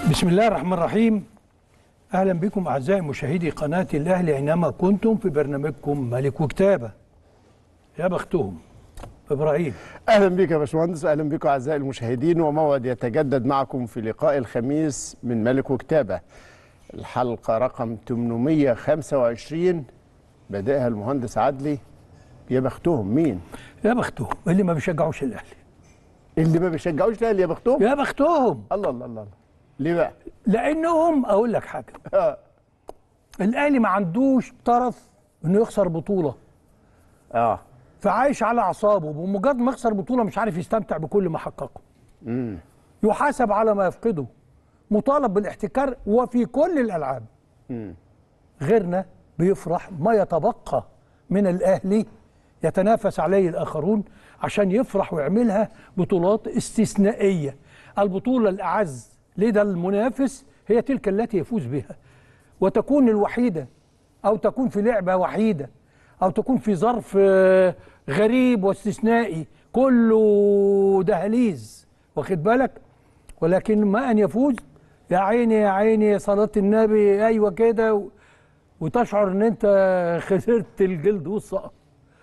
بسم الله الرحمن الرحيم اهلا بكم اعزائي مشاهدي قناه الاهلي اينما كنتم في برنامجكم ملك وكتابه يا بختهم ابراهيم اهلا بك يا باشمهندس اهلا بكم اعزائي المشاهدين وموعد يتجدد معكم في لقاء الخميس من ملك وكتابه الحلقه رقم 825 بادئها المهندس عدلي يا بختهم مين يا بختهم اللي ما بيشجعوش الاهلي اللي ما بيشجعوش الاهلي يا بختهم يا بختهم الله الله الله الله. ليه بقى لانهم اقول لك حاجه آه. الاهلي ما عندوش طرف انه يخسر بطوله اه فعايش على اعصابه بمجرد ما يخسر بطوله مش عارف يستمتع بكل ما حققه امم يحاسب على ما يفقده مطالب بالاحتكار وفي كل الالعاب امم غيرنا بيفرح ما يتبقى من الاهلي يتنافس عليه الاخرون عشان يفرح ويعملها بطولات استثنائيه البطوله الاعز لدى المنافس هي تلك التي يفوز بها وتكون الوحيده او تكون في لعبه وحيده او تكون في ظرف آه، غريب واستثنائي كله دهاليز واخد بالك ولكن ما ان يفوز يا عيني يا عيني يا صلاه النبي ايوه كده و- وتشعر ان انت خسرت الجلد والصقر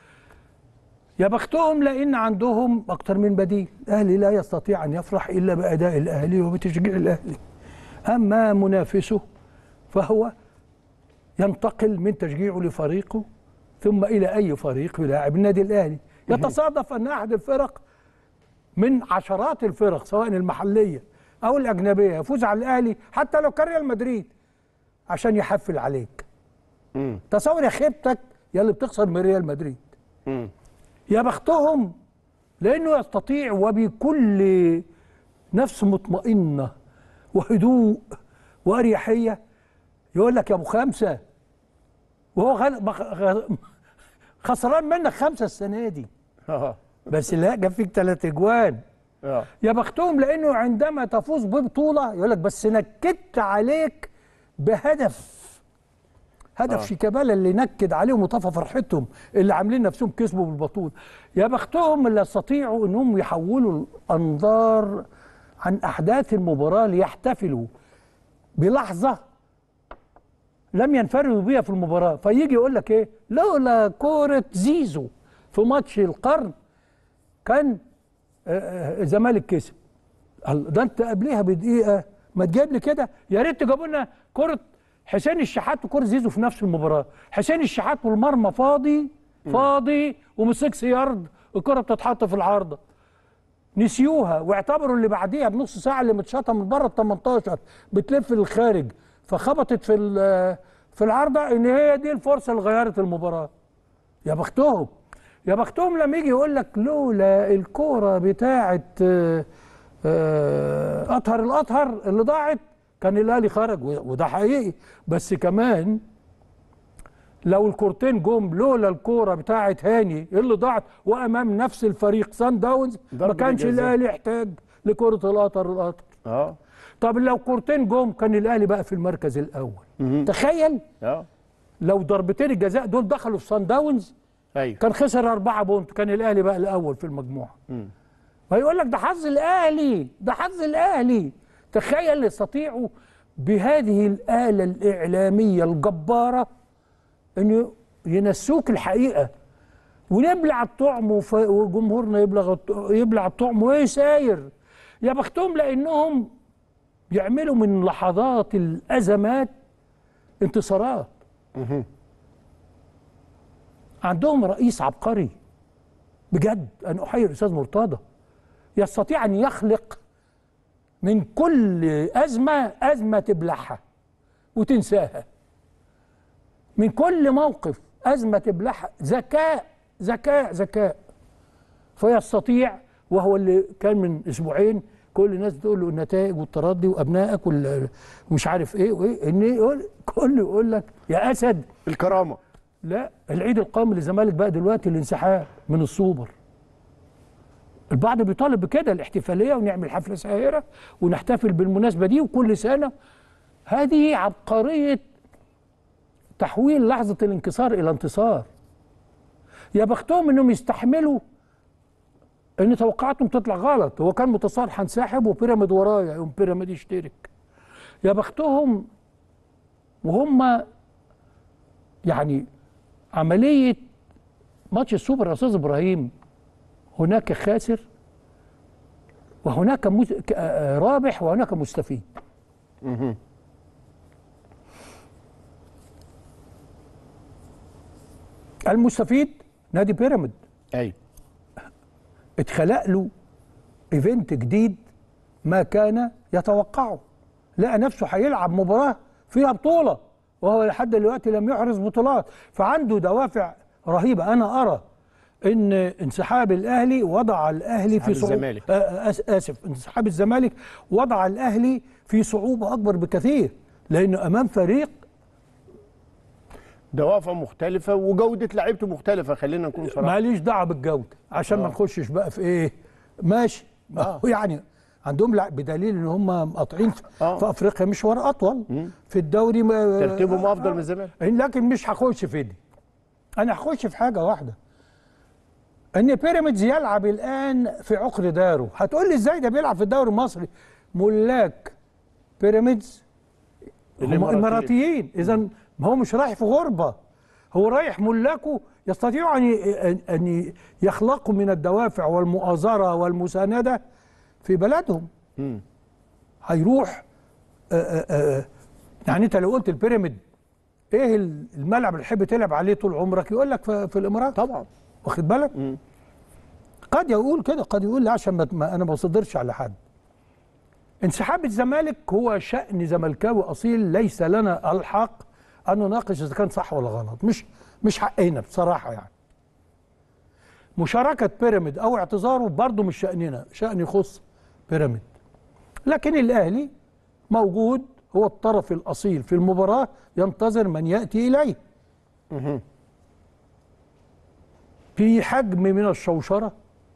يا بختهم لان عندهم اكتر من بديل الاهلي لا يستطيع ان يفرح الا باداء الاهلي وبتشجيع الاهلي اما منافسه فهو ينتقل من تشجيعه لفريقه ثم الى اي فريق يلاعب النادي الاهلي يتصادف ان احد الفرق من عشرات الفرق سواء المحليه او الاجنبيه يفوز على الاهلي حتى لو كان ريال مدريد عشان يحفل عليك امم تصور يا خيبتك يا اللي بتخسر من ريال مدريد امم يا بختهم لانه يستطيع وبكل نفس مطمئنه وهدوء واريحيه يقول لك يا ابو خمسه وهو غل... بخ... غ... خسران منك خمسه السنه دي اه بس لا جاب فيك ثلاث اجوان اه يا بختهم لانه عندما تفوز ببطوله يقول لك بس نكدت عليك بهدف هدف آه. شيكابالا اللي نكد عليهم وطفى فرحتهم اللي عاملين نفسهم كسبوا بالبطوله يا بختهم اللي يستطيعوا انهم يحولوا الانظار عن احداث المباراه ليحتفلوا بلحظه لم ينفردوا بيها في المباراه فيجي يقول لك ايه لولا كوره زيزو في ماتش القرن كان آه، آه، الزمالك كسب الله، ده انت قبليها بدقيقه ما تجيب لي كده يا ريت تجيبوا لنا كره حسين الشحات وكره زيزو في نفس المباراه حسين الشحات والمرمى فاضي فاضي ومن 6 يارد الكره بتتحط في العارضه نسيوها واعتبروا اللي بعديها بنص ساعه اللي متشاطه من بره ال 18 بتلف للخارج فخبطت في ال- في العارضه ان هي دي الفرصه اللي غيرت المباراه يا بختهم يا بختهم لما يجي يقول لك لولا الكوره بتاعه آه، آه، اطهر الاطهر اللي ضاعت كان الاهلي خرج و- وده حقيقي بس كمان لو الكورتين جم لولا الكوره بتاعه هاني اللي ضاعت وامام نفس الفريق سان داونز ما ضربة كانش جزاء. الاهلي يحتاج لكره الاطهر الاطهر اه طب لو كورتين جم كان الاهلي بقى في المركز الاول تخيل اه لو ضربتين الجزاء دول دخلوا في سان داونز ايوه كان خسر أربعة بونت كان الأهلي بقى الأول في المجموعة مم. فيقول لك ده حظ الأهلي ده حظ الأهلي تخيل يستطيعوا بهذه الآلة الإعلامية الجبارة أن ينسوك الحقيقة ونبلع الطعم وف- وجمهورنا يبلغ الط- يبلع الطعم ويساير يا بختهم لأنهم يعملوا من لحظات الأزمات انتصارات عندهم رئيس عبقري بجد انا احيي الاستاذ مرتضى يستطيع ان يخلق من كل ازمه ازمه تبلعها وتنساها من كل موقف ازمه تبلعها ذكاء ذكاء ذكاء فيستطيع وهو اللي كان من اسبوعين كل الناس تقول له النتائج والتردي وابنائك وال- ومش عارف ايه وايه ان يقول كله يقول لك يا اسد الكرامه لا العيد القومي للزمالك بقى دلوقتي الانسحاب من السوبر البعض بيطالب بكده الاحتفاليه ونعمل حفله ساهره ونحتفل بالمناسبه دي وكل سنه هذه عبقريه تحويل لحظه الانكسار الى انتصار يا بختهم انهم يستحملوا ان توقعاتهم تطلع غلط هو كان متصار هنسحب وبيراميد ورايا يقوم بيراميد يشترك يا بختهم وهم يعني عمليه ماتش السوبر يا استاذ ابراهيم هناك خاسر وهناك مز... ك- آه، رابح وهناك مستفيد المستفيد نادي بيراميد ايوه اتخلق له ايفنت جديد ما كان يتوقعه لقى نفسه هيلعب مباراه فيها بطوله وهو لحد دلوقتي لم يحرز بطولات فعنده دوافع رهيبه انا ارى ان انسحاب الاهلي وضع الاهلي في انسحاب صعوبه الزمالك. آه، آس- اسف انسحاب الزمالك وضع الاهلي في صعوبه اكبر بكثير لانه امام فريق دوافع مختلفه وجوده لعيبته مختلفه خلينا نكون صراحه ماليش دعوه بالجوده عشان ما نخشش بقى في ايه ماشي آه. يعني عندهم لع- بدليل ان هم مقاطعين في, آه. في افريقيا مشوار اطول في الدوري ما ترتيبهم آه، افضل آه. من زمان لكن مش هخش في دي انا هخش في حاجه واحده ان بيراميدز يلعب الان في عقر داره هتقول لي ازاي ده بيلعب في الدوري المصري ملاك بيراميدز هم الإماراتيين. اماراتيين اذا ما هو مش رايح في غربه هو رايح ملاكه يستطيعوا ان ي- ان يخلقوا من الدوافع والمؤازره والمسانده في بلدهم مم. هيروح آآ آآ يعني انت لو قلت البيراميد ايه الملعب اللي تحب تلعب عليه طول عمرك يقول لك في, في الامارات طبعا واخد بالك قد يقول كده قد يقول لا عشان ما ما- انا ما بصدرش على حد انسحاب الزمالك هو شأن زملكاوي اصيل ليس لنا الحق ان نناقش اذا كان صح ولا غلط مش مش حقنا بصراحه يعني مشاركه بيراميد او اعتذاره برضه مش شأننا شأن يخص بيراميد لكن الاهلي موجود هو الطرف الاصيل في المباراه ينتظر من ياتي اليه في حجم من الشوشره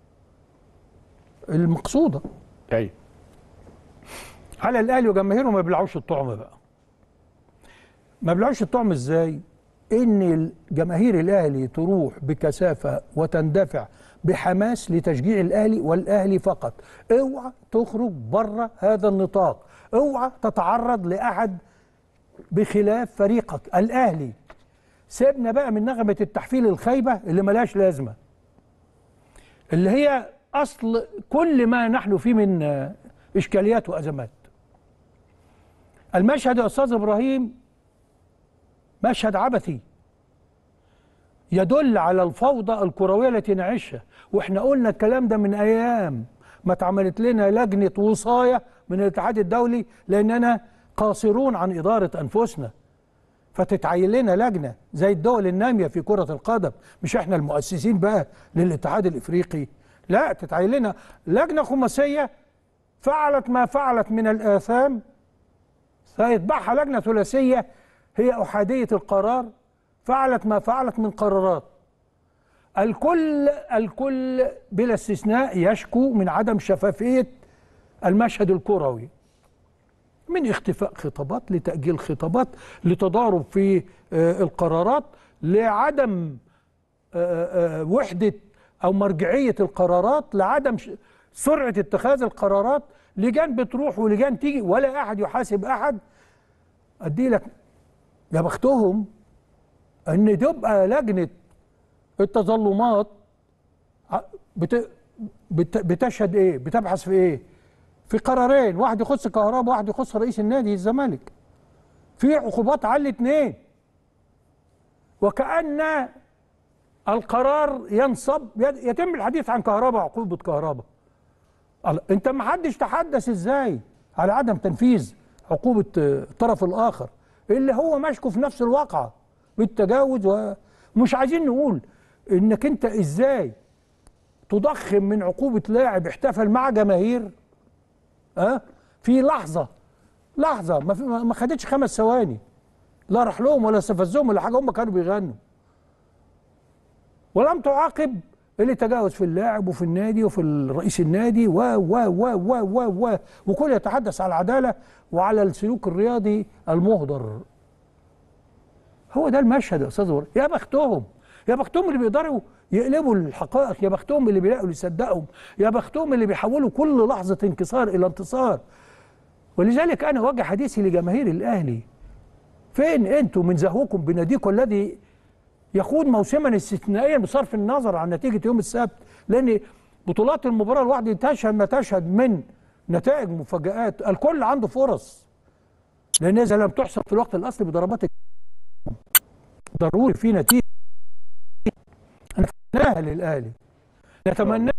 المقصوده ايوه على الاهلي وجماهيره ما بيبلعوش الطعم بقى ما بيبلعوش الطعم ازاي ان جماهير الاهلي تروح بكثافه وتندفع بحماس لتشجيع الاهلي والاهلي فقط اوعى تخرج بره هذا النطاق اوعى تتعرض لاحد بخلاف فريقك الاهلي سيبنا بقى من نغمه التحفيل الخايبه اللي ملهاش لازمه اللي هي اصل كل ما نحن فيه من آه، اشكاليات وازمات المشهد يا استاذ ابراهيم مشهد عبثي يدل على الفوضى الكرويه التي نعيشها واحنا قلنا الكلام ده من ايام ما اتعملت لنا لجنه وصايه من الاتحاد الدولي لاننا قاصرون عن اداره انفسنا فتتعين لنا لجنه زي الدول الناميه في كره القدم مش احنا المؤسسين بقى للاتحاد الافريقي لا تتعين لنا لجنه خماسيه فعلت ما فعلت من الاثام سيتبعها لجنه ثلاثيه هي احاديه القرار فعلت ما فعلت من قرارات الكل الكل بلا استثناء يشكو من عدم شفافيه المشهد الكروي من اختفاء خطابات لتأجيل خطابات لتضارب في آه، القرارات لعدم آه، آه، وحدة أو مرجعية القرارات لعدم ش- سرعة اتخاذ القرارات لجان بتروح ولجان تيجي ولا أحد يحاسب أحد أدي لك يا بختهم إن تبقى لجنة التظلمات ع- بت... بت... بتشهد إيه؟ بتبحث في إيه؟ في قرارين واحد يخص كهرباء واحد يخص رئيس النادي الزمالك في عقوبات على الاثنين وكأن القرار ينصب يتم الحديث عن كهرباء عقوبة كهرباء الله، انت ما حدش تحدث ازاي على عدم تنفيذ عقوبة آه، الطرف الآخر اللي هو مشكو في نفس الواقعة بالتجاوز ومش عايزين نقول انك انت ازاي تضخم من عقوبة لاعب احتفل مع جماهير ها في لحظه لحظه ما في ما خدتش خمس ثواني لا راح لهم ولا استفزهم ولا حاجه هم كانوا بيغنوا ولم تعاقب اللي تجاوز في اللاعب وفي النادي وفي رئيس النادي و و و و و و وكل يتحدث على العداله وعلى السلوك الرياضي المهدر هو ده المشهد يا استاذ ور- يا بختهم يا بختهم اللي بيقدروا يقلبوا الحقائق يا بختهم اللي بيلاقوا اللي يصدقهم يا بختهم اللي بيحولوا كل لحظه انكسار الى انتصار ولذلك انا وجه حديثي لجماهير الاهلي فين انتم من زهوكم بناديكم الذي يخوض موسما استثنائيا بصرف النظر عن نتيجه يوم السبت لان بطولات المباراه الواحده تشهد ما تشهد من نتائج مفاجآت الكل عنده فرص لان اذا لم تحسب في الوقت الاصلي بضربات ضروري في نتيجه نتمناها للاهلي نتمناها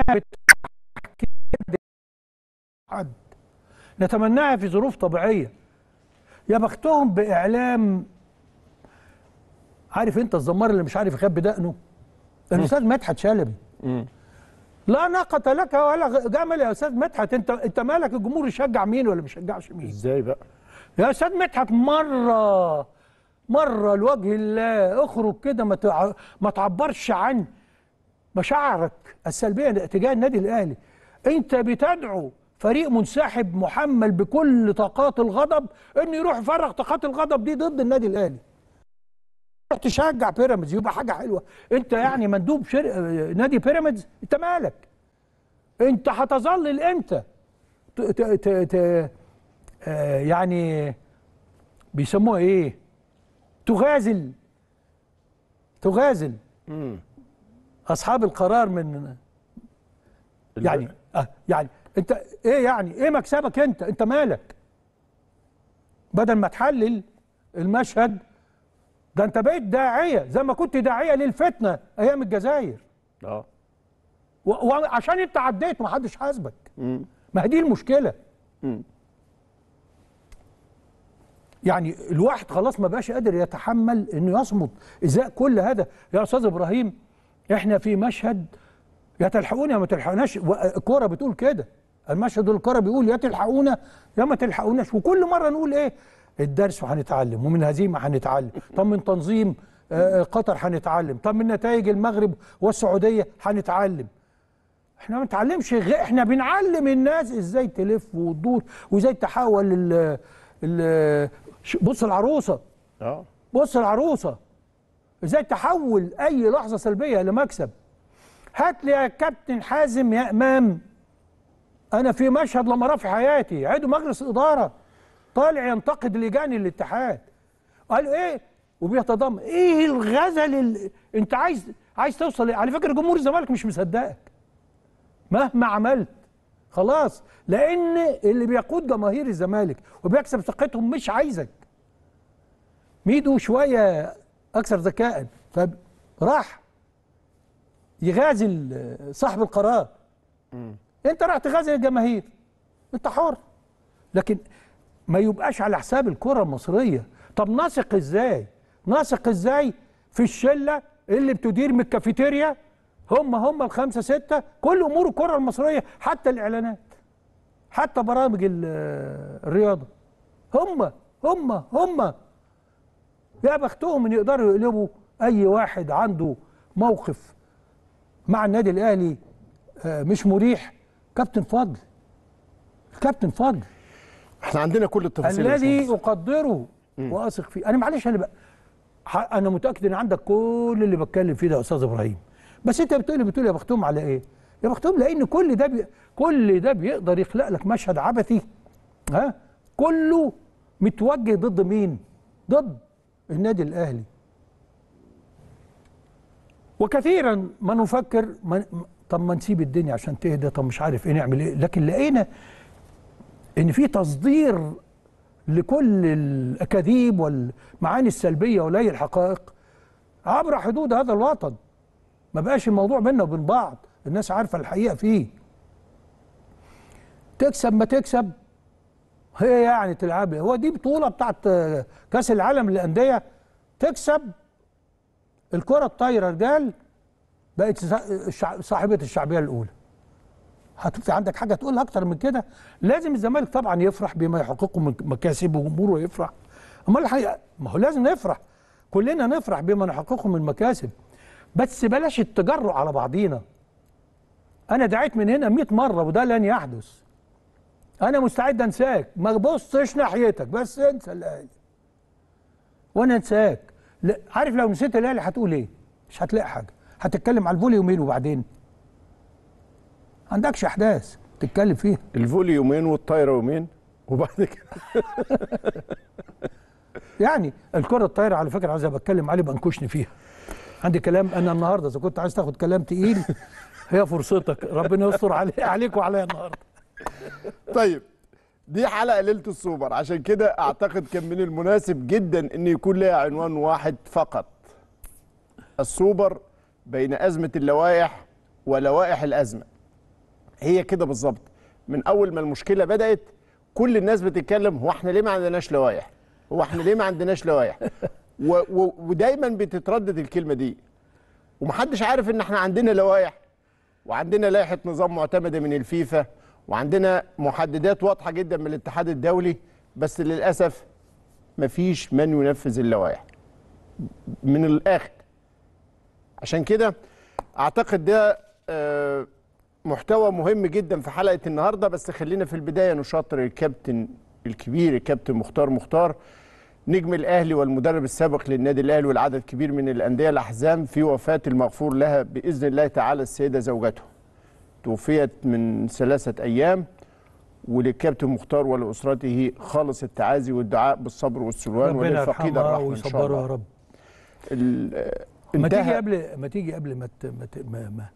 حد نتمناها في ظروف طبيعيه يا بختهم باعلام عارف انت الزمار اللي مش عارف يخبي دقنه الاستاذ مدحت شلبي لا ناقة لك ولا جمل يا استاذ مدحت انت انت مالك الجمهور يشجع مين ولا ما يشجعش مين ازاي بقى يا استاذ مدحت مره مره لوجه الله اخرج كده ما تع... ما تعبرش عن مشاعرك السلبيه تجاه النادي الاهلي انت بتدعو فريق منسحب محمل بكل طاقات الغضب انه يروح يفرغ طاقات الغضب دي ضد النادي الاهلي تروح تشجع بيراميدز يبقى حاجه حلوه انت يعني مندوب شر... نادي بيراميدز انت مالك انت هتظل امتى ت... ت... ت... ت... آه يعني بيسموها ايه تغازل تغازل اصحاب القرار من يعني آه يعني انت ايه يعني ايه مكسبك انت انت مالك بدل ما تحلل المشهد ده انت بقيت داعيه زي ما كنت داعيه للفتنه ايام الجزائر اه و- وعشان انت عديت ما حدش حاسبك ما هي دي المشكله يعني الواحد خلاص ما بقاش قادر يتحمل انه يصمد ازاء كل هذا يا استاذ ابراهيم احنا في مشهد يا تلحقونا يا ما تلحقوناش و- الكوره بتقول كده المشهد الكوره بيقول يا تلحقونا يا ما تلحقوناش وكل مره نقول ايه الدرس وهنتعلم ومن هزيمه هنتعلم طب من تنظيم آه، قطر هنتعلم طب من نتائج المغرب والسعوديه هنتعلم احنا ما بنتعلمش غير احنا بنعلم الناس ازاي تلف وتدور وازاي تحول ال ال ش- بص العروسه اه بص العروسه ازاي تحول اي لحظه سلبيه لمكسب هات لي يا كابتن حازم يا امام انا في مشهد لما راه في حياتي عضو مجلس اداره طالع ينتقد لجان الاتحاد قالوا ايه وبيتضامن ايه الغزل اللي انت عايز عايز توصل إيه؟ على فكره جمهور الزمالك مش مصدقك مهما عملت خلاص لان اللي بيقود جماهير الزمالك وبيكسب ثقتهم مش عايزك ميدو شويه اكثر ذكاء فراح يغازل صاحب القرار انت راح تغازل الجماهير انت حر لكن ما يبقاش على حساب الكره المصريه طب نثق ازاي نثق ازاي في الشله اللي بتدير من الكافيتيريا هم هم الخمسه سته كل امور الكره المصريه حتى الاعلانات حتى برامج ال- الرياضه هم هم هم يا بختهم ان يقدروا يقلبوا اي واحد عنده موقف مع النادي الاهلي آه، مش مريح كابتن فضل كابتن فضل احنا عندنا كل التفاصيل يا الذي باشمهندس. اقدره واثق فيه انا معلش انا بقى ح- انا متاكد ان عندك كل اللي بتكلم فيه ده يا استاذ ابراهيم بس انت بتقول بتقول يا بختهم على ايه يا بختهم لان كل ده بي كل ده بيقدر يخلق لك مشهد عبثي ها كله متوجه ضد مين ضد النادي الاهلي وكثيرا ما نفكر ما طب ما نسيب الدنيا عشان تهدى طب مش عارف ايه نعمل ايه لكن لقينا ان في تصدير لكل الاكاذيب والمعاني السلبيه ولاي الحقائق عبر حدود هذا الوطن ما بقاش الموضوع بيننا وبين بعض الناس عارفه الحقيقه فيه تكسب ما تكسب هي يعني تلعب لي. هو دي بطوله بتاعت آه، كاس العالم للانديه تكسب الكره الطايره رجال بقت سا- الشع- صاحبه الشعبيه الاولى هت- في عندك حاجه تقولها اكتر من كده لازم الزمالك طبعا يفرح بما يحققه من مكاسب وجمهوره يفرح امال الحقيقه ما هو لازم نفرح كلنا نفرح بما نحققه من مكاسب بس بلاش التجرؤ على بعضينا انا دعيت من هنا 100 مره وده لن يحدث انا مستعد انساك ما تبصش ناحيتك بس انسى الاهلي وانا انساك لا عارف لو نسيت الاهلي هتقول ايه مش هتلاقي حاجه هتتكلم على الفولي يومين وبعدين عندكش احداث تتكلم فيها الفولي يومين والطايره يومين وبعد كده يعني الكره الطايره على فكره عايز بتكلم عليه بنكشني فيها عندي كلام انا النهارده اذا كنت عايز تاخد كلام تقيل هي فرصتك ربنا يستر علي عليك وعليا النهارده طيب دي حلقه ليله السوبر عشان كده اعتقد كان من المناسب جدا ان يكون لها عنوان واحد فقط السوبر بين ازمه اللوائح ولوائح الازمه هي كده بالظبط من اول ما المشكله بدات كل الناس بتتكلم هو احنا ليه ما عندناش لوائح هو احنا ليه ما عندناش لوائح و و ودايما بتتردد الكلمه دي ومحدش عارف ان احنا عندنا لوائح وعندنا لائحه نظام معتمده من الفيفا وعندنا محددات واضحه جدا من الاتحاد الدولي بس للاسف مفيش من ينفذ اللوائح من الاخر عشان كده اعتقد ده آه، محتوى مهم جدا في حلقه النهارده بس خلينا في البدايه نشاطر الكابتن الكبير الكابتن مختار مختار نجم الاهلي والمدرب السابق للنادي الاهلي والعدد كبير من الانديه الاحزام في وفاه المغفور لها باذن الله تعالى السيده زوجته توفيت من ثلاثه ايام وللكابتن مختار ولاسرته خالص التعازي والدعاء بالصبر والسلوان ربنا وللفقيد يرحمها الرحمه ان شاء ويصبرها يا الله رب ال- آه، ما تيجي انتهى قبل ما تيجي قبل ما ت- ما, ت- ما, ما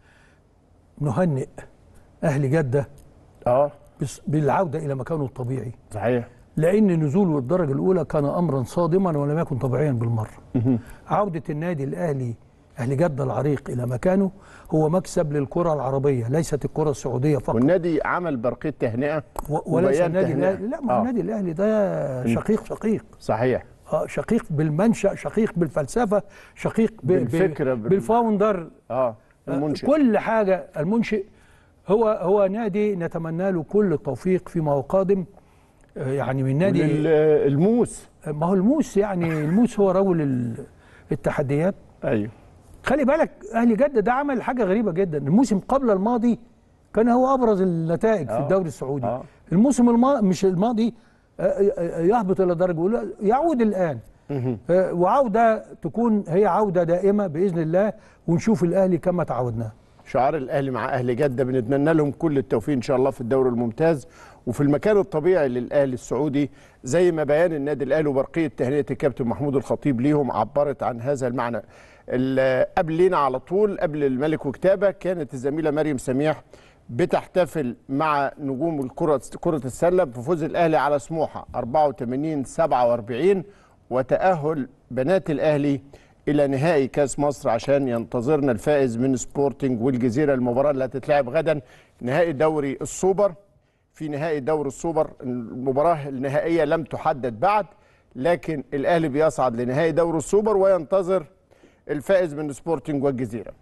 نهنئ اهل جده اه بس- بالعوده الى مكانه الطبيعي صحيح لان نزوله الدرجه الاولى كان امرا صادما ولم يكن طبيعيا بالمره عوده النادي الاهلي اهل جده العريق الى مكانه هو مكسب للكره العربيه ليست الكره السعوديه فقط والنادي عمل برقيه تهنئه و- وليس وبيان النادي تهنئة. الاهلي لا ما آه. هو النادي الاهلي ده شقيق شقيق صحيح اه شقيق بالمنشا شقيق بالفلسفه شقيق ب- ب- بالفكرة، بال- بالفاوندر اه المنشئ كل حاجه المنشئ هو هو نادي نتمنى له كل التوفيق فيما هو قادم آه، يعني من نادي ال- الموس ما هو الموس يعني الموس هو رجل ال- التحديات ايوه خلي بالك اهلي جده ده عمل حاجه غريبه جدا الموسم قبل الماضي كان هو ابرز النتائج في آه. الدوري السعودي آه. الموسم الماضي مش الماضي آه، آه، يهبط الى درجه اولى يعود الان آه، وعوده تكون هي عوده دائمه باذن الله ونشوف الاهلي كما تعودناه شعار الاهلي مع اهل جده بنتمنى لهم كل التوفيق ان شاء الله في الدوري الممتاز وفي المكان الطبيعي للاهلي السعودي زي ما بيان النادي الاهلي وبرقيه تهنئه الكابتن محمود الخطيب ليهم عبرت عن هذا المعنى ال- قبل لينا على طول قبل الملك وكتابه كانت الزميله مريم سميح بتحتفل مع نجوم الكره كره السله بفوز الاهلي على سموحه 84 47 وتاهل بنات الاهلي الى نهائي كاس مصر عشان ينتظرنا الفائز من سبورتنج والجزيره المباراه اللي هتتلعب غدا نهائي دوري السوبر في نهائي دوري السوبر المباراه النهائيه لم تحدد بعد لكن الاهلي بيصعد لنهائي دوري السوبر وينتظر الفائز من سبورتنج والجزيره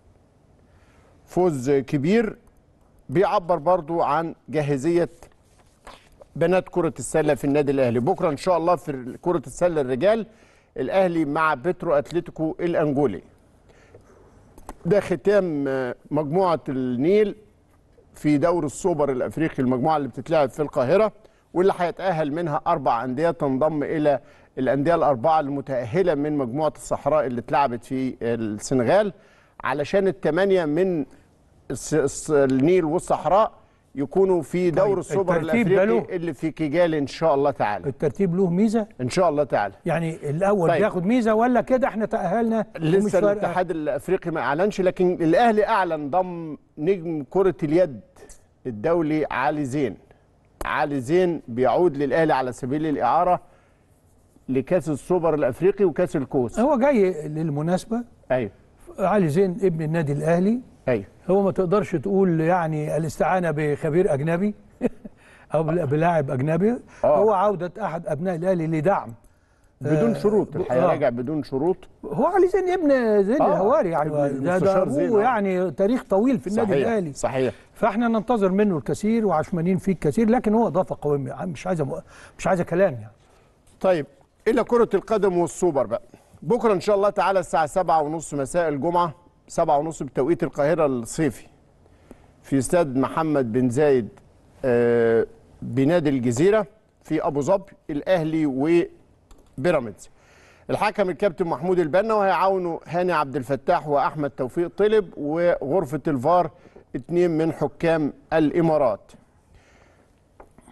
فوز كبير بيعبر برضو عن جاهزيه بنات كرة السلة في النادي الأهلي بكرة إن شاء الله في كرة السلة الرجال الأهلي مع بترو أتلتيكو الأنجولي ده ختام آه، مجموعة النيل في دور السوبر الأفريقي المجموعة اللي بتتلعب في القاهرة واللي هيتأهل منها أربع أندية تنضم إلى الأندية الأربعة المتأهلة من مجموعة الصحراء اللي اتلعبت في السنغال علشان الثمانية من الس- الس- النيل والصحراء يكونوا في دور طيب، السوبر الترتيب ده له؟ الافريقي اللي في كيجالي ان شاء الله تعالى الترتيب له ميزه ان شاء الله تعالى يعني الاول طيب. بياخد ميزه ولا كده احنا تاهلنا ومش لسه فارقة؟ الاتحاد الافريقي ما اعلنش لكن الاهلي اعلن ضم نجم كره اليد الدولي علي زين علي زين بيعود للاهلي على سبيل الاعاره لكاس السوبر الافريقي وكاس الكوس هو جاي للمناسبه ايوه علي زين ابن النادي الاهلي ايوه هو ما تقدرش تقول يعني الاستعانه بخبير اجنبي او بل- بلاعب اجنبي آه. هو عوده احد ابناء الاهلي لدعم بدون آه، شروط ب- الحقيقه آه. راجع بدون شروط هو علي زين ابن زين آه، الهواري يعني ابن ده, ده المستشار زين، ابوه آه. يعني تاريخ طويل في النادي صحيح الاهلي صحيح فاحنا ننتظر منه الكثير وعشمانين فيه الكثير لكن هو اضافه قويه مش عايزه مش عايزه كلام يعني طيب الى كرة القدم والسوبر بقى بكره ان شاء الله تعالى الساعة سبعة ونص مساء الجمعة سبعة ونص بتوقيت القاهرة الصيفي في استاد محمد بن زايد آه، بنادي الجزيرة في ابو ظبي الاهلي وبيراميدز الحكم الكابتن محمود البنا وهيعاونوا هاني عبد الفتاح واحمد توفيق طلب وغرفة الفار اتنين من حكام الامارات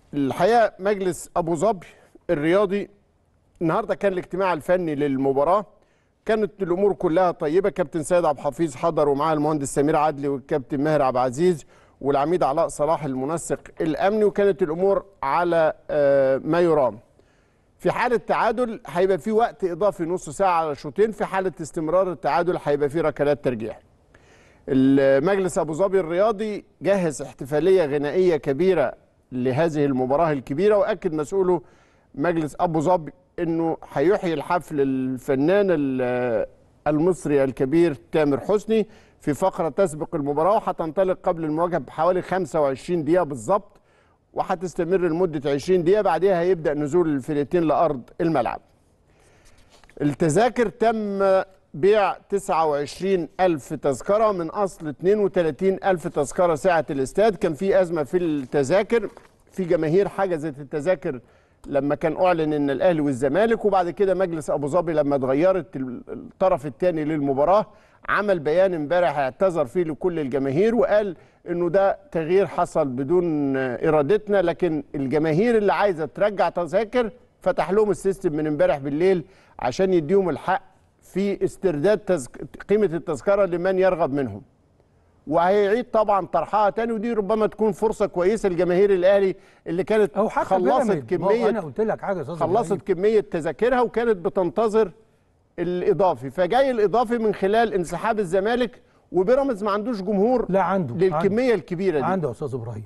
الحقيقه مجلس ابو ظبي الرياضي النهارده كان الاجتماع الفني للمباراه كانت الامور كلها طيبه كابتن سيد عبد الحفيظ حضر ومعاه المهندس سمير عدلي والكابتن ماهر عبد العزيز والعميد علاء صلاح المنسق الامني وكانت الامور على آه، ما يرام في حالة تعادل هيبقى في وقت إضافي نص ساعة على شوطين في حالة استمرار التعادل هيبقى في ركلات ترجيح المجلس أبو ظبي الرياضي جهز احتفالية غنائية كبيرة لهذه المباراة الكبيرة وأكد مسؤوله مجلس أبو ظبي أنه هيحيي الحفل الفنان ال- المصري الكبير تامر حسني في فقرة تسبق المباراة وهتنطلق قبل المواجهة بحوالي 25 دقيقة بالظبط وهتستمر لمدة 20 دقيقة بعدها هيبدأ نزول الفرقتين لأرض الملعب التذاكر تم بيع 29 ألف تذكرة من أصل 32 ألف تذكرة ساعة الاستاد كان في أزمة في التذاكر في جماهير حجزت التذاكر لما كان أعلن أن الأهلي والزمالك وبعد كده مجلس أبو ظبي لما اتغيرت الطرف الثاني للمباراة عمل بيان امبارح اعتذر فيه لكل الجماهير وقال انه ده تغيير حصل بدون ارادتنا لكن الجماهير اللي عايزه ترجع تذاكر فتح لهم السيستم من امبارح بالليل عشان يديهم الحق في استرداد تزك... قيمه التذكره لمن يرغب منهم. وهيعيد طبعا طرحها تاني ودي ربما تكون فرصه كويسه لجماهير الاهلي اللي كانت او حتى خلصت بيراميد. ما هو كميه انا قلت لك حاجه يا استاذ خلصت إبراهيم. كميه تذاكرها وكانت بتنتظر الاضافي فجاي الاضافي من خلال انسحاب الزمالك وبيراميدز ما عندوش جمهور لا عنده للكميه الكبيره دي عنده يا استاذ ابراهيم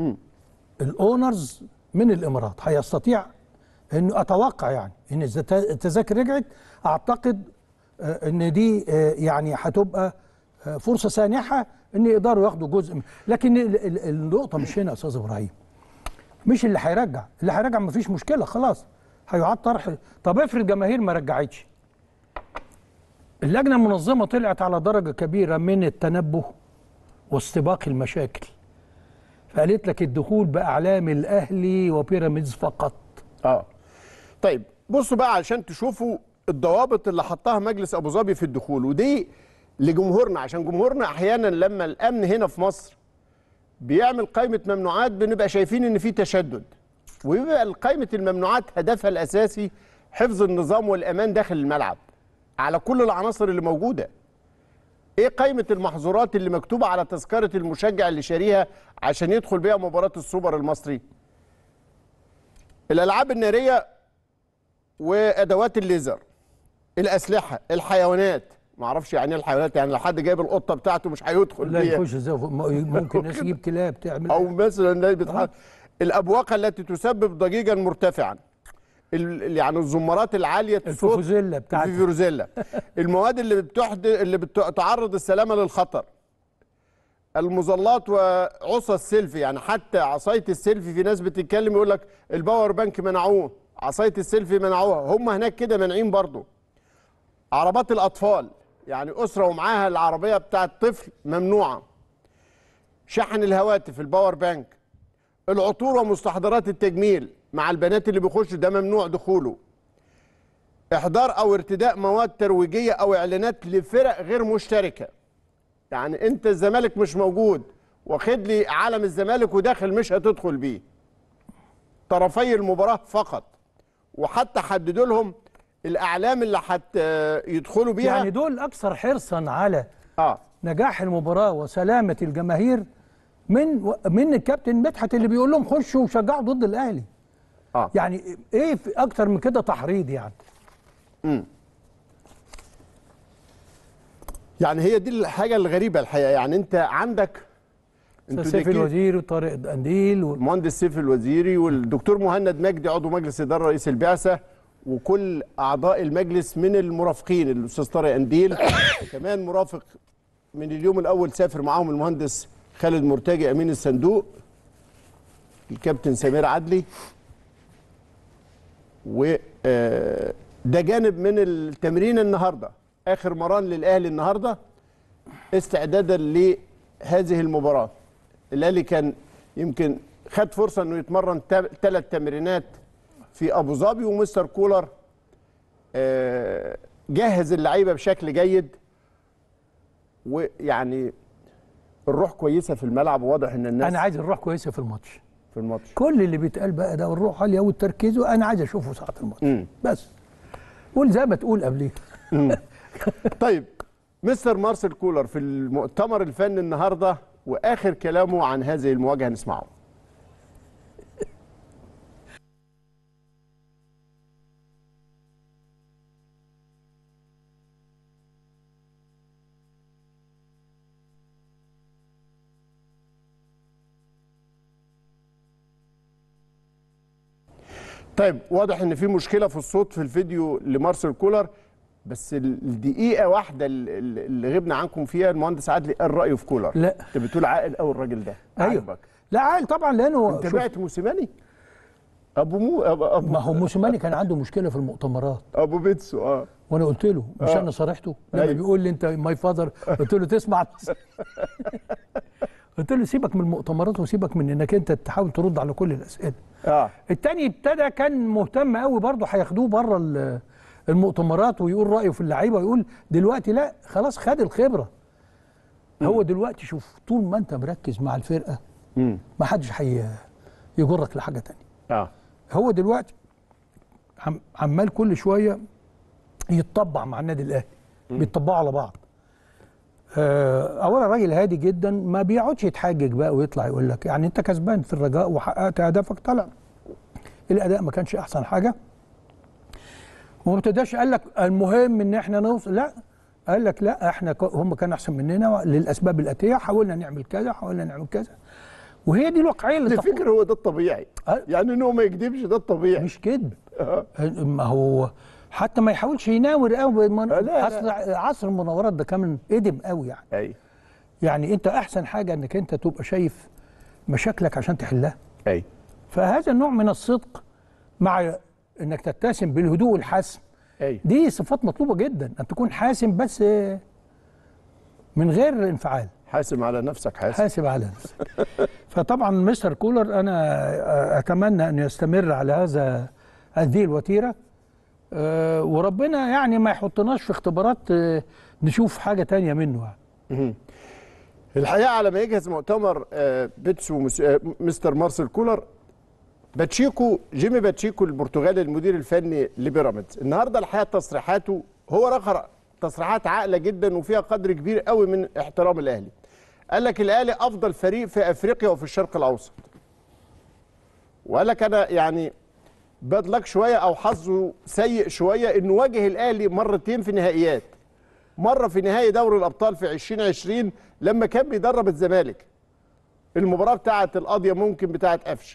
الاونرز من الامارات هيستطيع انه اتوقع يعني ان إذا الت- التذاكر رجعت اعتقد آه، ان دي آه، يعني هتبقى آه، فرصه سانحه ان يقدروا ياخدوا جزء من لكن ال- ال- النقطه مش هنا يا استاذ ابراهيم مش اللي هيرجع اللي هيرجع مفيش مشكله خلاص هيعاد طرح طب افرض جماهير ما رجعتش اللجنه المنظمه طلعت على درجه كبيره من التنبه واستباق المشاكل فقالت لك الدخول باعلام الاهلي وبيراميدز فقط اه طيب بصوا بقى عشان تشوفوا الضوابط اللي حطها مجلس ابو ظبي في الدخول ودي لجمهورنا عشان جمهورنا احيانا لما الامن هنا في مصر بيعمل قائمه ممنوعات بنبقى شايفين ان في تشدد ويبقى قائمه الممنوعات هدفها الاساسي حفظ النظام والامان داخل الملعب على كل العناصر اللي موجوده ايه قائمه المحظورات اللي مكتوبه على تذكره المشجع اللي شاريها عشان يدخل بيها مباراه السوبر المصري الالعاب الناريه وادوات الليزر الاسلحه الحيوانات ما اعرفش يعني ايه الحيوانات يعني لو حد جايب القطه بتاعته مش هيدخل لا بيها يخش ازاي ممكن الناس تجيب كلاب تعمل او مثلا لا بتح... الابواق التي تسبب ضجيجا مرتفعا ال... يعني الزمارات العاليه الصوت الفوفوزيلا بتاعتها الفيفيروزيلا المواد اللي بتحد اللي بتعرض السلامه للخطر المظلات وعصا السيلفي يعني حتى عصايه السيلفي في ناس بتتكلم يقول لك الباور بانك منعوه عصايه السيلفي منعوها هم هناك كده مانعين برضه عربات الاطفال يعني اسره ومعاها العربيه بتاعه الطفل ممنوعه شحن الهواتف الباور بانك العطور ومستحضرات التجميل مع البنات اللي بيخشوا ده ممنوع دخوله احضار او ارتداء مواد ترويجيه او اعلانات لفرق غير مشتركه يعني انت الزمالك مش موجود واخد لي علم الزمالك وداخل مش هتدخل بيه طرفي المباراه فقط وحتى حددوا لهم الاعلام اللي هت يدخلوا بيها يعني دول اكثر حرصا على اه نجاح المباراه وسلامه الجماهير من من الكابتن مدحت اللي بيقول لهم خشوا وشجعوا ضد الاهلي اه يعني ايه في اكتر من كده تحريض يعني يعني هي دي الحاجه الغريبه الحقيقه يعني انت عندك انتوا سيف داكين- الوزير وطارق قنديل و... المهندس سيف الوزيري والدكتور مهند مجدي عضو مجلس اداره رئيس البعثه وكل اعضاء المجلس من المرافقين الاستاذ طارق انديل كمان مرافق من اليوم الاول سافر معاهم المهندس خالد مرتجي امين الصندوق الكابتن سمير عدلي و آه، ده جانب من التمرين النهارده اخر مران للاهلي النهارده استعدادا لهذه المباراه الاهلي كان يمكن خد فرصه انه يتمرن ثلاث تمرينات في ابو ظبي ومستر كولر آه، جهز اللعيبه بشكل جيد ويعني الروح كويسه في الملعب وواضح ان الناس انا عايز الروح كويسه في الماتش في الماتش كل اللي بيتقال بقى ده والروح عاليه والتركيز وانا عايز اشوفه ساعه الماتش مم. بس قول زي ما تقول قبليه طيب مستر مارسيل كولر في المؤتمر الفني النهارده واخر كلامه عن هذه المواجهه نسمعه طيب واضح ان في مشكله في الصوت في الفيديو لمارسيل كولر بس الدقيقه واحده اللي اللي غبنا عنكم فيها المهندس عادلي قال رايه في كولر لا. انت بتقول عاقل قوي الراجل ده ايوه عاجبك. لا عاقل طبعا لانه انت شوف، بعت موسيماني ابو مو ابو ابو, ما هو موسيماني كان عنده مشكله في المؤتمرات أبو بيتسو اه وانا قلت له مش آه. انا صارحته لما أيوة. بيقول لي انت ماي فاذر قلت له تسمع قلت له سيبك من المؤتمرات وسيبك من انك انت تحاول ترد على كل الاسئله اه التاني ابتدى كان مهتم قوي برضه هياخدوه بره ال- المؤتمرات ويقول رايه في اللعيبه ويقول دلوقتي لا خلاص خد الخبره هو دلوقتي شوف طول ما انت مركز مع الفرقه امم ما حدش هي يجرك لحاجه تانية اه هو دلوقتي عم عمال كل شويه يتطبع مع النادي الاهلي بيتطبعوا على بعض آه، اولا راجل هادي جدا ما بيقعدش يتحجج بقى ويطلع يقول لك يعني انت كسبان في الرجاء وحققت هدفك طلع الاداء ما كانش احسن حاجه وما ابتداش قال لك المهم ان احنا نوصل لا قال لك لا احنا ك- هم كانوا احسن مننا للاسباب الاتيه حاولنا نعمل كذا حاولنا نعمل كذا وهي دي الواقعيه اللي تقو- تفتكر هو ده الطبيعي آه. يعني انه ما يكذبش ده الطبيعي مش كذب آه. ما هو حتى ما يحاولش يناور قوي من... لا، لا. اصل عصر المناورات ده كمان قدم قوي يعني اي يعني انت احسن حاجه انك انت تبقى شايف مشاكلك عشان تحلها اي فهذا النوع من الصدق مع انك تتسم بالهدوء والحسم اي دي صفات مطلوبه جدا ان تكون حاسم بس من غير انفعال حاسم على نفسك حاسم حاسب على نفسك فطبعا مستر كولر انا اتمنى ان يستمر على هذا هذه الوتيره أه، وربنا يعني ما يحطناش في اختبارات أه، نشوف حاجه تانية منه يعني. الحقيقه على ما يجهز مؤتمر آه، بيتسو ومس- آه، مستر مارسيل كولر باتشيكو جيمي باتشيكو البرتغالي المدير الفني لبيراميدز النهارده الحقيقه تصريحاته هو رخر تصريحات عاقله جدا وفيها قدر كبير قوي من احترام الاهلي قال لك الاهلي افضل فريق في افريقيا وفي الشرق الاوسط وقال لك انا يعني باد لك شويه او حظه سيء شويه انه واجه الاهلي مرتين في نهائيات مره في نهائي دوري الابطال في 2020 لما كان بيدرب الزمالك المباراه بتاعه القاضيه ممكن بتاعه قفشه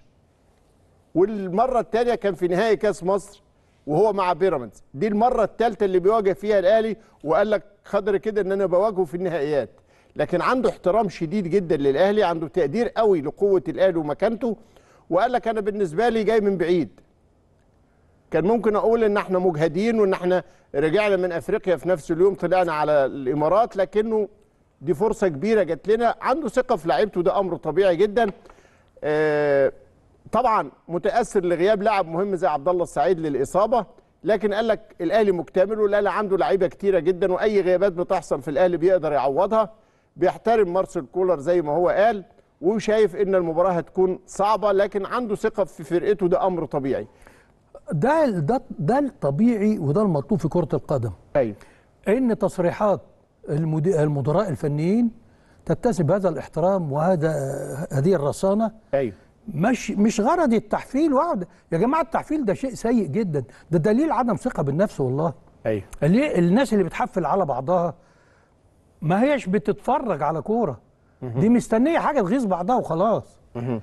والمره الثانيه كان في نهائي كاس مصر وهو مع بيراميدز دي المره الثالثه اللي بيواجه فيها الاهلي وقال لك خضر كده ان انا بواجهه في النهائيات لكن عنده احترام شديد جدا للاهلي عنده تقدير قوي لقوه الاهلي ومكانته وقال لك انا بالنسبه لي جاي من بعيد كان ممكن اقول ان احنا مجهدين وان احنا رجعنا من افريقيا في نفس اليوم طلعنا على الامارات لكنه دي فرصه كبيره جات لنا عنده ثقه في لعيبته ده امر طبيعي جدا آه، طبعا متاثر لغياب لاعب مهم زي عبد الله السعيد للاصابه لكن قال لك الاهلي مكتمل والاهلي عنده لعيبه كتيره جدا واي غيابات بتحصل في الاهلي بيقدر يعوضها بيحترم مارسيل كولر زي ما هو قال وشايف ان المباراه هتكون صعبه لكن عنده ثقه في فرقته ده امر طبيعي ده ده ده الطبيعي وده المطلوب في كره القدم ايوه ان تصريحات المدي- المدراء الفنيين تتسم بهذا الاحترام وهذا هذه الرصانه ايوه مش مش غرض التحفيل وعد يا جماعه التحفيل ده شيء سيء جدا ده دليل عدم ثقه بالنفس والله ايوه اللي الناس اللي بتحفل على بعضها ما هيش بتتفرج على كوره دي مستنيه حاجه تغيظ بعضها وخلاص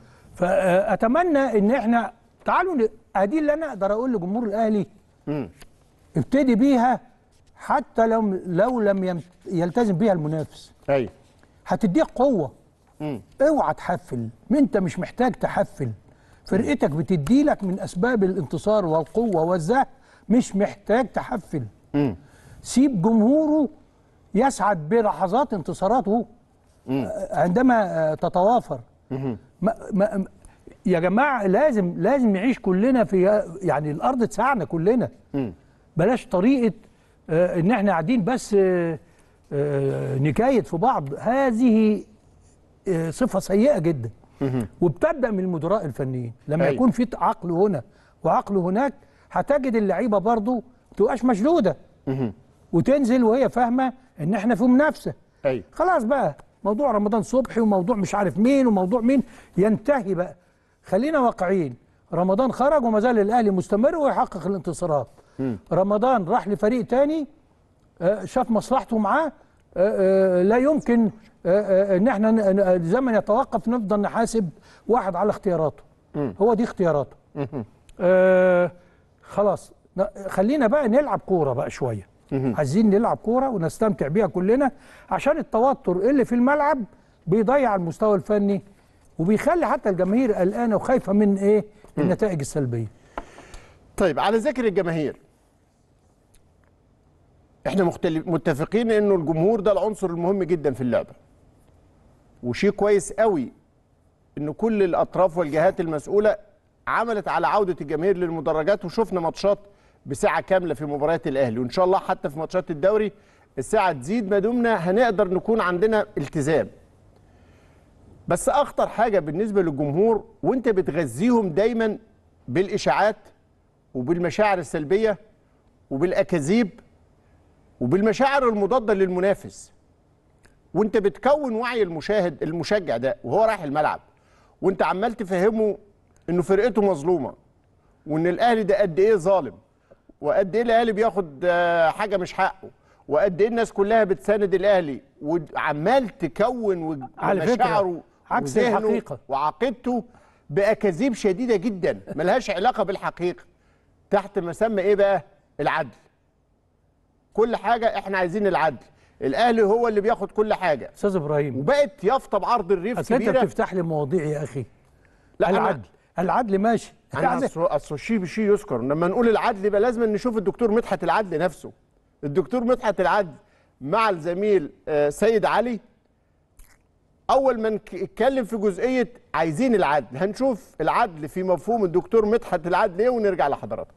فاتمنى ان احنا تعالوا ن- ادي اللي انا اقدر اقول لجمهور الاهلي مم. ابتدي بيها حتى لو لو لم يم- يلتزم بيها المنافس ايوه هتديك قوه مم. اوعى تحفل ما انت مش محتاج تحفل فرقتك بتدي لك من اسباب الانتصار والقوه والزهر مش محتاج تحفل مم. سيب جمهوره يسعد بلحظات انتصاراته عندما آه، تتوافر ما ما يا جماعه لازم لازم نعيش كلنا في يعني الارض تساعدنا كلنا مم. بلاش طريقه آه، ان احنا قاعدين بس آه، آه، نكايد في بعض هذه آه، صفه سيئه جدا وبتبدا من المدراء الفنيين لما أيوة. يكون في عقل هنا وعقل هناك هتجد اللعيبه برضو ما تبقاش مشدوده وتنزل وهي فاهمه ان احنا في منافسه ايوه خلاص بقى موضوع رمضان صبحي وموضوع مش عارف مين وموضوع مين ينتهي بقى خلينا واقعيين رمضان خرج وما زال الاهلي مستمر ويحقق الانتصارات رمضان راح لفريق تاني آه، شاف مصلحته معاه آه، آه، لا يمكن آه، آه، ان احنا ن- ن- الزمن يتوقف نفضل نحاسب واحد على اختياراته هو دي اختياراته آه خلاص ن- خلينا بقى نلعب كوره بقى شويه عايزين نلعب كوره ونستمتع بيها كلنا عشان التوتر اللي في الملعب بيضيع المستوى الفني وبيخلي حتى الجماهير قلقانه وخايفه من ايه النتائج السلبيه طيب على ذكر الجماهير احنا مختلف متفقين انه الجمهور ده العنصر المهم جدا في اللعبه وشيء كويس قوي ان كل الاطراف والجهات المسؤوله عملت على عوده الجماهير للمدرجات وشفنا ماتشات بساعه كامله في مباريات الاهلي وان شاء الله حتى في ماتشات الدوري الساعه تزيد ما دمنا هنقدر نكون عندنا التزام بس اخطر حاجه بالنسبه للجمهور وانت بتغذيهم دايما بالاشاعات وبالمشاعر السلبيه وبالاكاذيب وبالمشاعر المضاده للمنافس وانت بتكون وعي المشاهد المشجع ده وهو رايح الملعب وانت عمال تفهمه انه فرقته مظلومه وان الاهلي ده قد ايه ظالم وقد ايه الاهلي بياخد آه، حاجه مش حقه وقد ايه الناس كلها بتساند الاهلي وعمال تكون وج- على فكرة، مشاعره عكس وذهنه الحقيقة. وعقيدته باكاذيب شديده جدا ملهاش علاقه بالحقيقه تحت مسمى ايه بقى العدل كل حاجه احنا عايزين العدل الاهلي هو اللي بياخد كل حاجه استاذ ابراهيم وبقت يافطه بعرض الريف اصل انت كبيره بتفتح لي مواضيع يا اخي لا، أنا- العدل العدل ماشي انا يعني اصل أصل شيء بشيء يذكر لما نقول العدل يبقى لازم نشوف الدكتور مدحت العدل نفسه الدكتور مدحت العدل مع الزميل آه، سيد علي اول ما نك- اتكلم في جزئيه عايزين العدل هنشوف العدل في مفهوم الدكتور مدحت العدل ايه ونرجع لحضراتكم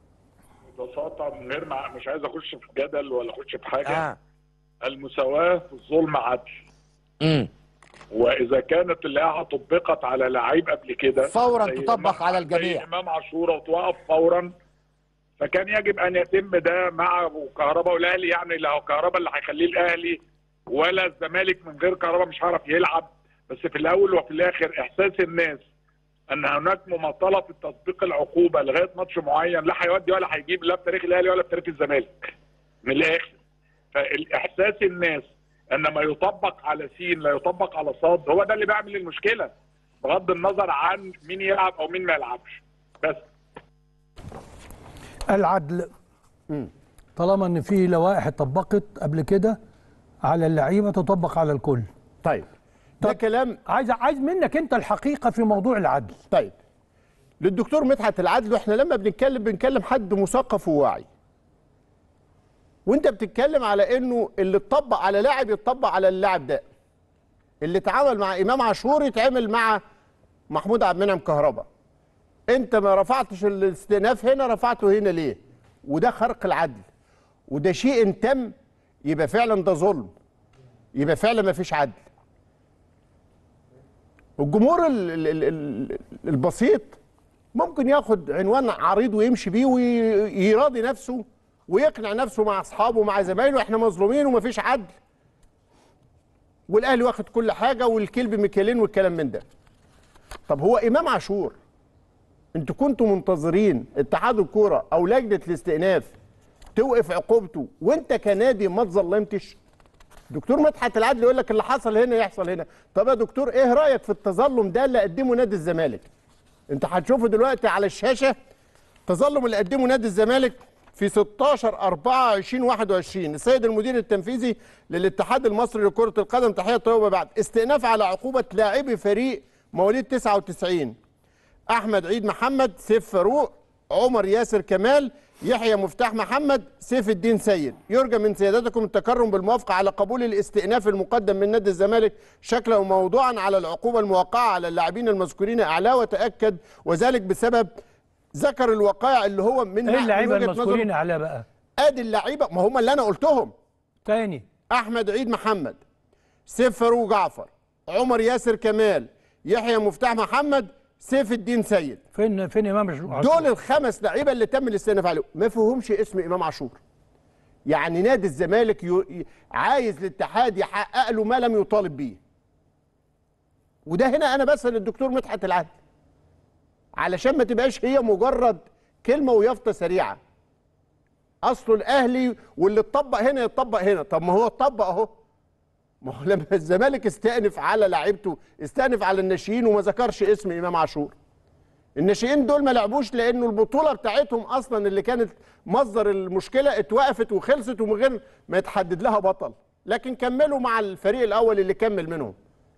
ببساطه من غير ما مش عايز اخش في جدل ولا اخش في حاجه آه. المساواه في الظلم عدل امم واذا كانت اللائحه طبقت على لعيب قبل كده فوراً زي تطبق إمام- على الجميع. زي امام عاشوره وتوقف فورا فكان يجب ان يتم ده مع كهرباء والاهلي يعني لا هو كهرباء اللي هيخليه الاهلي ولا الزمالك من غير كهرباء مش هيعرف يلعب بس في الاول وفي الاخر احساس الناس ان هناك مماطله في تطبيق العقوبه لغايه ماتش معين لا هيودي ولا هيجيب لا بتاريخ الاهلي ولا بتاريخ الزمالك من الاخر فالاحساس الناس ان ما يطبق على سين لا يطبق على صاد هو ده اللي بيعمل المشكله بغض النظر عن مين يلعب او مين ما يلعبش بس العدل طالما ان في لوائح اتطبقت قبل كده على اللعيبه تطبق على الكل طيب ده كلام عايز عايز منك انت الحقيقه في موضوع العدل طيب للدكتور مدحت العدل واحنا لما بنتكلم بنتكلم حد مثقف وواعي وانت بتتكلم على انه اللي اتطبق على لاعب يتطبق على اللاعب ده اللي اتعامل مع امام عاشور يتعامل مع محمود عبد المنعم كهربا انت ما رفعتش الاستئناف هنا رفعته هنا ليه وده خرق العدل وده شيء ان تم يبقى فعلا ده ظلم يبقى فعلا ما فيش عدل الجمهور ال- ال- ال- ال- البسيط ممكن ياخد عنوان عريض ويمشي بيه ويراضي نفسه ويقنع نفسه مع اصحابه ومع زمايله احنا مظلومين ومفيش عدل والاهلي واخد كل حاجه والكلب مكيالين والكلام من ده طب هو امام عاشور انتوا كنتوا منتظرين اتحاد الكوره او لجنه الاستئناف توقف عقوبته وانت كنادي ما اتظلمتش دكتور مدحت العدل يقول لك اللي حصل هنا يحصل هنا طب يا دكتور ايه رايك في التظلم ده اللي قدمه نادي الزمالك انت هتشوفه دلوقتي على الشاشه التظلم اللي قدمه نادي الزمالك في 16 4 2021 السيد المدير التنفيذي للاتحاد المصري لكره القدم تحيه طيبه بعد استئناف على عقوبه لاعبي فريق مواليد 99 احمد عيد محمد سيف فاروق عمر ياسر كمال يحيى مفتاح محمد سيف الدين سيد يرجى من سيادتكم التكرم بالموافقه على قبول الاستئناف المقدم من نادي الزمالك شكلا وموضوعا على العقوبه الموقعه على اللاعبين المذكورين اعلاه وتاكد وذلك بسبب ذكر الوقائع اللي هو من ايه من اللعيبه وجهة المذكورين نظره على بقى ادي اللعيبه ما هم اللي انا قلتهم تاني احمد عيد محمد سيف فاروق جعفر عمر ياسر كمال يحيى مفتاح محمد سيف الدين سيد فين فين امام عاشور دول الخمس لعيبه اللي تم الاستئناف عليهم ما فيهمش اسم امام عاشور يعني نادي الزمالك يو... ي- عايز الاتحاد يحقق له ما لم يطالب بيه وده هنا انا بسال الدكتور مدحت العدل علشان ما تبقاش هي مجرد كلمه ويافطه سريعه اصله الاهلي واللي اتطبق هنا يتطبق هنا طب ما هو اتطبق اهو ما هو لما الزمالك استأنف على لعيبته استأنف على الناشئين وما ذكرش اسم امام عاشور الناشئين دول ما لعبوش لانه البطوله بتاعتهم اصلا اللي كانت مصدر المشكله اتوقفت وخلصت ومن غير ما يتحدد لها بطل لكن كملوا مع الفريق الاول اللي كمل منهم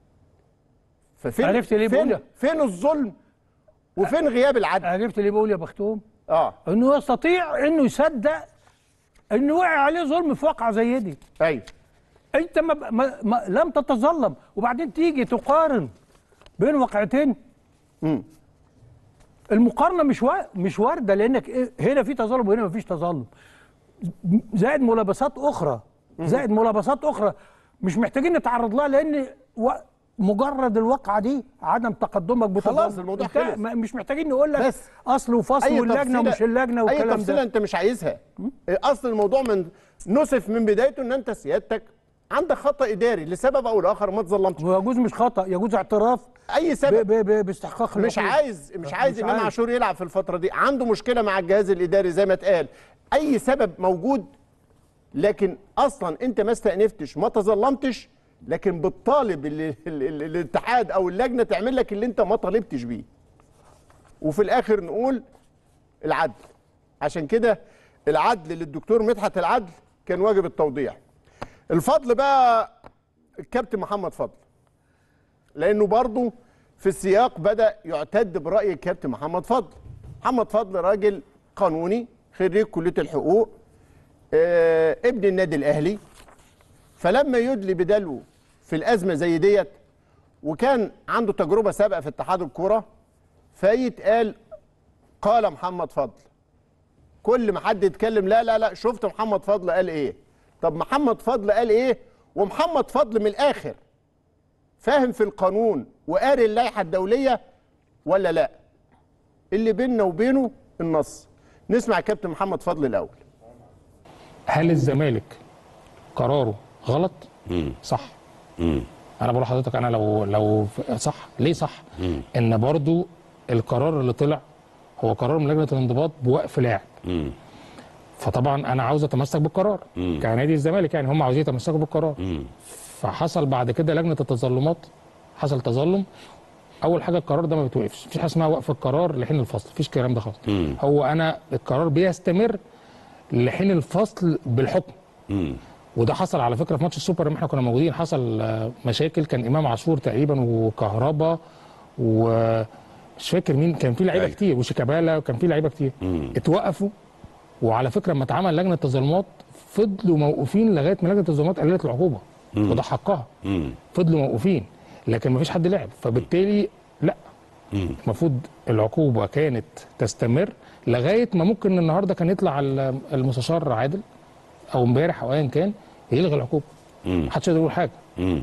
ففين عرفت ليه فين, بقول؟ فين الظلم وفين غياب العدل عرفت ليه بقول يا بختوم اه انه يستطيع انه يصدق انه وقع عليه ظلم في واقعه زي دي ايوه انت ما, ما, ما لم تتظلم وبعدين تيجي تقارن بين واقعتين مم. المقارنه مش وا... مش وارده لانك إيه؟ هنا في تظلم وهنا ما فيش تظلم زائد ملابسات اخرى زائد ملابسات اخرى مش محتاجين نتعرض لها لان و... مجرد الواقعه دي عدم تقدمك بتظلم خلاص الموضوع انت خلص. ما- مش محتاجين نقول لك بس اصل وفصل واللجنه تفصيلة- ومش اللجنه اي والكلام تفصيله ده انت مش عايزها اصل الموضوع من نسف من بدايته ان انت سيادتك عندك خطا اداري لسبب او لاخر ما تظلمتش ويجوز مش خطا يجوز اعتراف اي ب... سبب ب... ب... باستحقاق مش الحقوق. عايز مش عايز مش امام عايز. عاشور يلعب في الفتره دي عنده مشكله مع الجهاز الاداري زي ما اتقال اي سبب موجود لكن اصلا انت ما استأنفتش ما تظلمتش لكن بتطالب ال- ال- ال- الاتحاد او اللجنه تعمل لك اللي انت ما طالبتش بيه وفي الاخر نقول العدل عشان كده العدل للدكتور مدحت العدل كان واجب التوضيح الفضل بقى الكابتن محمد فضل لانه برضه في السياق بدا يعتد براي الكابتن محمد فضل محمد فضل راجل قانوني خريج كليه الحقوق آه ابن النادي الاهلي فلما يدلي بدلو في الازمه زي ديت وكان عنده تجربه سابقه في اتحاد الكوره فيتقال قال محمد فضل كل ما حد يتكلم لا لا لا شفت محمد فضل قال ايه طب محمد فضل قال ايه ومحمد فضل من الاخر فاهم في القانون وقاري اللائحه الدوليه ولا لا اللي بيننا وبينه النص نسمع كابتن محمد فضل الاول هل الزمالك قراره غلط؟ صح انا بقول لحضرتك انا لو لو صح ليه صح؟ ان برضو القرار اللي طلع هو قرار من لجنه الانضباط بوقف لاعب فطبعا انا عاوز اتمسك بالقرار كنادي الزمالك يعني هم عاوزين يتمسكوا بالقرار فحصل بعد كده لجنه التظلمات حصل تظلم اول حاجه القرار ده ما بيتوقفش مفيش حاجه اسمها وقف القرار لحين الفصل مفيش الكلام ده خالص هو انا القرار بيستمر لحين الفصل بالحكم وده حصل على فكره في ماتش السوبر لما احنا كنا موجودين حصل آه، مشاكل كان امام عاشور تقريبا وكهربا ومش فاكر مين كان في لعيبه أيوة. كتير وشيكابالا كان في لعيبه كتير اتوقفوا وعلى فكره لما اتعمل لجنه تظلمات فضلوا موقوفين لغايه ما لجنه التظلمات قللت العقوبه وده حقها فضلوا موقوفين لكن مفيش حد لعب فبالتالي لا المفروض العقوبه كانت تستمر لغايه ما ممكن النهارده كان يطلع ال- المستشار عادل او امبارح او ايا كان يلغي العقوبه محدش يقدر يقول حاجه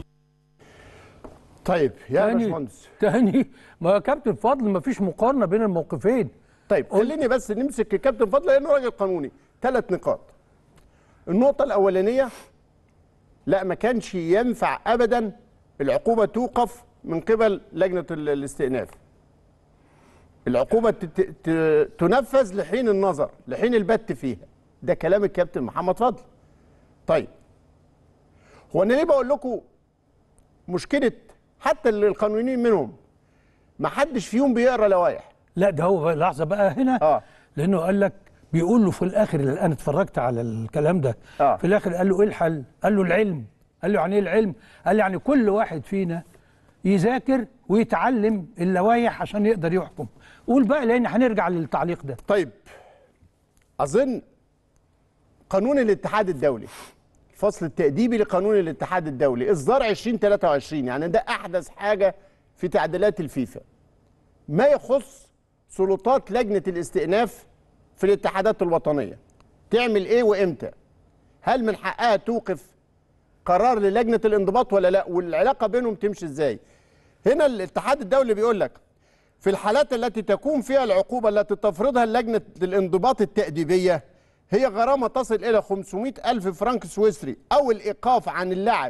طيب يا تاني باشمهندس تاني ما يا كابتن فضل ما فيش مقارنه بين الموقفين طيب خليني بس نمسك الكابتن فضل لانه راجل قانوني ثلاث نقاط النقطه الاولانيه لا ما كانش ينفع ابدا العقوبه توقف من قبل لجنه ال- الاستئناف العقوبه تت- ت- تنفذ لحين النظر لحين البت فيها ده كلام الكابتن محمد فضل طيب هو انا ليه بقول لكم مشكله حتى اللي القانونيين منهم ما حدش فيهم بيقرا لوائح لا ده هو بقى- لحظه بقى هنا اه لانه قال لك بيقول له في الاخر اللي انا اتفرجت على الكلام ده آه. في الاخر قال له ايه الحل؟ قال له العلم قال له يعني ايه العلم؟ قال له يعني كل واحد فينا يذاكر ويتعلم اللوائح عشان يقدر يحكم قول بقى لان هنرجع للتعليق ده طيب اظن قانون الاتحاد الدولي الفصل التأديبي لقانون الاتحاد الدولي اصدار 2023 يعني ده احدث حاجه في تعديلات الفيفا ما يخص سلطات لجنه الاستئناف في الاتحادات الوطنيه تعمل ايه وامتى هل من حقها توقف قرار للجنه الانضباط ولا لا والعلاقه بينهم تمشي ازاي هنا الاتحاد الدولي بيقول لك في الحالات التي تكون فيها العقوبة التي تفرضها لجنة الانضباط التأديبية هي غرامة تصل إلى 500 ألف فرنك سويسري أو الإيقاف عن اللعب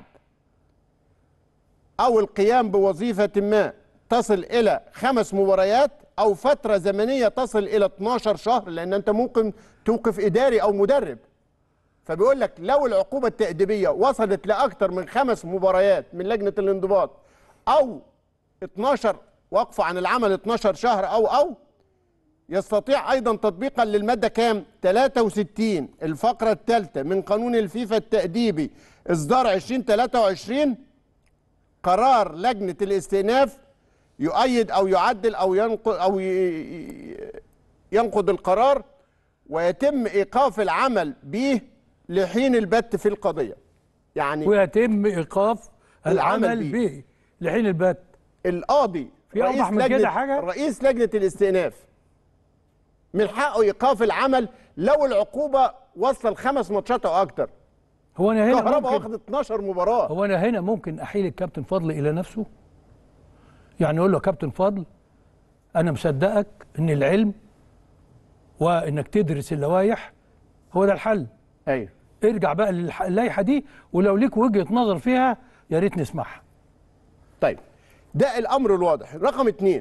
أو القيام بوظيفة ما تصل إلى خمس مباريات أو فترة زمنية تصل إلى 12 شهر لأن أنت ممكن توقف إداري أو مدرب فبيقول لك لو العقوبة التأديبية وصلت لأكثر من خمس مباريات من لجنة الانضباط أو 12 وقف عن العمل 12 شهر أو أو يستطيع أيضا تطبيقا للمادة كام 63 الفقرة الثالثة من قانون الفيفا التأديبي إصدار 2023 قرار لجنة الاستئناف يؤيد أو يعدل أو ينقض أو ي- ينقض القرار ويتم إيقاف العمل به لحين البت في القضية يعني ويتم ايقاف العمل العمل بيه. به لحين البت القاضي في أوضح من كده حاجة؟ رئيس لجنة الاستئناف من حقه إيقاف العمل لو العقوبة وصل خمس ماتشات أو أكتر هو انا هنا كهربا ممكن واخد 12 مباراة هو انا هنا ممكن احيل الكابتن فضل الى نفسه يعني اقول له يا كابتن فضل انا مصدقك ان العلم وانك تدرس اللوائح هو ده الحل أيوه ارجع بقى للح- للائحه دي ولو ليك وجهه نظر فيها يا ريت نسمعها طيب ده الامر الواضح رقم اتنين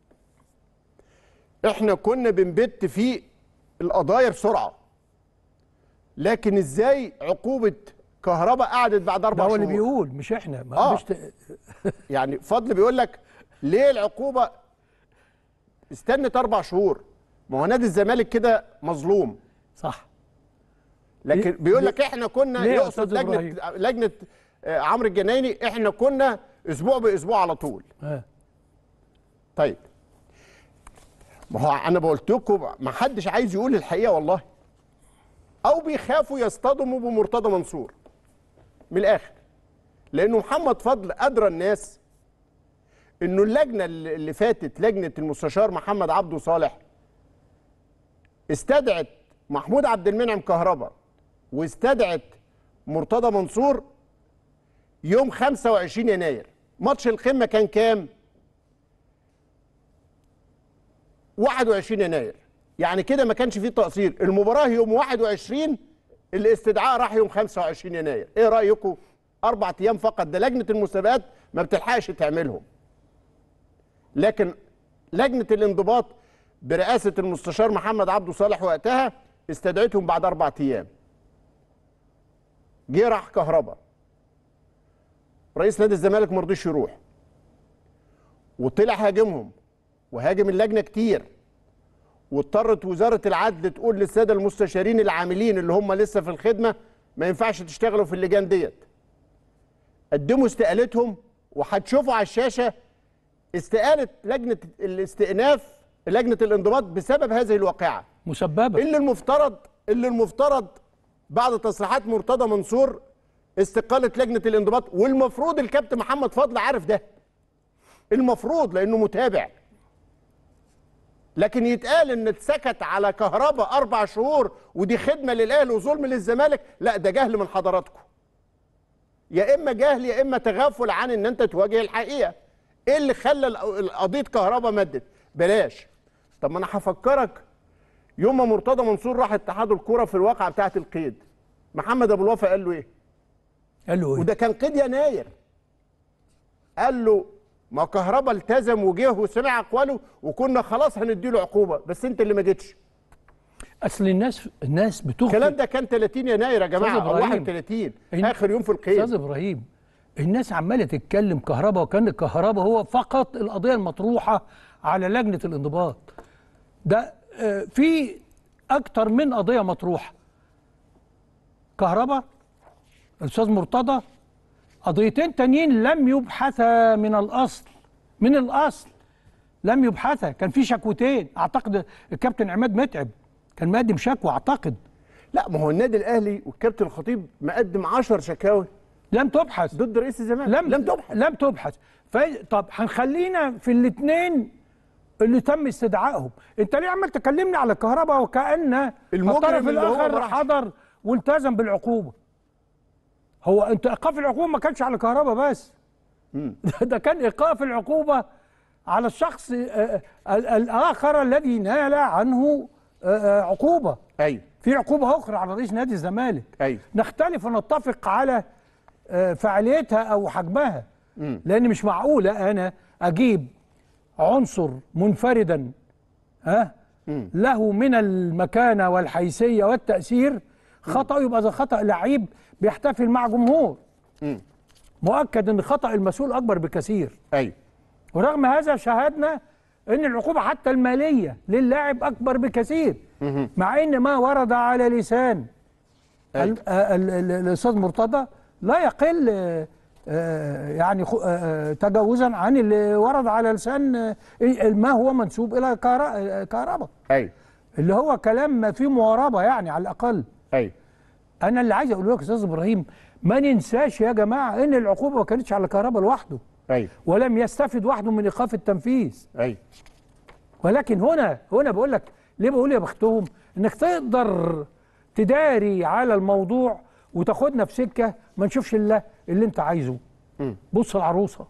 احنا كنا بنبت في القضايا بسرعه لكن ازاي عقوبه كهرباء قعدت بعد ده اربع هو شهور اللي بيقول مش احنا ما آه. مش ت... يعني فضل بيقول لك ليه العقوبه استنت اربع شهور ما هو نادي الزمالك كده مظلوم صح لكن ليه- بيقول ليه- لك احنا كنا ليه يا يقصد أستاذ لجنه إبراهيم؟ لجنه آه، عمرو الجنايني احنا كنا اسبوع باسبوع على طول آه. طيب ما هو انا قلت لكم ما حدش عايز يقول الحقيقه والله او بيخافوا يصطدموا بمرتضى منصور من الاخر لانه محمد فضل ادرى الناس انه اللجنه اللي اللي فاتت لجنه المستشار محمد عبده صالح استدعت محمود عبد المنعم كهربا واستدعت مرتضى منصور يوم 25 يناير ماتش القمه كان كام 21 يناير يعني كده ما كانش فيه تقصير المباراه يوم 21 الاستدعاء راح يوم 25 يناير ايه رايكم اربع ايام فقط ده لجنه المسابقات ما بتلحقش تعملهم لكن لجنه الانضباط برئاسه المستشار محمد عبده صالح وقتها استدعتهم بعد اربع ايام جه راح كهربا رئيس نادي الزمالك ما رضيش يروح وطلع هاجمهم وهاجم اللجنه كتير واضطرت وزاره العدل تقول للساده المستشارين العاملين اللي هم لسه في الخدمه ما ينفعش تشتغلوا في اللجان ديت قدموا استقالتهم وهتشوفوا على الشاشه استقاله لجنه الاستئناف لجنه الانضباط بسبب هذه الواقعه مسببه اللي المفترض اللي المفترض بعد تصريحات مرتضى منصور استقاله لجنه الانضباط والمفروض الكابتن محمد فضل عارف ده المفروض لانه متابع لكن يتقال ان اتسكت على كهرباء اربع شهور ودي خدمه للاهلي وظلم للزمالك لا ده جهل من حضراتكم يا اما جهل يا اما تغافل عن ان انت تواجه الحقيقه ايه اللي خلى ال- قضيه كهرباء مدت بلاش طب ما انا هفكرك يوم ما مرتضى منصور راح اتحاد الكوره في الواقعه بتاعه القيد محمد ابو الوفا قال له ايه قال له ايه وده كان قيد يناير قال له ما كهربا التزم وجه وسمع اقواله وكنا خلاص هنديله عقوبه بس انت اللي ما جيتش اصل الناس الناس بتخطئ الكلام ده كان 30 يناير يا جماعه أستاذ او إبراهيم. 31 إن- اخر يوم في استاذ القيد ابراهيم الناس عماله تتكلم كهرباء وكان الكهرباء هو فقط القضيه المطروحه على لجنه الانضباط ده آه، في اكتر من قضيه مطروحه كهرباء الاستاذ مرتضى قضيتين تانيين لم يبحثا من الاصل من الاصل لم يبحثا كان في شكوتين اعتقد الكابتن عماد متعب كان مقدم شكوى اعتقد لا ما هو النادي الاهلي والكابتن الخطيب مقدم 10 شكاوي لم تبحث ضد رئيس الزمالك لم لم تبحث لم تبحث ف... طب هنخلينا في الاثنين اللي تم استدعائهم انت ليه عمال تكلمني على الكهرباء وكأن المجرم الطرف اللي هو ما الاخر راحش. حضر والتزم بالعقوبه هو انت ايقاف العقوبه ما كانش على الكهرباء بس ده كان ايقاف العقوبه على الشخص آه، ال- الاخر الذي نال عنه آه، آه، عقوبه ايوه في عقوبه اخرى على رئيس نادي الزمالك ايوه نختلف ونتفق على آه، فعاليتها او حجمها لان مش معقوله انا اجيب عنصر منفردا ها له من المكانه والحيثيه والتاثير خطا يبقى ده خطا لعيب بيحتفل مع جمهور مم. مؤكد ان خطا المسؤول اكبر بكثير ايوه ورغم هذا شاهدنا ان العقوبه حتى الماليه للاعب اكبر بكثير مع ان ما ورد على لسان أيوة. ال- آه، ال- ال- الاستاذ مرتضى لا يقل آه، آه، يعني خو- آه، تجاوزا عن اللي ورد على لسان آه، ما هو منسوب الى كهر- آه، كهرباء ايوه اللي هو كلام ما فيه مواربه يعني على الاقل ايوه انا اللي عايز اقول لك يا استاذ ابراهيم ما ننساش يا جماعه ان العقوبه ما كانتش على كهرباء لوحده ايوه ولم يستفد وحده من ايقاف التنفيذ ايوه ولكن هنا هنا بقول لك ليه بقول يا بختهم انك تقدر تداري على الموضوع وتاخدنا في سكه ما نشوفش الا اللي انت عايزه بص العروسه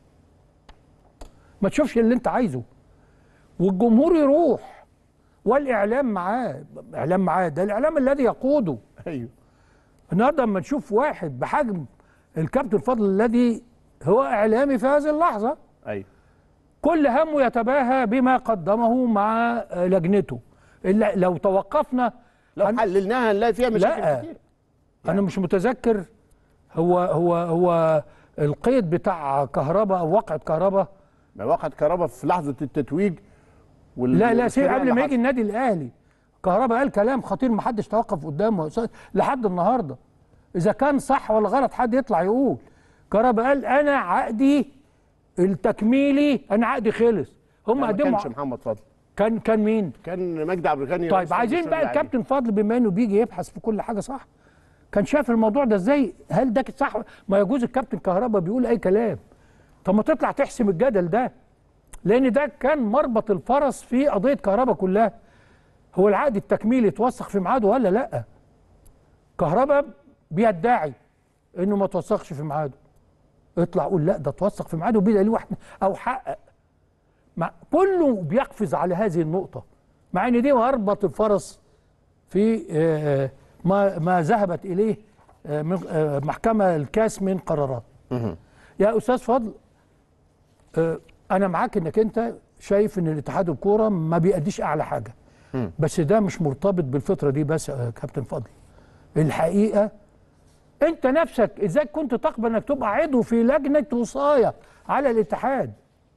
ما تشوفش اللي انت عايزه والجمهور يروح والاعلام معاه اعلام معاه ده الاعلام الذي يقوده ايوه النهارده لما نشوف واحد بحجم الكابتن فضل الذي هو اعلامي في هذه اللحظه ايوه كل همه يتباهى بما قدمه مع آه، لجنته إلا لو توقفنا لو هن- حللناها هنلاقي فيها مشاكل لا. كتير انا مش متذكر هو هو هو القيد بتاع كهرباء او وقعه كهرباء ما وقعت كهرباء في لحظه التتويج وال... لا لا سيب والخناقة قبل ما اللي يجي النادي الاهلي كهرباء قال كلام خطير ما حدش توقف قدامه لحد النهارده اذا كان صح ولا غلط حد يطلع يقول كهرباء قال انا عقدي التكميلي انا عقدي خلص هم ما قدموا كانش محمد فضل كان كان مين كان مجدي عبد الغني طيب رئيس عايزين نادي بقى الشغل العالي. الكابتن فضل بما انه بيجي يبحث في كل حاجه صح كان شاف الموضوع ده ازاي هل ده صح ما يجوز الكابتن كهربا بيقول اي كلام طب ما تطلع تحسم الجدل ده لان ده كان مربط الفرس في قضيه كهربا كلها هو العقد التكميلي اتوثق في ميعاده ولا لا كهربا بيدعي انه ما توثقش في ميعاده اطلع قول لا ده اتوثق في ميعاده بدليل واحد او حقق مع كله بيقفز على هذه النقطه مع ان دي مربط الفرس في آه، ما ما ذهبت اليه آه، من آه، محكمه الكاس من قرارات يا استاذ فضل آه، انا معاك انك انت شايف ان الاتحاد الكوره ما بيأديش اعلى حاجه بس ده مش مرتبط بالفتره دي بس يا كابتن فضل الحقيقه انت نفسك ازاي كنت تقبل انك تبقى عضو في لجنه وصايه على الاتحاد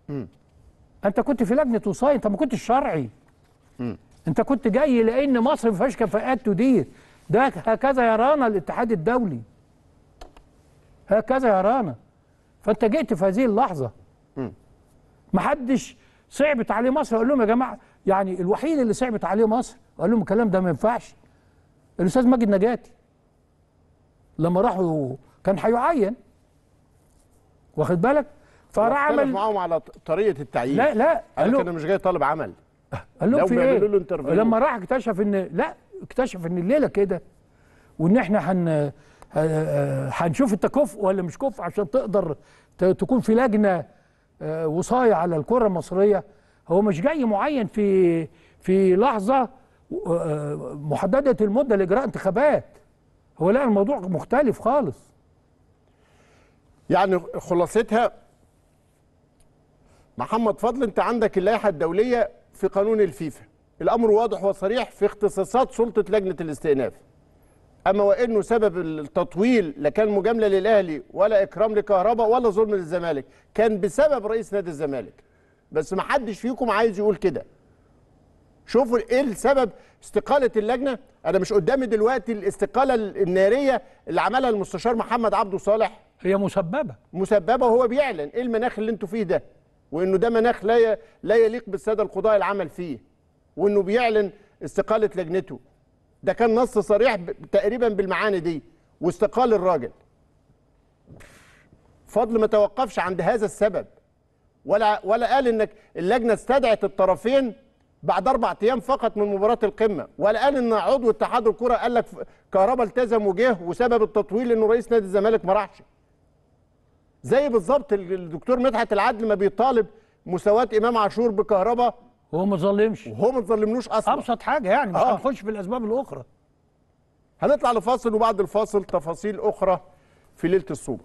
انت كنت في لجنه وصايه انت ما كنتش شرعي انت كنت جاي لان مصر ما فيهاش كفاءات تدير ده هكذا يرانا الاتحاد الدولي هكذا يرانا فانت جئت في هذه اللحظه ما حدش صعبت عليه مصر قال لهم يا جماعه يعني الوحيد اللي صعبت عليه مصر قال لهم الكلام ده ما ينفعش الاستاذ ماجد نجاتي لما راحوا كان هيعين واخد بالك فراح واختلف عمل معاهم على ط- طريقه التعيين لا لا قال قال لك له انا مش جاي طالب عمل قال لهم لو في بيعملوا ايه له انترفيو. لما راح اكتشف ان لا اكتشف ان الليله كده وان احنا هن ه- ه- هنشوف انت كفء ولا مش كفء عشان تقدر ت- تكون في لجنه آه، وصايه على الكره المصريه هو مش جاي معين في في لحظه آه، محدده المده لاجراء انتخابات هو لا الموضوع مختلف خالص يعني خلاصتها محمد فضل انت عندك اللائحه الدوليه في قانون الفيفا الامر واضح وصريح في اختصاصات سلطه لجنه الاستئناف اما وانه سبب التطويل لا كان مجامله للاهلي ولا اكرام لكهرباء ولا ظلم للزمالك كان بسبب رئيس نادي الزمالك بس ما حدش فيكم عايز يقول كده شوفوا ايه السبب استقاله اللجنه انا مش قدامي دلوقتي الاستقاله الناريه اللي عملها المستشار محمد عبده صالح هي مسببه مسببه وهو بيعلن ايه المناخ اللي انتوا فيه ده وانه ده مناخ لا ي- لا يليق بالساده القضاء العمل فيه وانه بيعلن استقاله لجنته ده كان نص صريح ب- تقريبا بالمعاني دي واستقال الراجل فضل ما توقفش عند هذا السبب ولا ولا قال انك اللجنه استدعت الطرفين بعد اربع ايام فقط من مباراه القمه ولا قال ان عضو اتحاد الكره قال لك كهربا التزم وجه وسبب التطويل انه رئيس نادي الزمالك ما راحش زي بالظبط ال- الدكتور مدحت العدل ما بيطالب مساواه امام عاشور بكهرباء هو ما ظلمش وهو ما ظلمنوش اصلا ابسط حاجه يعني مش آه. هنخش في الاسباب الاخرى هنطلع لفاصل وبعد الفاصل تفاصيل اخرى في ليله السوبر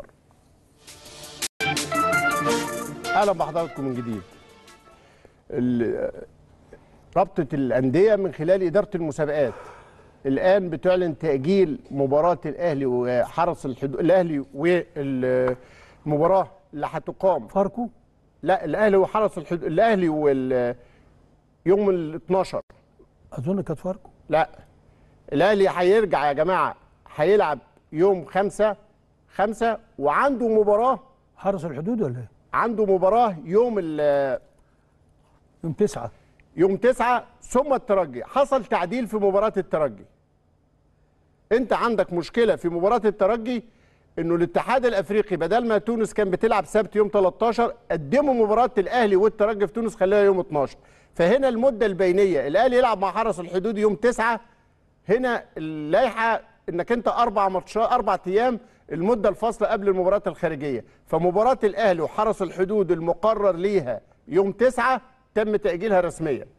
اهلا بحضراتكم من جديد ال- رابطه الانديه من خلال اداره المسابقات الان بتعلن تاجيل مباراه الاهلي وحرس الحدود الاهلي والمباراه اللي هتقام فاركو لا الاهلي وحرس الحدود الاهلي وال يوم ال 12 اظن كانت فاركو لا الاهلي هيرجع يا جماعه هيلعب يوم خمسة خمسة وعنده مباراه حرس الحدود ولا ايه؟ عنده مباراه يوم ال- يوم تسعة يوم تسعة ثم الترجي حصل تعديل في مباراه الترجي انت عندك مشكله في مباراه الترجي انه الاتحاد الافريقي بدل ما تونس كان بتلعب سبت يوم 13 قدموا مباراه الاهلي والترجي في تونس خليها يوم 12 فهنا المده البينيه الاهلي يلعب مع حرس الحدود يوم 9 هنا اللائحه انك انت اربع ماتشات اربع ايام المده الفاصله قبل المباراه الخارجيه فمباراه الاهلي وحرس الحدود المقرر ليها يوم 9 تم تاجيلها رسميا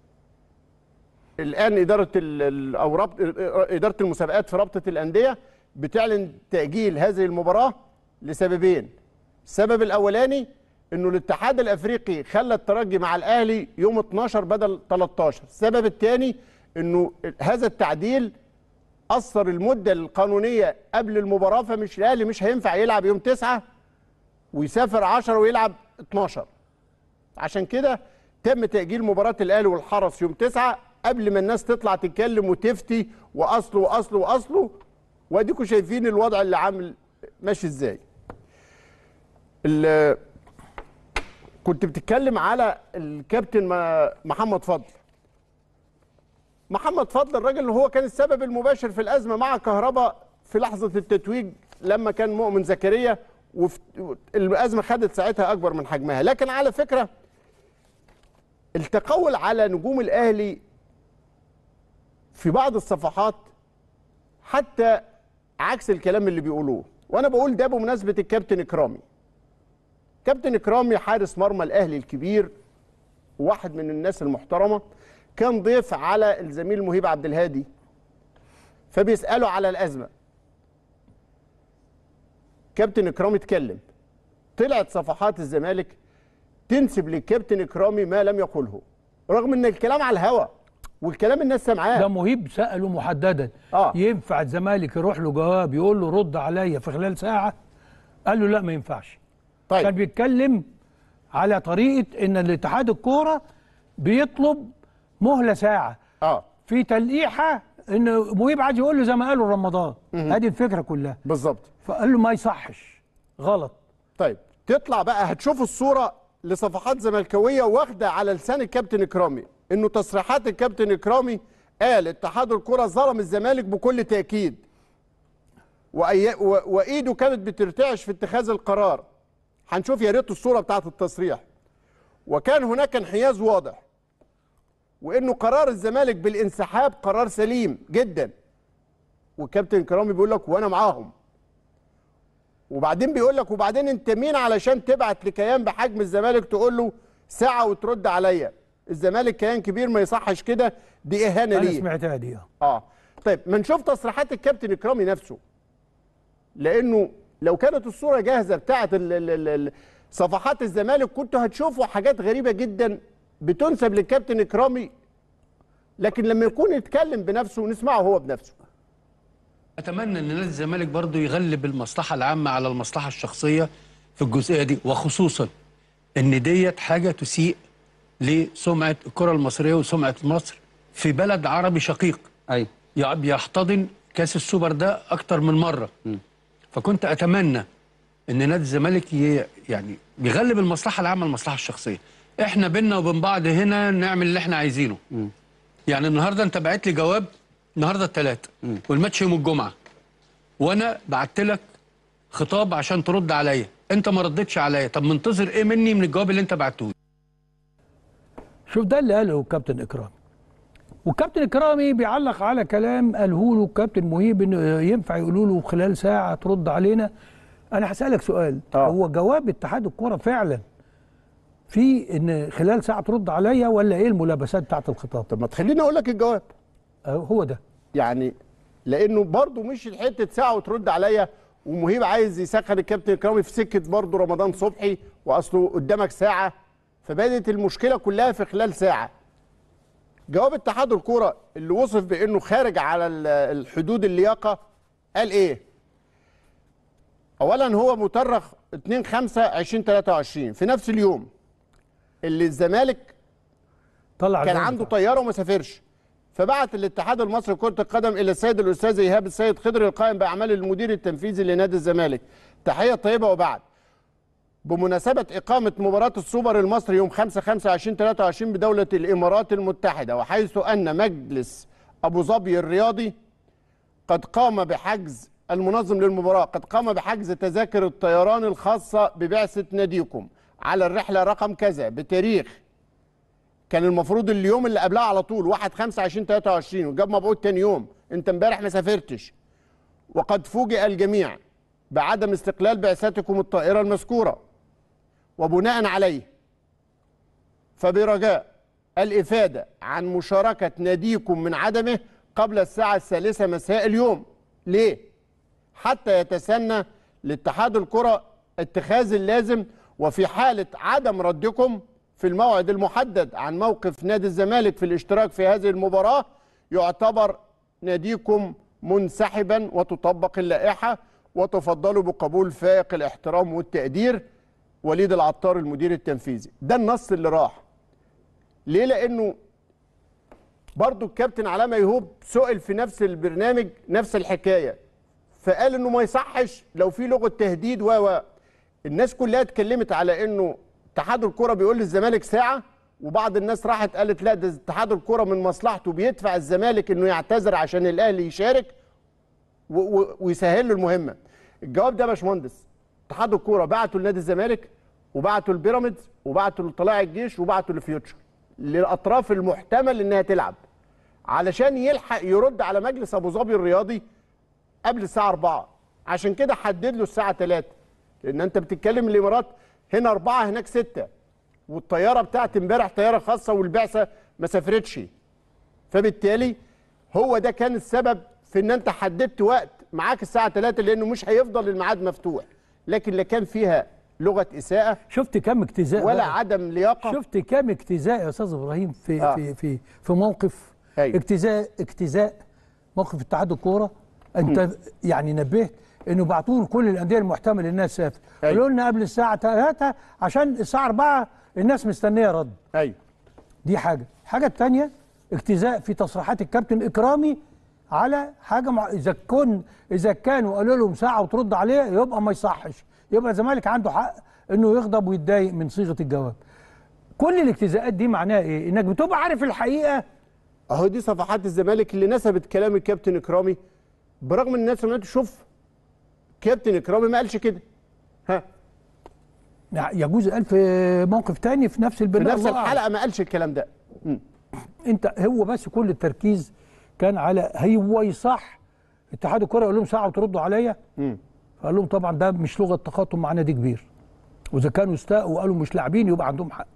الان اداره ال- ال- او ربط اداره المسابقات في رابطه الانديه بتعلن تاجيل هذه المباراه لسببين السبب الاولاني انه الاتحاد الافريقي خلى الترجي مع الاهلي يوم 12 بدل 13 السبب الثاني انه هذا التعديل اثر المده القانونيه قبل المباراه فمش الاهلي مش هينفع يلعب يوم 9 ويسافر 10 ويلعب 12 عشان كده تم تأجيل مباراة الأهلي والحرس يوم 9 قبل ما الناس تطلع تتكلم وتفتي وأصله وأصله وأصله وأديكم شايفين الوضع اللي عامل ماشي إزاي. ال- كنت بتتكلم على الكابتن ما- محمد فضل. محمد فضل الراجل اللي هو كان السبب المباشر في الأزمة مع كهرباء في لحظة التتويج لما كان مؤمن زكريا والأزمة خدت ساعتها أكبر من حجمها، لكن على فكرة التقول على نجوم الاهلي في بعض الصفحات حتى عكس الكلام اللي بيقولوه وانا بقول ده بمناسبه الكابتن اكرامي كابتن اكرامي حارس مرمى الاهلي الكبير واحد من الناس المحترمه كان ضيف على الزميل مهيب عبد الهادي فبيساله على الازمه كابتن اكرامي اتكلم طلعت صفحات الزمالك تنسب للكابتن اكرامي ما لم يقله رغم ان الكلام على الهوا والكلام الناس ده سامعاه مهيب سأله محددا آه. ينفع الزمالك يروح له جواب يقول له رد عليا في خلال ساعة قال له لا ما ينفعش كان طيب بيتكلم على طريقة ان الاتحاد الكورة بيطلب مهلة ساعة اه في تلقيحة ان مهيب عايز يقول له زي ما قالوا رمضان هذه الفكرة كلها بالظبط فقال له ما يصحش غلط طيب تطلع بقى هتشوف الصوره لصفحات زملكاويه واخده على لسان الكابتن اكرامي انه تصريحات الكابتن اكرامي قال اتحاد الكره ظلم الزمالك بكل تاكيد وأي... و... وايده كانت بترتعش في اتخاذ القرار هنشوف يا ريت الصوره بتاعت التصريح وكان هناك انحياز واضح وانه قرار الزمالك بالانسحاب قرار سليم جدا والكابتن كرامي بيقول لك وانا معاهم وبعدين بيقول لك وبعدين انت مين علشان تبعت لكيان بحجم الزمالك تقول له ساعه وترد عليا الزمالك كيان كبير ما يصحش كده دي اهانه انا ليه سمعتها دي آه. اه طيب ما نشوف تصريحات الكابتن اكرامي نفسه لانه لو كانت الصوره جاهزه بتاعه ال- ال- ال- ال- صفحات الزمالك كنتوا هتشوفوا حاجات غريبه جدا بتنسب للكابتن اكرامي لكن لما يكون يتكلم بنفسه نسمعه هو بنفسه اتمنى ان نادي الزمالك برضو يغلب المصلحه العامه على المصلحه الشخصيه في الجزئيه دي وخصوصا ان ديت حاجه تسيء لسمعه الكره المصريه وسمعه مصر في بلد عربي شقيق ايوه يع- بيحتضن كاس السوبر ده اكتر من مره فكنت اتمنى ان نادي الزمالك ي- يعني بيغلب المصلحه العامه على المصلحه الشخصيه احنا بينا وبين بعض هنا نعمل اللي احنا عايزينه يعني النهارده انت بعت لي جواب النهارده الثلاث والماتش يوم الجمعه وانا بعت لك خطاب عشان ترد عليا انت ما ردتش عليا طب منتظر ايه مني من الجواب اللي انت بعته لي شوف ده اللي قاله الكابتن اكرامي والكابتن اكرامي بيعلق على كلام قاله له الكابتن مهيب انه ينفع يقولوا له خلال ساعه ترد علينا انا هسالك سؤال آه. هو جواب اتحاد الكوره فعلا في ان خلال ساعه ترد عليا ولا ايه الملابسات بتاعت الخطاب طب ما تخليني اقول لك الجواب آه، هو ده يعني لانه برضه مش حته ساعه وترد عليا ومهيب عايز يسخن الكابتن اكرامي في سكه برضه رمضان صبحي واصله قدامك ساعه فبدت المشكله كلها في خلال ساعه جواب اتحاد الكوره اللي وصف بانه خارج على ال- الحدود اللياقه قال ايه اولا هو مترخ 2 5 2023 في نفس اليوم اللي الزمالك طلع كان الجواب عنده بتاعه. طياره وما سافرش فبعت الاتحاد المصري لكره القدم الى السيد الاستاذ ايهاب السيد خضر القائم باعمال المدير التنفيذي لنادي الزمالك تحيه طيبه وبعد بمناسبة إقامة مباراة السوبر المصري يوم 5 5 2023 بدولة الإمارات المتحدة وحيث أن مجلس أبو ظبي الرياضي قد قام بحجز المنظم للمباراة قد قام بحجز تذاكر الطيران الخاصة ببعثة ناديكم على الرحلة رقم كذا بتاريخ كان المفروض اليوم اللي قبلها على طول 1 5 20 23 وجاب مبعوث تاني يوم انت امبارح ما سافرتش وقد فوجئ الجميع بعدم استقلال بعثتكم الطائرة المذكورة وبناء عليه فبرجاء الإفادة عن مشاركة ناديكم من عدمه قبل الساعة الثالثة مساء اليوم ليه؟ حتى يتسنى لاتحاد الكرة اتخاذ اللازم وفي حالة عدم ردكم في الموعد المحدد عن موقف نادي الزمالك في الاشتراك في هذه المباراة يعتبر ناديكم منسحبا وتطبق اللائحة وتفضلوا بقبول فائق الاحترام والتقدير وليد العطار المدير التنفيذي ده النص اللي راح ليه لانه برضو الكابتن علاء ميهوب سئل في نفس البرنامج نفس الحكايه فقال انه ما يصحش لو في لغه تهديد و و الناس كلها اتكلمت على انه اتحاد الكره بيقول للزمالك ساعه وبعض الناس راحت قالت لا ده اتحاد الكره من مصلحته بيدفع الزمالك انه يعتذر عشان الاهلي يشارك و و ويسهل له المهمه الجواب ده يا باشمهندس اتحاد الكوره بعتوا لنادي الزمالك وبعتوا لبيراميدز وبعتوا لطلائع الجيش وبعتوا لفيوتشر للاطراف المحتمل انها تلعب علشان يلحق يرد على مجلس ابو ظبي الرياضي قبل الساعه 4 عشان كده حدد له الساعه 3 لان انت بتتكلم الامارات هنا 4 هناك 6 والطياره بتاعت امبارح طياره خاصه والبعثه ما سافرتش فبالتالي هو ده كان السبب في ان انت حددت وقت معاك الساعه 3 لانه مش هيفضل الميعاد مفتوح لكن لا كان فيها لغه اساءه شفت كام اجتزاء ولا بقى؟ عدم لياقه شفت كام اجتزاء يا استاذ ابراهيم في آه. في في في موقف أيوة. اجتزاء اجتزاء موقف اتحاد الكوره انت يعني نبهت انه بعتوه لكل الانديه المحتمل انها تسافر أيوة. قالوا لنا قبل الساعه 3 عشان الساعه 4 الناس مستنيه رد ايوه دي حاجه الحاجه الثانيه اجتزاء في تصريحات الكابتن اكرامي على حاجه مع... اذا كن اذا كانوا قالوا لهم ساعه وترد عليه يبقى ما يصحش يبقى الزمالك عنده حق انه يغضب ويتضايق من صيغه الجواب كل الاجتزاءات دي معناها ايه انك بتبقى عارف الحقيقه اهو دي صفحات الزمالك اللي نسبت كلام الكابتن اكرامي برغم ان الناس ما تشوف كابتن اكرامي ما قالش كده ها يجوز قال في موقف تاني في نفس في البرنامج نفس الله أعلم. الحلقه ما قالش الكلام ده انت هو بس كل التركيز كان على هو يصح اتحاد الكره يقول لهم ساعه وتردوا عليا مم. فقال لهم طبعا ده مش لغه تخاطب مع نادي كبير واذا كانوا استاءوا وقالوا مش لاعبين يبقى عندهم حق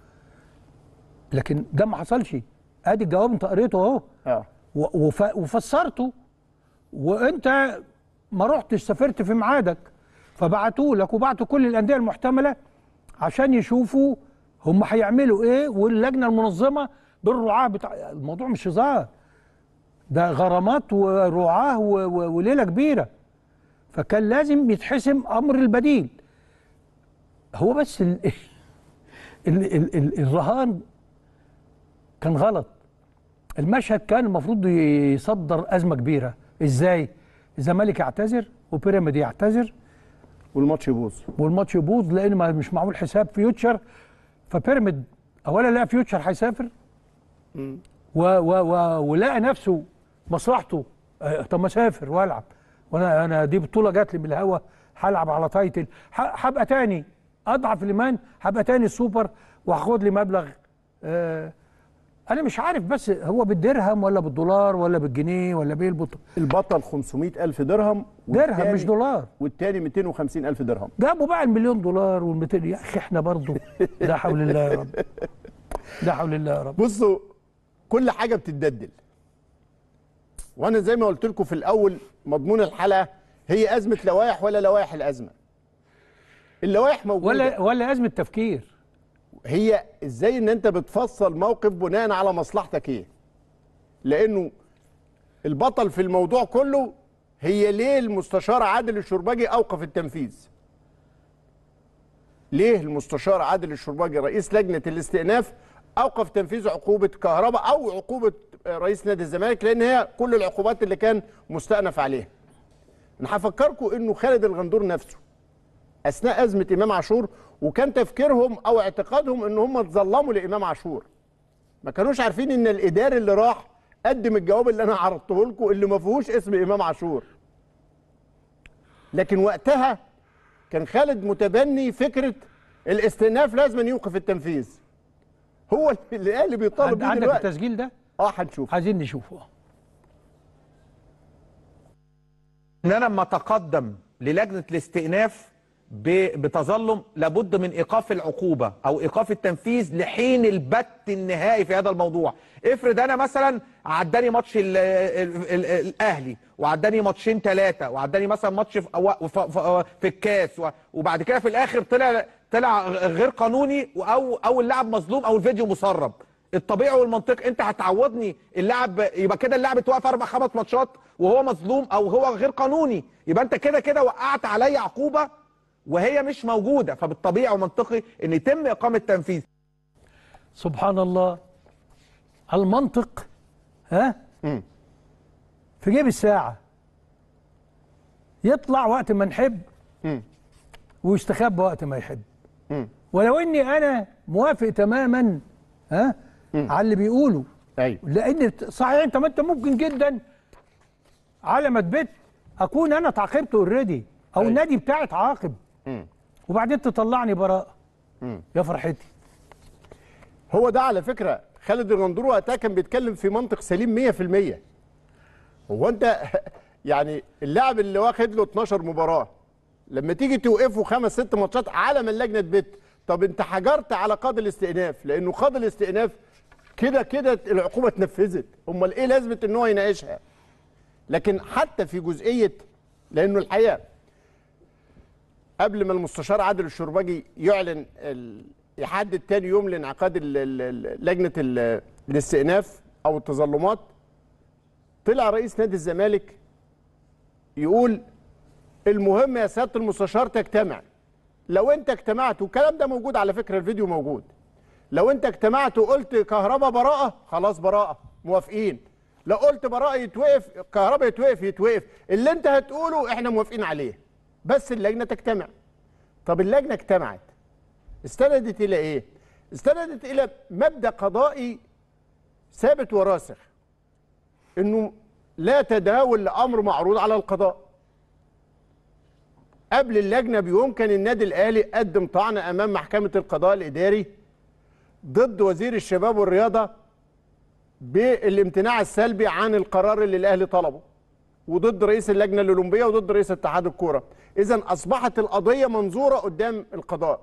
لكن ده ما حصلش ادي الجواب انت قريته اهو اه و- وف- وفسرته وانت ما رحتش سافرت في ميعادك فبعتوا لك وبعتوا كل الانديه المحتمله عشان يشوفوا هم هيعملوا ايه واللجنه المنظمه بالرعاه بتاع الموضوع مش هزار ده غرامات ورعاه و- و- وليله كبيره فكان لازم يتحسم امر البديل هو بس ال ال ال ال الرهان كان غلط المشهد كان المفروض يصدر ازمه كبيره ازاي الزمالك يعتذر وبيراميد يعتذر والماتش يبوظ والماتش يبوظ لان ما مش معمول حساب فيوتشر فبيراميد اولا لا فيوتشر هيسافر و و و ولقى نفسه مصلحته آه، طب ما اسافر والعب وانا انا دي بطوله جات لي من الهوا هلعب على تايتل ح- هبقى تاني اضعف الايمان هبقى تاني السوبر وهاخد لي مبلغ آه انا مش عارف بس هو بالدرهم ولا بالدولار ولا بالجنيه ولا بايه البطل البطل 500 ألف درهم درهم والتاني- مش دولار والتاني 250 ألف درهم جابوا بقى المليون دولار وال200 يا اخي احنا برضه لا حول الله يا رب لا حول الله يا رب بصوا كل حاجة بتتبدل وأنا زي ما قلت لكم في الأول مضمون الحلقة هي أزمة لوائح ولا لوائح الأزمة اللوائح موجودة ولا ولا ازمه تفكير هي ازاي ان انت بتفصل موقف بناء على مصلحتك ايه لانه البطل في الموضوع كله هي ليه المستشار عادل الشرباجي اوقف التنفيذ ليه المستشار عادل الشرباجي رئيس لجنه الاستئناف اوقف تنفيذ عقوبه كهرباء او عقوبه رئيس نادي الزمالك لان هي كل العقوبات اللي كان مستأنف عليها انا هفكركم انه خالد الغندور نفسه اثناء ازمه امام عاشور وكان تفكيرهم او اعتقادهم ان هم اتظلموا لامام عاشور ما كانوش عارفين ان الاداري اللي راح قدم الجواب اللي انا عرضته لكم اللي ما فيهوش اسم امام عاشور لكن وقتها كان خالد متبني فكره الاستئناف لازم أن يوقف التنفيذ هو اللي قال بيطالب عند بيه عندك دلوقتي التسجيل ده اه هنشوف عايزين نشوفه ان انا لما اتقدم للجنه الاستئناف ب- بتظلم لابد من ايقاف العقوبه او ايقاف التنفيذ لحين البت النهائي في هذا الموضوع افرض انا مثلا عداني ماتش ال ال ال الاهلي وعداني ماتشين ثلاثه وعداني مثلا ماتش في, أو- في, في, في الكاس و- وبعد كده في الاخر طلع طلع غير قانوني او او اللاعب مظلوم او الفيديو مسرب الطبيعي والمنطقي انت هتعوضني اللاعب يبقى كده اللاعب اتوقف اربع خمس ماتشات وهو مظلوم او هو غير قانوني يبقى انت كده كده وقعت عليا عقوبه وهي مش موجوده فبالطبيعي ومنطقي ان يتم اقامه تنفيذ سبحان الله المنطق ها في جيب الساعة يطلع وقت ما نحب ويستخبى وقت ما يحب ولو اني انا موافق تماما ها على اللي بيقوله ايوه لان صحيح انت ما انت ممكن جدا على ما تبت اكون انا اتعاقبت اوريدي او أيوة. النادي بتاعي اتعاقب وبعدين تطلعني براءه يا فرحتي هو ده على فكره خالد الغندور وقتها كان بيتكلم في منطق سليم 100% هو انت يعني اللاعب اللي واخد له 12 مباراه لما تيجي توقفه خمس ست ماتشات على ما اللجنه تبت طب انت حجرت على قاضي الاستئناف لانه قاضي الاستئناف كده كده العقوبه اتنفذت امال ايه لازمه ان هو يناقشها لكن حتى في جزئيه لانه الحقيقه قبل ما المستشار عادل الشرباجي يعلن ال... يحدد تاني يوم لانعقاد ال... ال... ال- لجنه ال... الاستئناف او التظلمات طلع رئيس نادي الزمالك يقول المهم يا سياده المستشار تجتمع لو انت اجتمعت والكلام ده موجود على فكره الفيديو موجود لو انت اجتمعت وقلت كهرباء براءه خلاص براءه موافقين لو قلت براءه يتوقف كهرباء يتوقف يتوقف اللي انت هتقوله احنا موافقين عليه بس اللجنه تجتمع طب اللجنه اجتمعت استندت الى ايه استندت الى مبدا قضائي ثابت وراسخ انه لا تداول لامر معروض على القضاء قبل اللجنه بيوم كان النادي الاهلي قدم طعن امام محكمه القضاء الاداري ضد وزير الشباب والرياضه بالامتناع السلبي عن القرار اللي الاهلي طلبه وضد رئيس اللجنه الاولمبيه وضد رئيس اتحاد الكوره اذا اصبحت القضيه منظوره قدام القضاء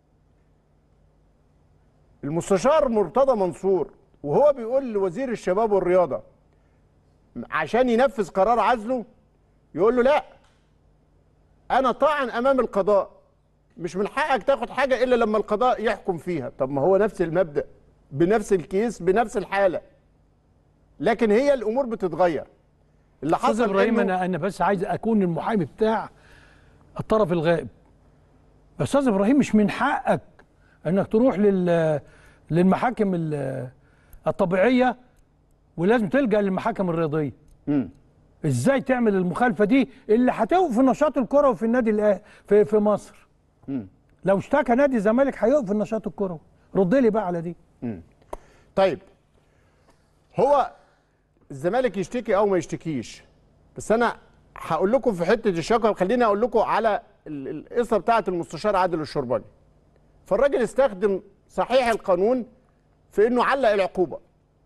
المستشار مرتضى منصور وهو بيقول لوزير الشباب والرياضه عشان ينفذ قرار عزله يقول له لا انا طاعن امام القضاء مش من حقك تاخد حاجه الا لما القضاء يحكم فيها طب ما هو نفس المبدا بنفس الكيس بنفس الحاله لكن هي الامور بتتغير اللي استاذ حصل ابراهيم إنه- انا انا بس عايز اكون المحامي بتاع الطرف الغائب استاذ ابراهيم مش من حقك انك تروح لل للمحاكم ال- الطبيعيه ولازم تلجا للمحاكم الرياضيه مم. ازاي تعمل المخالفه دي اللي هتوقف النشاط الكروي في النادي الأه- في في مصر لو اشتكى نادي الزمالك هيوقف النشاط الكروي رد لي بقى على دي طيب هو الزمالك يشتكي او ما يشتكيش بس انا هقول لكم في حته الشكوى خليني اقول لكم على ال- القصه بتاعه المستشار عادل الشرباني فالراجل استخدم صحيح القانون في انه علق العقوبه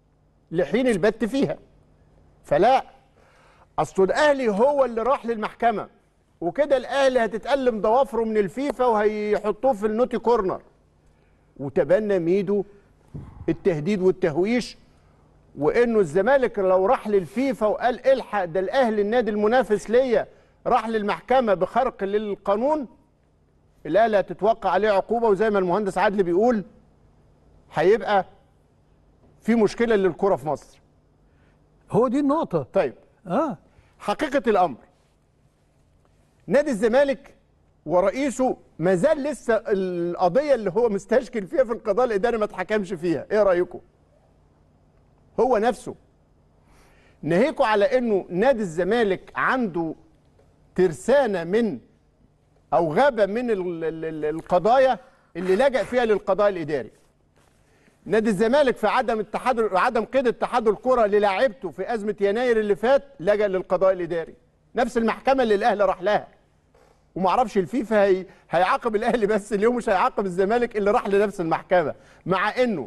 لحين البت فيها فلا اصل الاهلي هو اللي راح للمحكمه وكده الاهلي هتتألم ضوافره من الفيفا وهيحطوه في النوتي كورنر وتبنى ميدو التهديد والتهويش وانه الزمالك لو راح للفيفا وقال الحق ده الاهلي النادي المنافس ليا راح للمحكمه بخرق للقانون الاهلي هتتوقع عليه عقوبه وزي ما المهندس عادل بيقول هيبقى في مشكله للكره في مصر هو دي النقطه طيب اه حقيقه الامر نادي الزمالك ورئيسه ما زال لسه القضيه اللي هو مستشكل فيها في القضاء الاداري ما اتحكمش فيها ايه رايكم هو نفسه ناهيكوا على انه نادي الزمالك عنده ترسانه من او غابه من ال- ال- ال- القضايا اللي لجأ فيها للقضاء الاداري نادي الزمالك في عدم اتحاد عدم قيد اتحاد الكره للاعيبته في ازمه يناير اللي فات لجأ للقضاء الاداري نفس المحكمه اللي الاهلي راح لها وما اعرفش الفيفا هي... هيعاقب الاهلي بس اليوم مش هيعاقب الزمالك اللي راح لنفس المحكمه مع انه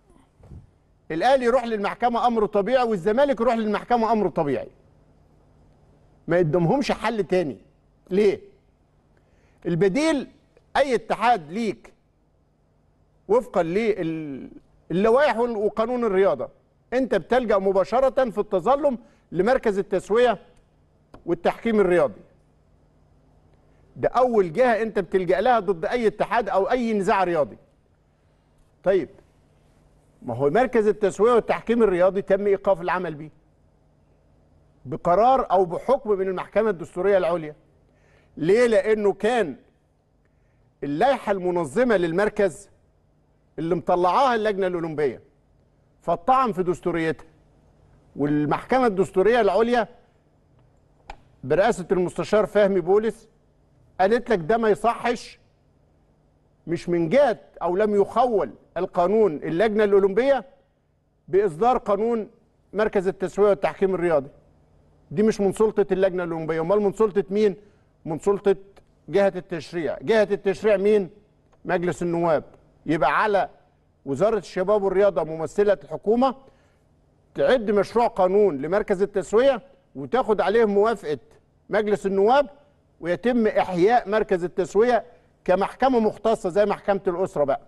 الاهلي يروح للمحكمه امر طبيعي والزمالك يروح للمحكمه امر طبيعي ما يقدمهمش حل تاني ليه البديل اي اتحاد ليك وفقا للوائح وقانون الرياضه انت بتلجا مباشره في التظلم لمركز التسويه والتحكيم الرياضي ده اول جهه انت بتلجا لها ضد اي اتحاد او اي نزاع رياضي طيب ما هو مركز التسويه والتحكيم الرياضي تم ايقاف العمل به بقرار او بحكم من المحكمه الدستوريه العليا ليه لانه كان اللائحه المنظمه للمركز اللي مطلعاها اللجنه الاولمبيه فالطعن في دستوريتها والمحكمه الدستوريه العليا برئاسه المستشار فهمي بولس قالت لك ده ما يصحش مش من جهه او لم يخول القانون اللجنه الاولمبيه باصدار قانون مركز التسويه والتحكيم الرياضي دي مش من سلطه اللجنه الاولمبيه امال من سلطه مين من سلطه جهه التشريع جهه التشريع مين مجلس النواب يبقى على وزاره الشباب والرياضه ممثله الحكومه تعد مشروع قانون لمركز التسويه وتاخد عليه موافقه مجلس النواب ويتم احياء مركز التسويه كمحكمه مختصه زي محكمه الاسره بقى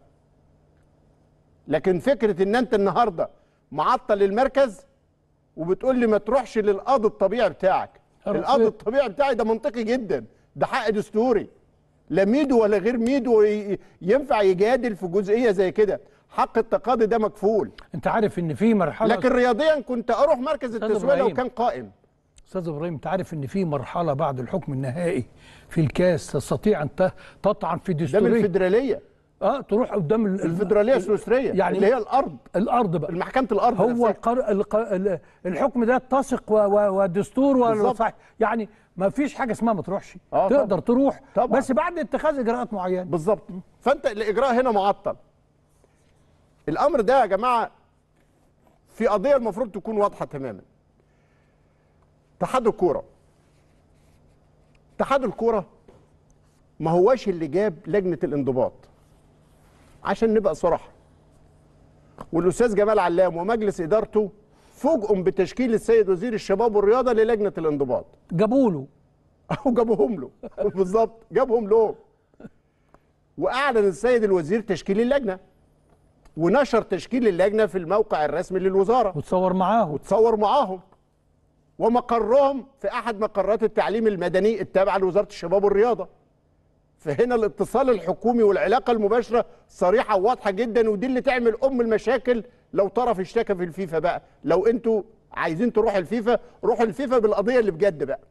لكن فكره ان انت النهارده معطل المركز وبتقول لي ما تروحش للقاضي الطبيعي بتاعك أروح القاضي فين؟ الطبيعي بتاعي ده منطقي جدا ده حق دستوري لا ميدو ولا غير ميدو ي- ينفع يجادل في جزئيه زي كده حق التقاضي ده مكفول انت عارف ان في مرحله لكن رياضيا كنت اروح مركز أستاذ التسويه لو إبراهيم. كان قائم استاذ ابراهيم انت عارف ان في مرحله بعد الحكم النهائي في الكاس تستطيع ان ت- تطعن في ده من دستوريه الفدراليه اه تروح قدام ال- الفدراليه السويسريه يعني يعني اللي هي الارض الارض بقى المحكمه الارض هو نفسها. القر... الق... ال- الحكم ده اتسق و... و... ودستور بالظبط. وصح يعني ما فيش حاجه اسمها ما تروحش آه تقدر طبعا. تروح طبعا. بس بعد اتخاذ اجراءات معينه بالظبط فانت الاجراء هنا معطل الامر ده يا جماعه في قضيه المفروض تكون واضحه تماما اتحاد الكوره اتحاد الكوره ما هواش اللي جاب لجنه الانضباط عشان نبقى صراحه والاستاذ جمال علام ومجلس ادارته فوجئوا بتشكيل السيد وزير الشباب والرياضه للجنه الانضباط جابوا له او جابوهم له بالظبط جابهم له واعلن السيد الوزير تشكيل اللجنه ونشر تشكيل اللجنه في الموقع الرسمي للوزاره وتصور معاه وتصور معاهم ومقرهم في احد مقرات التعليم المدني التابعه لوزاره الشباب والرياضه فهنا الاتصال الحكومي والعلاقه المباشره صريحه وواضحه جدا ودي اللي تعمل ام المشاكل لو طرف اشتكى في الفيفا بقى لو انتوا عايزين تروحوا الفيفا روحوا الفيفا بالقضيه اللي بجد بقى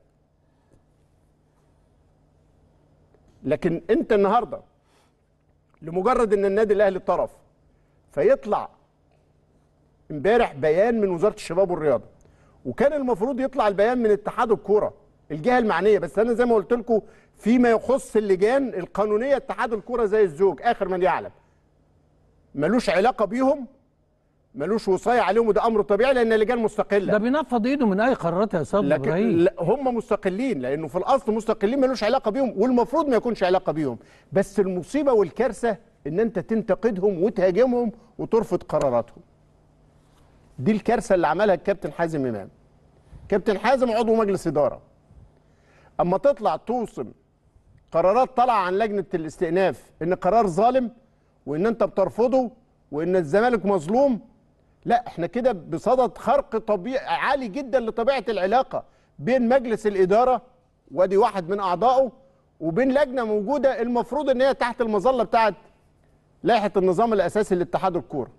لكن انت النهارده لمجرد ان النادي الاهلي طرف فيطلع امبارح بيان من وزاره الشباب والرياضه وكان المفروض يطلع البيان من اتحاد الكوره الجهه المعنيه بس انا زي ما قلت لكم فيما يخص اللجان القانونيه اتحاد الكوره زي الزوج اخر من يعلم ملوش علاقه بيهم ملوش وصايه عليهم وده امر طبيعي لان اللجان مستقله ده بينفض ايده من اي قرارات يا استاذ لكن ابراهيم لا هم مستقلين لانه في الاصل مستقلين ملوش علاقه بيهم والمفروض ما يكونش علاقه بيهم بس المصيبه والكارثه ان انت تنتقدهم وتهاجمهم وترفض قراراتهم دي الكارثه اللي عملها الكابتن حازم امام كابتن حازم عضو مجلس اداره اما تطلع توصم قرارات طالعه عن لجنه الاستئناف ان قرار ظالم وان انت بترفضه وان الزمالك مظلوم لا احنا كده بصدد خرق طبيعي عالي جدا لطبيعه العلاقه بين مجلس الاداره وادي واحد من اعضائه وبين لجنه موجوده المفروض ان هي تحت المظله بتاعت لائحه النظام الاساسي لاتحاد الكوره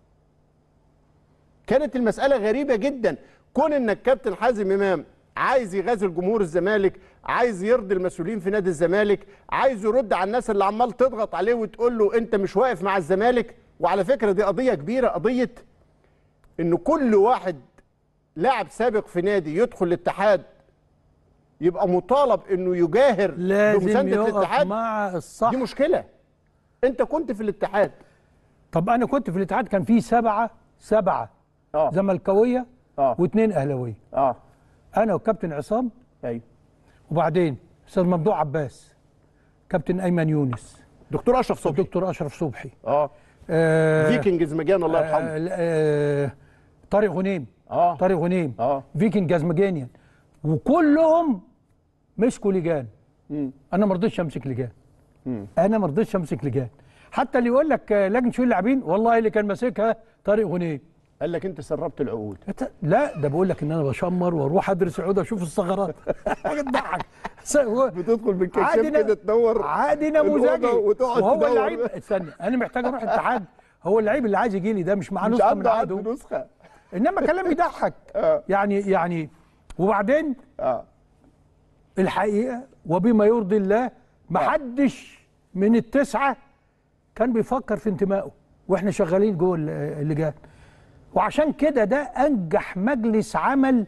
كانت المسألة غريبة جدا كون انك كابتن حازم امام عايز يغازل جمهور الزمالك عايز يرضي المسؤولين في نادي الزمالك عايز يرد على الناس اللي عمال تضغط عليه وتقول له انت مش واقف مع الزمالك وعلى فكرة دي قضية كبيرة قضية ان كل واحد لاعب سابق في نادي يدخل الاتحاد يبقى مطالب انه يجاهر لازم بمساندة يقف الاتحاد مع الصح دي مشكلة انت كنت في الاتحاد طب انا كنت في الاتحاد كان في سبعه سبعه اه زملكاويه اه واثنين اهلاويه اه انا وكابتن عصام ايوه وبعدين استاذ ممدوح عباس كابتن ايمن يونس دكتور اشرف صبحي الدكتور اشرف صبحي اه آه فيكنجز مجان الله يرحمه آه آه طارق غنيم اه طارق غنيم اه فيكنج جازمجانيان وكلهم مسكوا لجان مم. انا ما رضيتش امسك لجان مم. انا ما رضيتش امسك لجان حتى اللي يقول لك آه، لجنه شؤون اللاعبين والله اللي كان ماسكها طارق غنيم قال لك انت سربت العقود أنت- لا ده بقول لك ان انا بشمر واروح ادرس عود اشوف الثغرات حاجه تضحك س- هو- بتدخل بالكشاف عادي نا- كده تدور عادي نموذجي الأوضة وتقعد وهو تدور. اللعيب استنى انا محتاج اروح اتحاد هو اللعيب اللي عايز يجي لي ده مش معاه مش نسخه من عنده عقده عنده نسخه انما كلام يضحك آه. يعني يعني وبعدين اه الحقيقه وبما يرضي الله ما حدش من التسعه كان بيفكر في انتمائه واحنا شغالين جوه ال- اللجان وعشان كده ده انجح مجلس عمل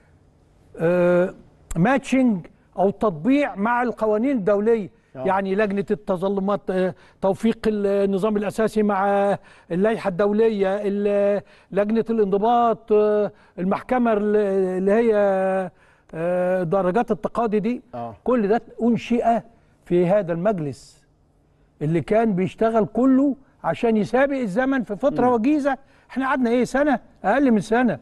آه ماتشنج او تطبيع مع القوانين الدوليه آه. يعني لجنه التظلمات آه، توفيق النظام الاساسي مع اللائحه الدوليه ال- لجنه الانضباط آه، المحكمه اللي هي آه، درجات التقاضي دي آه. كل ده انشئ في هذا المجلس اللي كان بيشتغل كله عشان يسابق الزمن في فتره وجيزه احنا قعدنا ايه سنه اقل من سنه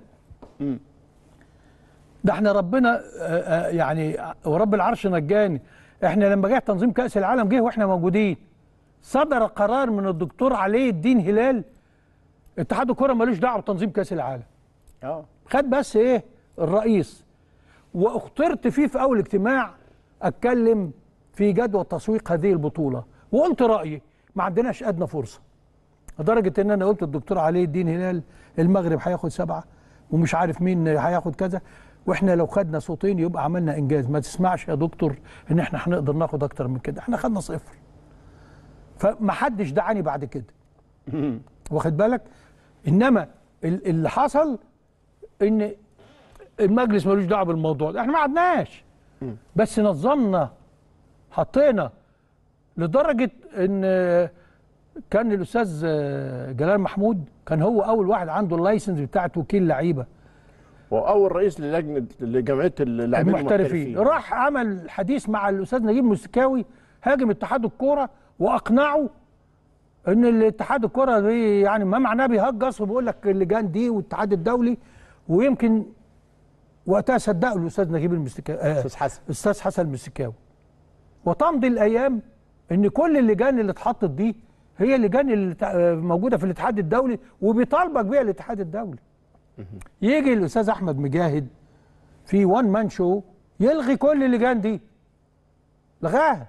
ده احنا ربنا آه، آه، يعني ورب العرش نجاني احنا لما جه تنظيم كاس العالم جه واحنا موجودين صدر قرار من الدكتور علي الدين هلال اتحاد الكره ملوش دعوه بتنظيم كاس العالم اه خد بس ايه الرئيس واخترت فيه في اول اجتماع اتكلم في جدوى تسويق هذه البطوله وقلت رايي ما عندناش ادنى فرصه لدرجه ان انا قلت الدكتور علي الدين هلال المغرب هياخد سبعه ومش عارف مين هياخد كذا واحنا لو خدنا صوتين يبقى عملنا انجاز ما تسمعش يا دكتور ان احنا هنقدر ناخد اكتر من كده احنا خدنا صفر فما حدش دعاني بعد كده واخد بالك انما ال- اللي حصل ان المجلس ملوش دعوه بالموضوع ده احنا ما قعدناش بس نظمنا حطينا لدرجه ان كان الاستاذ جلال محمود كان هو اول واحد عنده اللايسنس بتاعت وكيل لعيبه واول رئيس للجنه لجمعيه اللاعبين المحترفين راح عمل حديث مع الاستاذ نجيب مستكاوي هاجم اتحاد الكوره واقنعه ان الاتحاد الكوره دي يعني ما معناه بيهجص وبيقول لك اللجان دي والاتحاد الدولي ويمكن وقتها صدقوا الاستاذ نجيب المستكاوي آه استاذ حسن استاذ حسن المستكاوي وتمضي الايام ان كل اللجان اللي اتحطت دي هي اللجان اللي تع- موجوده في الاتحاد الدولي وبيطالبك بيها الاتحاد الدولي يجي الاستاذ احمد مجاهد في وان مان شو يلغي كل اللجان دي لغاها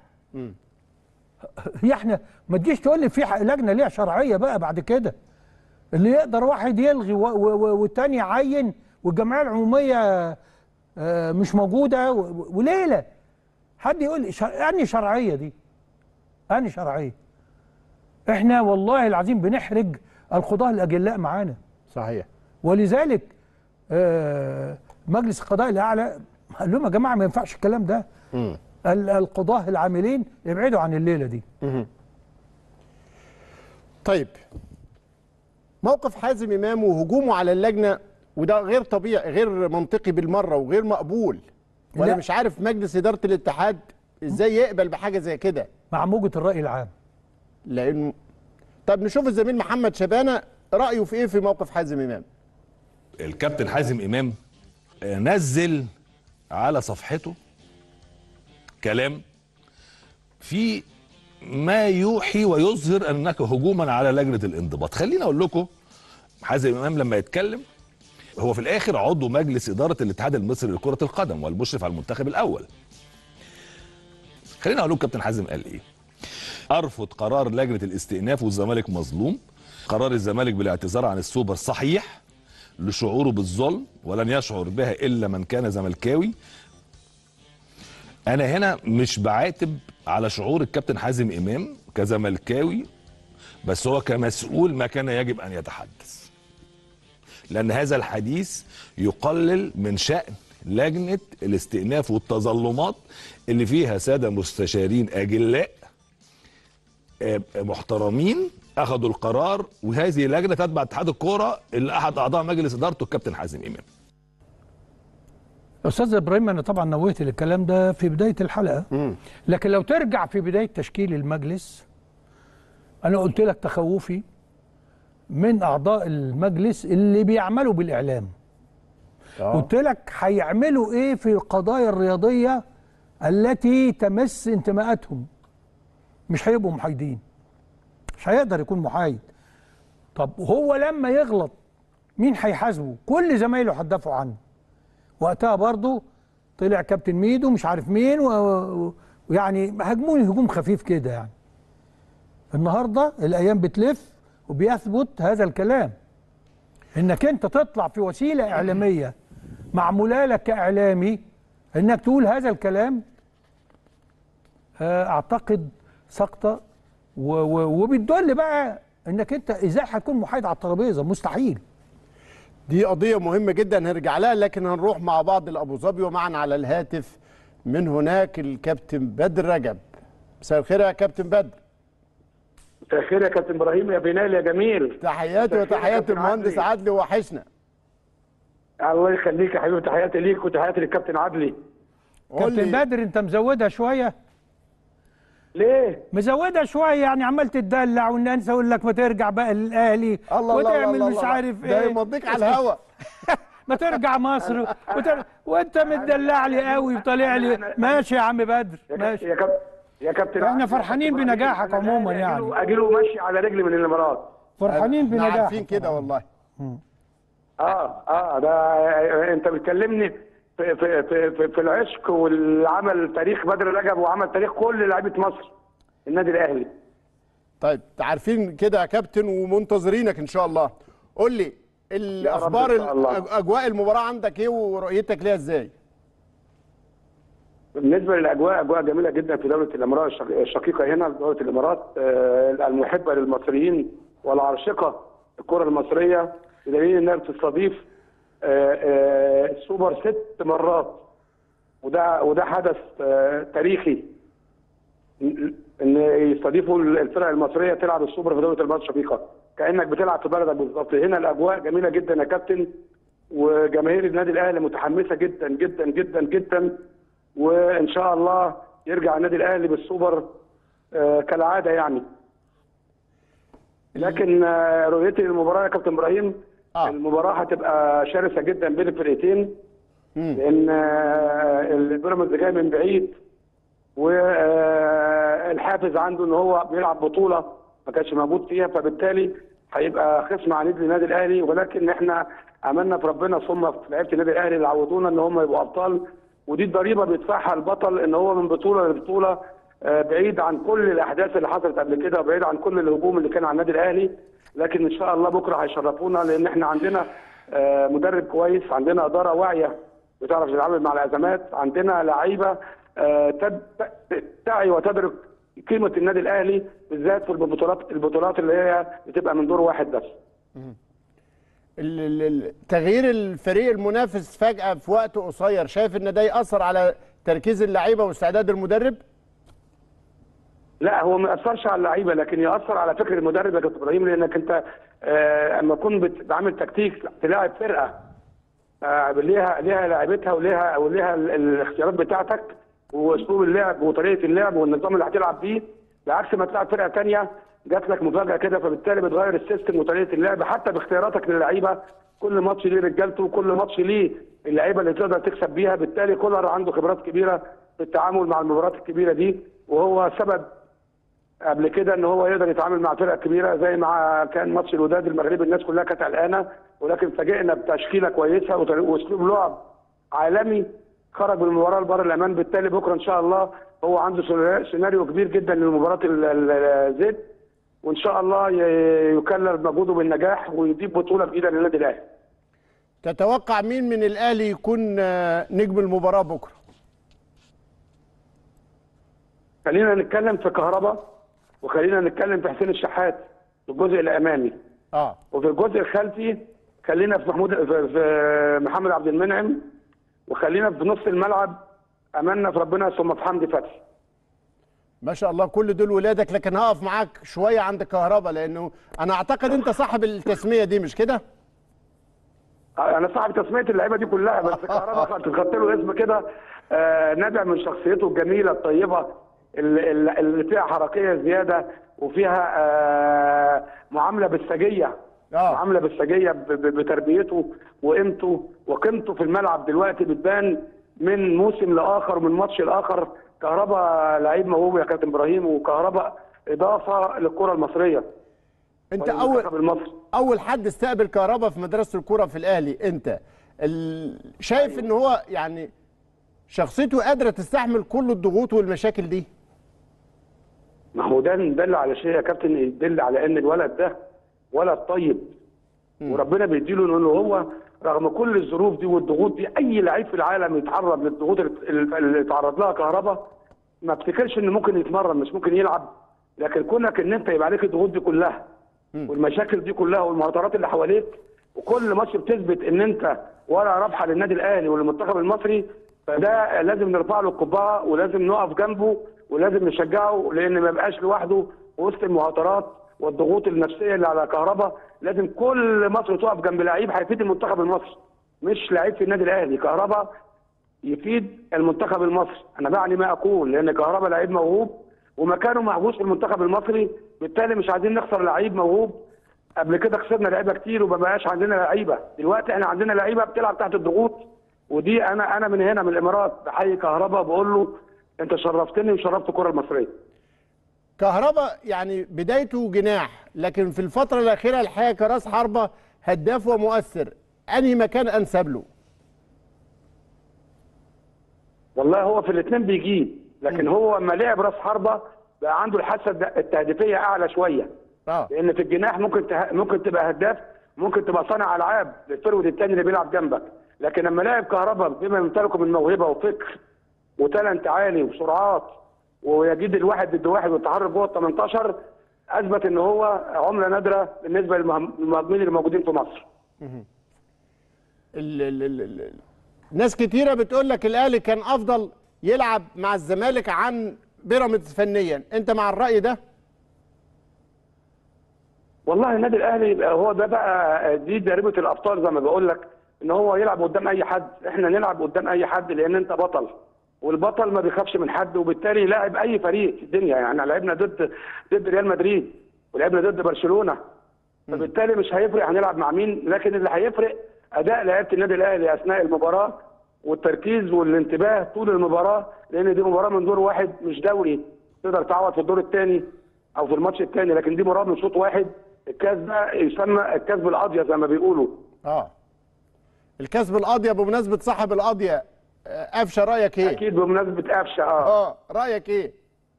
هي احنا ما تجيش تقول لي في ح- لجنه ليها شرعيه بقى بعد كده اللي يقدر واحد يلغي و- و- و- والتاني يعين والجمعيه العموميه آه، مش موجوده و- و- وليله حد يقول لي شر... انهي شرعيه دي؟ انهي شرعيه؟ احنا والله العظيم بنحرج القضاه الاجلاء معانا صحيح ولذلك آه، مجلس القضاء الاعلى قال لهم يا جماعه ما ينفعش الكلام ده مم. ال- القضاه العاملين يبعدوا عن الليله دي طيب موقف حازم امام وهجومه على اللجنه وده غير طبيعي غير منطقي بالمره وغير مقبول وانا لا. مش عارف مجلس اداره الاتحاد ازاي يقبل بحاجه زي كده مع موجه الراي العام لانه طب نشوف الزميل محمد شبانه رايه في ايه في موقف حازم امام الكابتن حازم امام آه، نزل على صفحته كلام في ما يوحي ويظهر انك هجوما على لجنه الانضباط خليني اقول لكم حازم امام لما يتكلم هو في الاخر عضو مجلس اداره الاتحاد المصري لكره القدم والمشرف على المنتخب الاول خليني اقول لكم كابتن حازم قال ايه ارفض قرار لجنه الاستئناف والزمالك مظلوم قرار الزمالك بالاعتذار عن السوبر صحيح لشعوره بالظلم ولن يشعر بها الا من كان زملكاوي انا هنا مش بعاتب على شعور الكابتن حازم امام كزملكاوي بس هو كمسؤول ما كان يجب ان يتحدث لان هذا الحديث يقلل من شان لجنه الاستئناف والتظلمات اللي فيها ساده مستشارين اجلاء آه، محترمين اخذوا القرار وهذه لجنه تتبع اتحاد الكوره اللي احد اعضاء مجلس ادارته الكابتن حازم امام استاذ ابراهيم انا طبعا نوهت الكلام ده في بدايه الحلقه لكن لو ترجع في بدايه تشكيل المجلس انا قلت لك تخوفي من اعضاء المجلس اللي بيعملوا بالاعلام قلت لك هيعملوا ايه في القضايا الرياضيه التي تمس انتماءاتهم مش هيبقوا محايدين مش هيقدر يكون محايد طب هو لما يغلط مين هيحاسبه كل زمايله هتدافعوا عنه وقتها برضه طلع كابتن ميدو مش عارف مين و- و- ويعني هاجموني هجوم خفيف كده يعني النهارده الايام بتلف وبيثبت هذا الكلام انك انت تطلع في وسيله اعلاميه معموله لك كاعلامي انك تقول هذا الكلام آه، اعتقد سقطه و- و- وبتدل بقى انك انت ازاي هتكون محايد على الترابيزه مستحيل دي قضية مهمة جدا هنرجع لها لكن هنروح مع بعض لأبو ظبي ومعنا على الهاتف من هناك الكابتن بدر رجب مساء الخير يا كابتن بدر مساء الخير يا كابتن ابراهيم يا بنال يا جميل تحياتي مساء الخير يا وتحيات كابتن المهندس عدلي. عدلي وحشنا الله يخليك يا حبيبي تحياتي ليك وتحياتي للكابتن عدلي قول كابتن لي بدر انت مزودها شويه ليه؟ مزودها شويه يعني عمال تدلع والناس يقول لك ما ترجع بقى للاهلي الله الله وتعمل الله مش الله. عارف ده ايه يمضيك على الهوا ما ترجع مصر وتر... وانت متدلع لي قوي وطالع لي ماشي يا عم بدر يا ماشي كابتن يا كابتن يا كابتن احنا عدلي، فرحانين يا كابتن بنجاحك إبراهيم، أنا عموما جاي يعني. أجيله- اجيله ماشي على رجلي من الامارات فرحانين احنا بنجاحك عارفين كده والله اه اه ده انت بتكلمني في في في, في, في العشق والعمل تاريخ بدر رجب وعمل تاريخ كل لعيبه مصر النادي الاهلي طيب عارفين كده يا كابتن ومنتظرينك ان شاء الله قول لي الاخبار إن شاء الله. ال- اجواء المباراه عندك ايه ورؤيتك ليها ازاي بالنسبه للاجواء اجواء جميله جدا في دوله الامارات الشق- الشقيقه هنا دوله الامارات آه، المحبه للمصريين والعاشقه الكره المصريه بدليل انها بتستضيف آه، آه، السوبر ست مرات وده وده حدث آه، تاريخي ان يستضيفوا الفرق المصريه تلعب السوبر في دوله الامارات الشقيقه كانك بتلعب في بلدك بالظبط هنا الاجواء جميله جدا يا كابتن وجماهير النادي الاهلي متحمسه جدا جدا جدا جدا وان شاء الله يرجع النادي الاهلي بالسوبر آه، كالعاده يعني لكن آه، رؤيتي للمباراه يا كابتن ابراهيم آه. المباراه هتبقى شرسه جدا بين الفرقتين لان آه، البيراميدز جاي من بعيد والحافز عنده ان هو بيلعب بطوله ما كانش موجود فيها فبالتالي هيبقى خصم عنيد للنادي الاهلي ولكن احنا املنا في ربنا ثم في لعيبه النادي الاهلي اللي عودونا ان هم يبقوا ابطال ودي الضريبه بيدفعها البطل ان هو من بطوله لبطوله آه، بعيد عن كل الاحداث اللي حصلت قبل كده وبعيد عن كل الهجوم اللي كان على النادي الاهلي لكن ان شاء الله بكره هيشرفونا لان احنا عندنا آه، مدرب كويس عندنا اداره واعيه بتعرف تتعامل مع الازمات عندنا لعيبه آه، تد- ت- تعي وتدرك قيمه النادي الاهلي بالذات في البطولات البطولات اللي هي بتبقى من دور واحد بس ال- ال- ال- تغيير الفريق المنافس فجأة في وقت قصير شايف ان ده يأثر على تركيز اللعيبة واستعداد المدرب لا هو ما ياثرش على اللعيبه لكن ياثر على فكر المدرب يا كابتن ابراهيم لانك انت آه، اما تكون بت- عامل تكتيك تلاعب فرقه آه، ليها ليها لعيبتها وليها وليها ال- الاختيارات بتاعتك واسلوب اللعب وطريقه اللعب والنظام اللي هتلعب بيه بعكس ما تلعب فرقه ثانيه جات لك مفاجاه كده فبالتالي بتغير السيستم وطريقه اللعب حتى باختياراتك للعيبه كل ماتش ليه رجالته وكل ماتش ليه اللعيبه اللي تقدر تكسب بيها بالتالي كولر عنده خبرات كبيره في التعامل مع المباريات الكبيره دي وهو سبب قبل كده ان هو يقدر يتعامل مع فرق كبيره زي ما كان ماتش الوداد المغربي الناس كلها كانت قلقانه ولكن فاجئنا بتشكيله كويسه وطريق- واسلوب لعب عالمي خرج من المباراه لبر الامان بالتالي بكره ان شاء الله هو عنده سينا- سيناريو كبير جدا لمباراه ال- ال- الزد وان شاء الله ي- يكلل مجهوده بالنجاح ويجيب بطوله بايده للنادي الاهلي تتوقع مين من الاهلي يكون آه، نجم المباراه بكره خلينا نتكلم في كهرباء وخلينا نتكلم في حسين الشحات في الجزء الامامي اه وفي الجزء الخلفي خلينا في محمود في, في محمد عبد المنعم وخلينا في نص الملعب املنا في ربنا ثم في حمدي فتحي ما شاء الله كل دول ولادك لكن هقف معاك شويه عند كهربا لانه انا اعتقد انت صاحب التسميه دي مش كده انا صاحب تسميه اللعيبه دي كلها بس كهربا تخطط له اسم كده آه، نابع من شخصيته الجميله الطيبه اللي, اللي- اللي فيها حركيه زياده وفيها آه، معامله بالسجيه آه. معامله بالسجيه ب- ب- بتربيته وقيمته وقيمته في الملعب دلوقتي بتبان من موسم لاخر ومن ماتش لاخر كهربا لعيب موهوب يا كابتن ابراهيم وكهربا اضافه للكره المصريه انت والمنتخب اول المصري اول حد استقبل كهربا في مدرسه الكوره في الاهلي انت ال... شايف ان هو يعني شخصيته قادره تستحمل كل الضغوط والمشاكل دي ما هو ده يدل على شيء يا كابتن يدل على ان الولد ده ولد طيب وربنا بيديله انه هو رغم كل الظروف دي والضغوط دي اي لعيب في العالم يتعرض للضغوط اللي اللي اتعرض لها كهربا ما افتكرش انه ممكن يتمرن مش ممكن يلعب لكن كونك ان انت يبقى عليك الضغوط دي كلها والمشاكل دي كلها والمهاترات اللي حواليك وكل ماتش بتثبت ان انت ولا رابحه للنادي الاهلي وللمنتخب المصري فده لازم نرفع له القبعه ولازم نقف جنبه ولازم نشجعه لان ما يبقاش لوحده وسط المهاترات والضغوط النفسيه اللي على كهربا لازم كل مصر تقف جنب لعيب هيفيد المنتخب المصري مش لعيب في النادي الاهلي كهربا يفيد المنتخب المصري انا بعني ما اقول لان كهربا لعيب موهوب ومكانه محجوز في المنتخب المصري بالتالي مش عايزين نخسر لعيب موهوب قبل كده خسرنا لعيبه كتير وما بقاش عندنا لعيبه دلوقتي احنا عندنا لعيبه بتلعب تحت الضغوط ودي انا انا من هنا من الامارات بحيي كهربا بقول له انت شرفتني وشرفت الكره المصريه كهربا يعني بدايته جناح لكن في الفتره الاخيره الحقيقه كراس حربه هداف ومؤثر انهي مكان انسب له والله هو في الاثنين بيجيب لكن هو لما لعب راس حربه بقى عنده الحاسه الد- التهديفيه اعلى شويه اه لان في الجناح ممكن ته... ممكن تبقى هداف ممكن تبقى صانع العاب للفرود الثاني اللي بيلعب جنبك لكن لما لاعب كهربا بما يمتلكه من موهبه وفكر وتالنت عالي وسرعات ويجيد الواحد ضد واحد والتحرك جوه ال 18 اثبت ان هو عمله نادره بالنسبه للمهم- للمهاجمين اللي موجودين في مصر ال ال ال ال ناس كتيره بتقول لك الاهلي كان افضل يلعب مع الزمالك عن بيراميدز فنيا انت مع الراي ده والله النادي الاهلي يبقى هو ده بقى دي جريمه الابطال زي ما بقول لك ان هو يلعب قدام اي حد احنا نلعب قدام اي حد لان انت بطل والبطل ما بيخافش من حد وبالتالي لاعب اي فريق في الدنيا يعني لعبنا ضد ضد ريال مدريد ولعبنا ضد برشلونه فبالتالي مش هيفرق هنلعب مع مين لكن اللي هيفرق اداء لعيبه النادي الاهلي اثناء المباراه والتركيز والانتباه طول المباراه لان دي مباراه من دور واحد مش دوري تقدر تعوض في الدور الثاني او في الماتش الثاني لكن دي مباراه من شوط واحد الكاس ده يسمى الكاس بالقاضيه زي ما بيقولوا اه الكسب القاضيه بمناسبه صاحب القاضيه آه، قفشه رايك ايه اكيد بمناسبه قفشه اه اه رايك ايه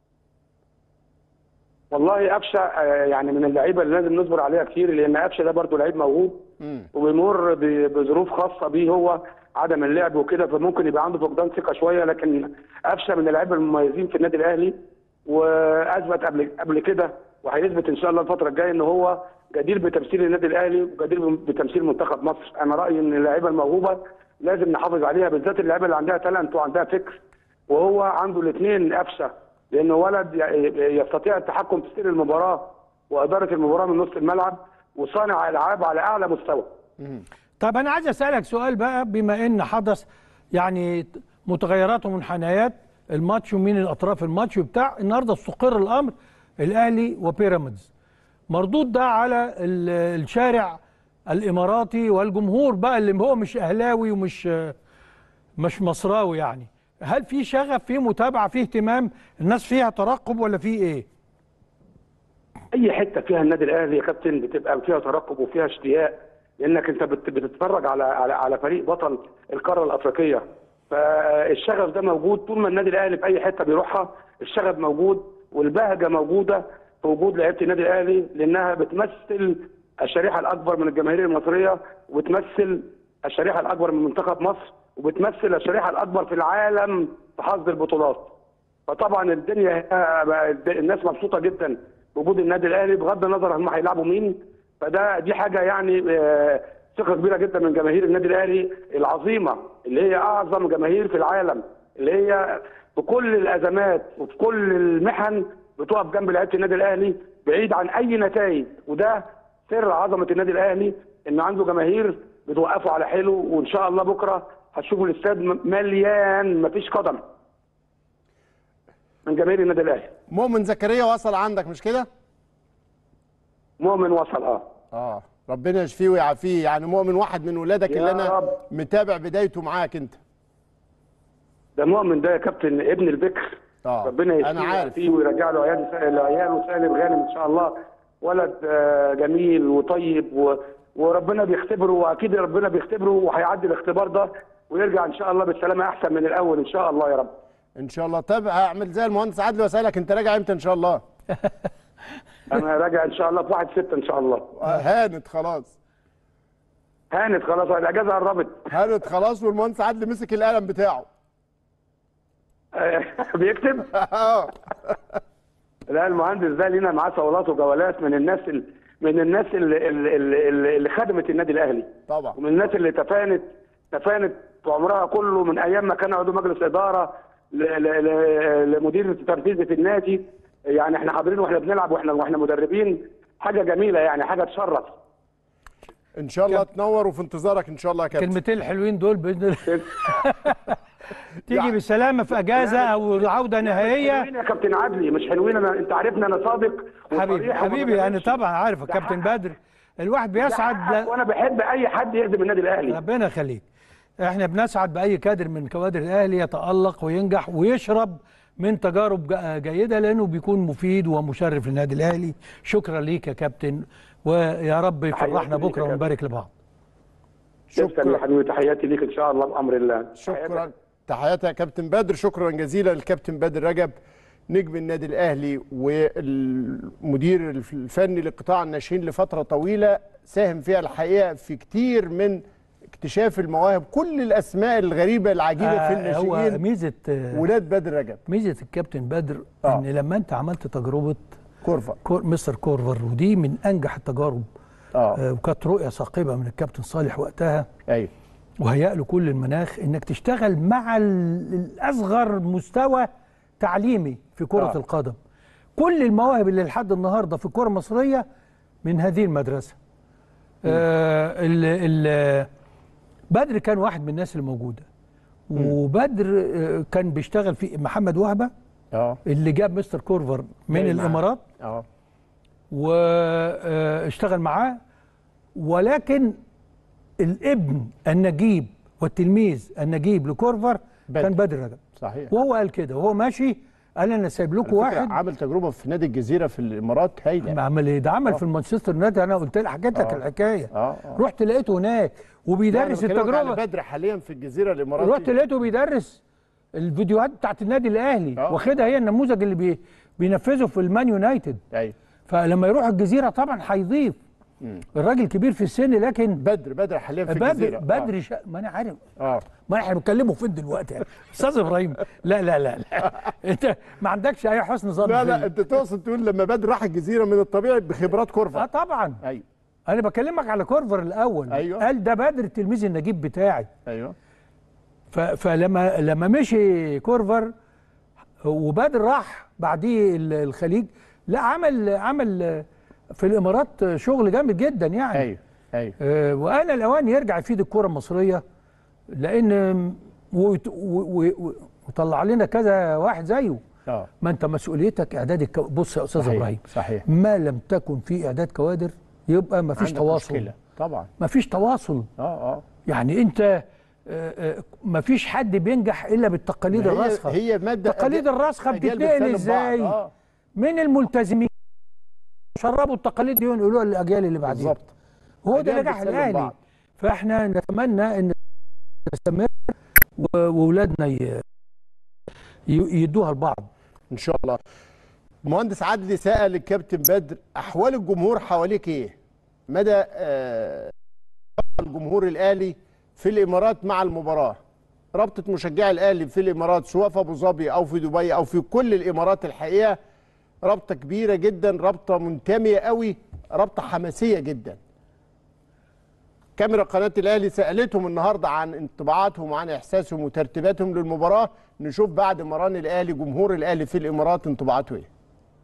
والله قفشه آه، يعني من اللعيبه اللي لازم نصبر عليها كتير لان قفشه ده برضه لعيب موهوب وبيمر ب- بظروف خاصه بيه هو عدم اللعب وكده فممكن يبقى عنده فقدان ثقه شويه لكن قفشه من اللعيبه المميزين في النادي الاهلي واثبت قبل قبل كده وهيثبت ان شاء الله الفتره الجايه ان هو جدير بتمثيل النادي الاهلي وجدير بتمثيل منتخب مصر انا رايي ان اللعيبه الموهوبه لازم نحافظ عليها بالذات اللعيبه اللي عندها تالنت وعندها فكر وهو عنده الاثنين قفشه لانه ولد ي- يستطيع التحكم في سير المباراه واداره المباراه من نص الملعب وصانع العاب على اعلى مستوى طب انا عايز اسالك سؤال بقى بما ان حدث يعني متغيرات ومنحنيات الماتش ومين الاطراف الماتش وبتاع النهارده استقر الامر الاهلي وبيراميدز مردود ده على ال- الشارع الاماراتي والجمهور بقى اللي هو مش اهلاوي ومش مش مصراوي يعني هل في شغف في متابعه في اهتمام الناس فيها ترقب ولا في ايه اي حته فيها النادي الاهلي يا كابتن بتبقى فيها ترقب وفيها اشتياق لانك انت بت- بتتفرج على على على فريق بطل القاره الافريقيه فالشغف ده موجود طول ما النادي الاهلي في اي حته بيروحها الشغف موجود والبهجه موجوده في وجود لعيبه النادي الاهلي لانها بتمثل الشريحه الاكبر من الجماهير المصريه وبتمثل الشريحه الاكبر من منتخب مصر وبتمثل الشريحه الاكبر في العالم في حصد البطولات فطبعا الدنيا هنا بقى الد- الناس مبسوطه جدا بوجود النادي الاهلي بغض النظر هم هيلعبوا مين فده دي حاجه يعني آه، ثقه كبيره جدا من جماهير النادي الاهلي العظيمه اللي هي اعظم جماهير في العالم اللي هي في كل الازمات وفي كل المحن بتقف جنب لعيبه النادي الاهلي بعيد عن اي نتائج وده سر عظمه النادي الاهلي ان عنده جماهير بتوقفه على حيله وان شاء الله بكره هتشوفوا الاستاد م- مليان مفيش قدم من جماهير النادي الاهلي مؤمن زكريا وصل عندك مش كده؟ مؤمن وصل اه اه ربنا يشفيه ويعافيه يعني مؤمن واحد من ولادك يا اللي انا رب. متابع بدايته معاك انت ده مؤمن ده يا كابتن ابن البكر اه ربنا يشفيه انا عارف ويعافيه ويرجع له عيال عياله سالم غانم ان شاء الله ولد آه، جميل وطيب و... وربنا بيختبره واكيد ربنا بيختبره وهيعدي الاختبار ده ويرجع ان شاء الله بالسلامه احسن من الاول ان شاء الله يا رب ان شاء الله طب هعمل زي المهندس عادل واسالك انت راجع امتى ان شاء الله؟ انا راجع ان شاء الله في 1 6 ان شاء الله آه، هانت خلاص هانت خلاص الاجازه قربت هانت خلاص والمهندس عادل مسك القلم بتاعه بيكتب اه لا المهندس ده لينا معاه صولات وجولات من الناس ال... من الناس اللي, اللي, اللي, اللي خدمت النادي الاهلي طبعا ومن الناس اللي تفانت تفانت عمرها كله من ايام ما كان عضو مجلس اداره ل... ل... ل... لمدير تنفيذي في النادي يعني احنا حاضرين واحنا بنلعب واحنا واحنا مدربين حاجه جميله يعني حاجه تشرف ان شاء الله تنور وفي انتظارك ان شاء الله يا كابتن الكلمتين الحلوين دول باذن الله تيجي بالسلامه في اجازه او عوده نهائيه حلوين يا كابتن عدلي مش حلوين انا انت عارفني انا صادق حبيبي وصريح وما حبيبي انا بكذبش. طبعا عارف يا كابتن بدر الواحد ده بيسعد حقك ل- وانا بحب اي حد يخدم النادي الاهلي ربنا يخليك احنا بنسعد باي كادر من كوادر الاهلي يتالق وينجح ويشرب من تجارب جا- جيده لانه بيكون مفيد ومشرف للنادي الاهلي شكرا ليك يا كابتن ويا رب يفرحنا تحياتي ليك بكره يا كابتن. ونبارك لبعض شكرا يا حبيبي تحياتي ليك ان شاء الله بامر الله شكرا تحياتي يا كابتن بدر شكرا جزيلا للكابتن بدر رجب نجم النادي الاهلي والمدير الفني لقطاع الناشئين لفتره طويله ساهم فيها الحقيقه في كتير من اكتشاف المواهب كل الاسماء الغريبه العجيبه في آه، هو الناشئين ميزه آه، ولاد بدر رجب ميزه الكابتن بدر آه. ان لما انت عملت تجربه كورفا كور مستر كورفر ودي من انجح التجارب اه آه، وكانت رؤيه ثاقبه من الكابتن صالح وقتها ايوه وهيأ له كل المناخ انك تشتغل مع ال- الاصغر مستوى تعليمي في كرة آه. آه. القدم كل المواهب اللي لحد النهارده في الكرة المصرية من هذه المدرسة آه ال ال بدر كان واحد من الناس اللي موجودة وبدر آه كان بيشتغل في محمد وهبة اه اللي جاب مستر كورفر من جاي معاه. الامارات اه واشتغل معاه ولكن الابن النجيب والتلميذ النجيب لكورفر بدر. كان بدر رجب صحيح وهو قال كده وهو ماشي قال انا سايب لكم على فكرة واحد عمل تجربه في نادي الجزيره في الامارات هايله عمل ايه ده عمل في المانشستر يونايتد انا قلت لك حكيت لك آه. الحكايه اه اه رحت لقيته هناك وبيدرس يعني بكلمك على التجربه بدر حاليا في الجزيره الاماراتي رحت لقيته بيدرس الفيديوهات بتاعت النادي الاهلي آه. واخدها هي النموذج اللي بي بينفذه في المان يونايتد ايوه فلما يروح الجزيره طبعا هيضيف الراجل كبير في السن لكن بدر بدر حاليا في بدر الجزيره بدر شا... ما انا عارف اه, آه. ما احنا بنتكلموا فين دلوقتي يعني استاذ ابراهيم لا لا لا, لا. انت ما عندكش اي حسن ظن لا فيا. لا انت تقصد تقول لما بدر راح الجزيره من الطبيعي بخبرات اه كورفا طبعا ايوه انا بكلمك على كورفر الاول أيوة. قال ده بدر التلميذ النجيب بتاعي ايوه ف... فلما لما مشي كورفر وبدر راح بعديه ال- الخليج لا عمل عمل في الامارات شغل جامد جدا يعني ايوه ايوه آه، وآن الأوان يرجع يفيد الكرة المصرية لأن ويت- و- و- و- وطلع لنا كذا واحد زيه اه ما انت مسؤوليتك اعداد الكو... بص يا استاذ صحيح، ابراهيم صحيح. ما لم تكن في اعداد كوادر يبقى ما فيش عندك تواصل مشكلة. طبعا ما فيش تواصل اه اه يعني انت ما فيش حد بينجح الا بالتقاليد هي- الراسخه هي مادة التقاليد أجيال- الراسخه أجيال بتتنقل بتسلم بعض. ازاي آه. من الملتزمين شربوا التقاليد دي ونقولوها للاجيال اللي بعدين بالظبط هو ده أجيال نجاح بتسلم الاهلي بعض. فاحنا نتمنى ان تستمر و- واولادنا ي- ي- يدوها لبعض ان شاء الله مهندس عدلي سأل الكابتن بدر احوال الجمهور حواليك ايه مدى آه، الجمهور الاهلي في الامارات مع المباراه رابطه مشجعي الاهلي في الامارات سواء في ابو ظبي او في دبي او في كل الامارات الحقيقه رابطه كبيره جدا رابطه منتميه قوي رابطه حماسيه جدا كاميرا قناه الاهلي سالتهم النهارده عن انطباعاتهم وعن احساسهم وترتيباتهم للمباراه نشوف بعد مران الاهلي جمهور الاهلي في الامارات انطباعاته ايه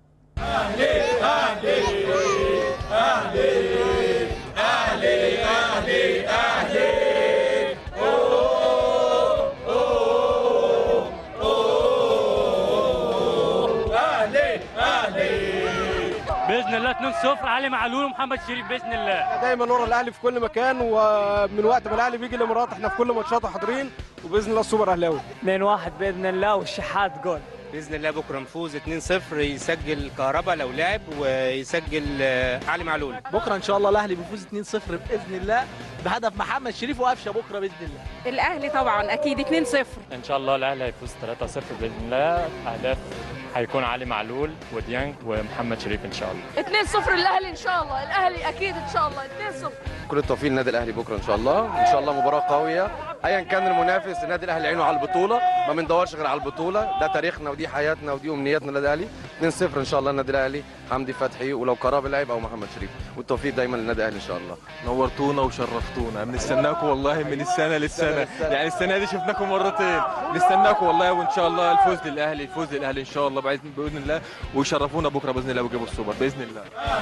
باذن الله 2-0 علي معلول ومحمد شريف باذن الله دايما ورا الاهلي في كل مكان ومن وقت ما الاهلي بيجي الامارات احنا في كل ماتشاته حاضرين وباذن الله السوبر اهلاوي 2-1 باذن الله والشحات جول باذن الله بكره نفوز 2-0 يسجل كهربا لو لعب ويسجل آه، علي معلول بكره ان شاء الله الاهلي بيفوز 2-0 باذن الله بهدف محمد شريف وقفشه بكره باذن الله الاهلي طبعا اكيد 2-0 ان شاء الله الاهلي هيفوز 3-0 باذن الله اهداف هيكون علي معلول وديانج ومحمد شريف ان شاء الله 2-0 الاهلي ان شاء الله الاهلي اكيد ان شاء الله 2-0 كل التوفيق للنادي الاهلي بكره ان شاء الله ان شاء الله مباراه قويه ايا كان المنافس النادي الاهلي عينه على البطوله ما بندورش غير على البطوله ده تاريخنا ودي حياتنا ودي امنياتنا للنادي الاهلي 2-0 ان شاء الله النادي الاهلي حمدي فتحي ولو كرابي لعب او محمد شريف والتوفيق دايما للنادي الاهلي ان شاء الله نورتونا وشرفتونا بنستناكم والله من السنه للسنه يعني السنه دي شفناكم مرتين نستناكم والله وان شاء الله الفوز للاهلي الفوز للاهلي ان شاء الله باذن باذن الله ويشرفونا بكره باذن الله ويجيبوا السوبر باذن الله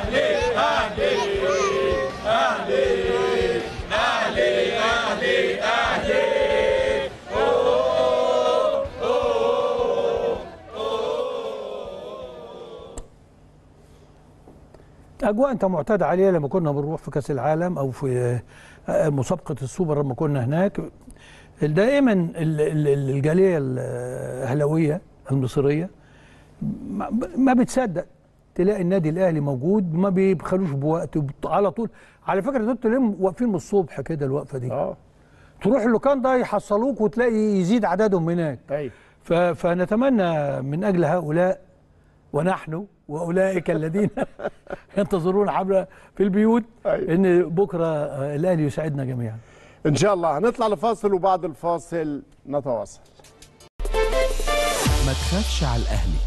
اجواء انت معتاد عليها لما كنا بنروح في كاس العالم او في آه، مسابقه السوبر لما كنا هناك دائما ال- ال- ال- الجاليه الاهلاويه المصريه ما- ما بتصدق تلاقي النادي الاهلي موجود ما بيبخلوش بوقت وبت- على طول على فكره دول تلاقيهم واقفين من الصبح كده الوقفه دي اه تروح اللوكان ده يحصلوك وتلاقي يزيد عددهم هناك ايوه ف- فنتمنى من اجل هؤلاء ونحن واولئك الذين ينتظرون حبل في البيوت أيوة. ان بكره آه، الاهلي يساعدنا جميعا ان شاء الله هنطلع لفاصل وبعد الفاصل نتواصل ما تخافش على الاهلي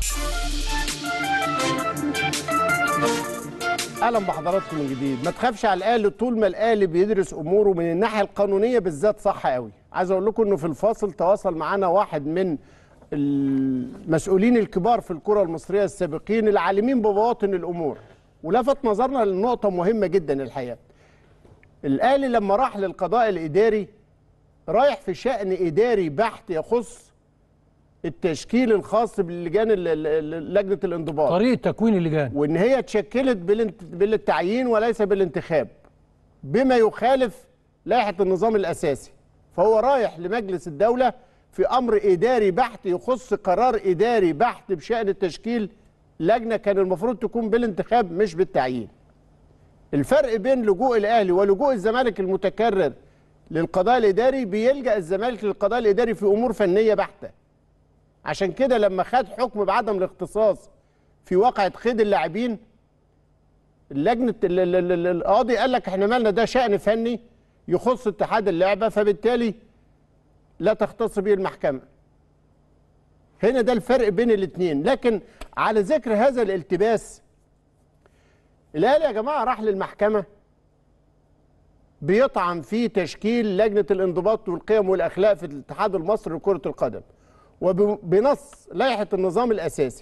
اهلا بحضراتكم من جديد ما تخافش على الاهلي طول ما الاهلي بيدرس اموره من الناحيه القانونيه بالذات صح قوي عايز اقول لكم انه في الفاصل تواصل معانا واحد من المسؤولين الكبار في الكره المصريه السابقين العالمين ببواطن الامور ولفت نظرنا لنقطه مهمه جدا الحقيقه الاهلي لما راح للقضاء الاداري رايح في شان اداري بحت يخص التشكيل الخاص باللجان ال- ال- ال- لجنه الانضباط طريقه تكوين اللجان وان هي اتشكلت بالانت- بالتعيين وليس بالانتخاب بما يخالف لائحه النظام الاساسي فهو رايح لمجلس الدوله في امر اداري بحت يخص قرار اداري بحت بشان التشكيل لجنه كان المفروض تكون بالانتخاب مش بالتعيين الفرق بين لجوء الاهلي ولجوء الزمالك المتكرر للقضاء الاداري بيلجا الزمالك للقضاء الاداري في امور فنيه بحته عشان كده لما خد حكم بعدم الاختصاص في واقعة خيد اللاعبين اللجنة ال- ال- ال- ال- القاضي قال لك احنا مالنا ده شأن فني يخص اتحاد اللعبة فبالتالي لا تختص به المحكمة هنا ده الفرق بين الاثنين لكن على ذكر هذا الالتباس الاهلي يا جماعة راح للمحكمة بيطعن في تشكيل لجنة الانضباط والقيم والأخلاق في الاتحاد المصري لكرة القدم وبنص لائحة النظام الأساسي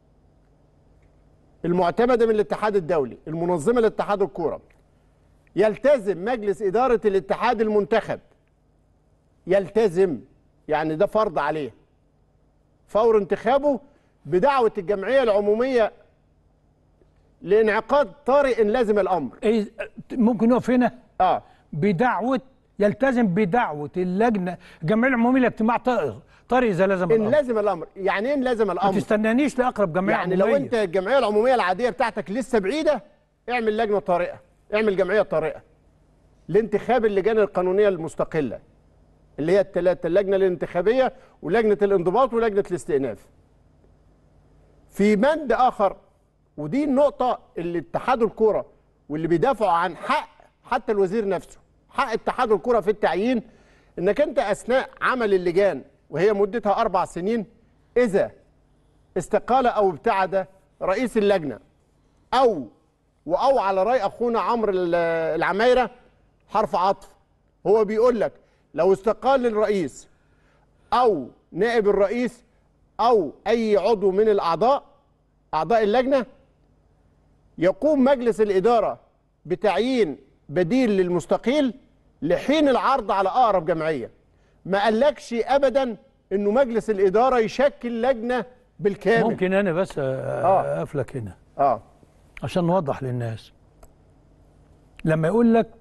المعتمدة من الاتحاد الدولي المنظمة لاتحاد الكورة يلتزم مجلس إدارة الاتحاد المنتخب يلتزم يعني ده فرض عليه فور انتخابه بدعوه الجمعيه العموميه لانعقاد طارئ إن لازم الامر إيه ممكن نقف هنا اه بدعوه يلتزم بدعوه اللجنه الجمعيه العموميه لاجتماع طارئ طارئ اذا لازم ان الامر لازم الامر يعني ايه إن لازم ما الامر تستنانيش لاقرب جمعيه يعني لو عمومية. انت الجمعيه العموميه العاديه بتاعتك لسه بعيده اعمل لجنه طارئه اعمل جمعيه طارئه لانتخاب اللجان القانونيه المستقله اللي هي الثلاثه اللجنه الانتخابيه ولجنه الانضباط ولجنه الاستئناف في بند اخر ودي النقطه اللي اتحاد الكوره واللي بيدافعوا عن حق حتى الوزير نفسه حق اتحاد الكوره في التعيين انك انت اثناء عمل اللجان وهي مدتها اربع سنين اذا استقال او ابتعد رئيس اللجنه او واو على راي اخونا عمرو ال- العمايره حرف عطف هو بيقول لك لو استقال الرئيس او نائب الرئيس او اي عضو من الاعضاء اعضاء اللجنه يقوم مجلس الاداره بتعيين بديل للمستقيل لحين العرض على اقرب جمعيه ما قالكش ابدا انه مجلس الاداره يشكل لجنه بالكامل ممكن انا بس آه. اقفلك هنا اه عشان نوضح للناس لما يقول لك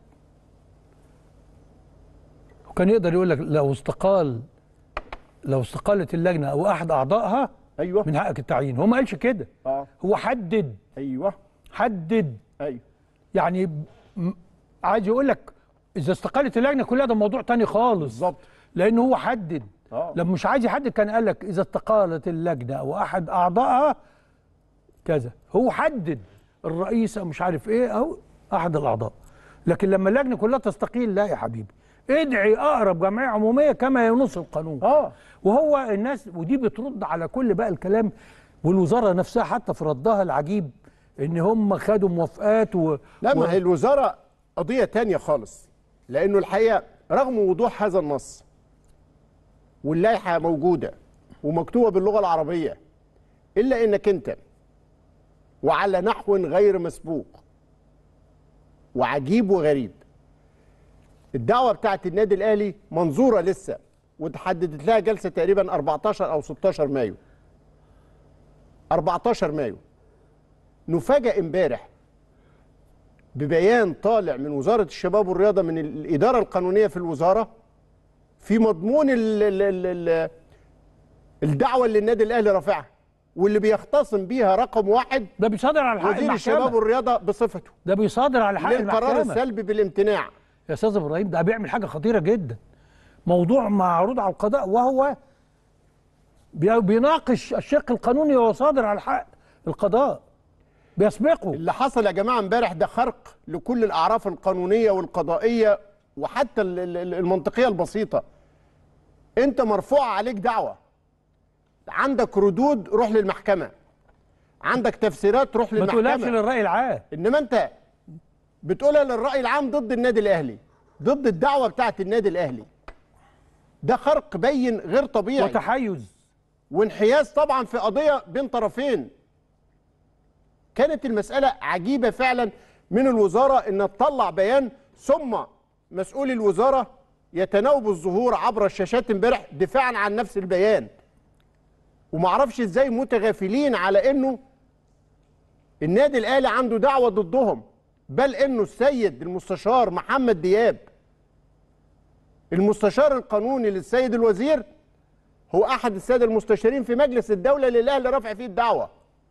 وكان يقدر يقول لك لو استقال لو استقالت اللجنه او احد اعضائها ايوه من حقك التعيين هو ما قالش كده اه هو حدد ايوه حدد ايوه يعني م- عايز يقول لك اذا استقالت اللجنه كلها ده موضوع تاني خالص بالظبط لان هو حدد اه لما مش عايز يحدد كان قال لك اذا استقالت اللجنه او احد اعضائها كذا هو حدد الرئيس او مش عارف ايه او احد الاعضاء لكن لما اللجنه كلها تستقيل لا يا حبيبي ادعي اقرب جمعيه عموميه كما ينص القانون اه وهو الناس ودي بترد على كل بقى الكلام والوزاره نفسها حتى في ردها العجيب ان هم خدوا موافقات و... لا و... ما هي الوزاره قضيه تانية خالص لانه الحقيقه رغم وضوح هذا النص واللائحه موجوده ومكتوبه باللغه العربيه الا انك انت وعلى نحو غير مسبوق وعجيب وغريب الدعوه بتاعت النادي الاهلي منظوره لسه وتحددت لها جلسه تقريبا 14 او 16 مايو 14 مايو نفاجئ امبارح ببيان طالع من وزاره الشباب والرياضه من الاداره القانونيه في الوزاره في مضمون ال ال ال ال الدعوه اللي النادي الاهلي رافعها واللي بيختصم بيها رقم واحد ده بيصادر على حق وزير الشباب المحكمه والرياضه بصفته ده بيصادر على حق للقرار المحكمه السلبي بالامتناع يا استاذ ابراهيم ده بيعمل حاجه خطيره جدا موضوع معروض على القضاء وهو بي- بيناقش الشق القانوني وهو صادر على حق القضاء بيسبقه اللي حصل يا جماعه امبارح ده خرق لكل الاعراف القانونيه والقضائيه وحتى ال- ال- المنطقيه البسيطه انت مرفوع عليك دعوه عندك ردود روح للمحكمه عندك تفسيرات روح ما للمحكمه تقولهاش للراي العام انما انت بتقولها للراي العام ضد النادي الاهلي ضد الدعوه بتاعت النادي الاهلي ده خرق بين غير طبيعي وتحيز وانحياز طبعا في قضيه بين طرفين كانت المساله عجيبه فعلا من الوزاره انها تطلع بيان ثم مسؤول الوزاره يتناوب الظهور عبر الشاشات امبارح دفاعا عن نفس البيان ومعرفش ازاي متغافلين على انه النادي الاهلي عنده دعوه ضدهم بل انه السيد المستشار محمد دياب المستشار القانوني للسيد الوزير هو احد الساده المستشارين في مجلس الدوله اللي الاهلي رافع فيه الدعوه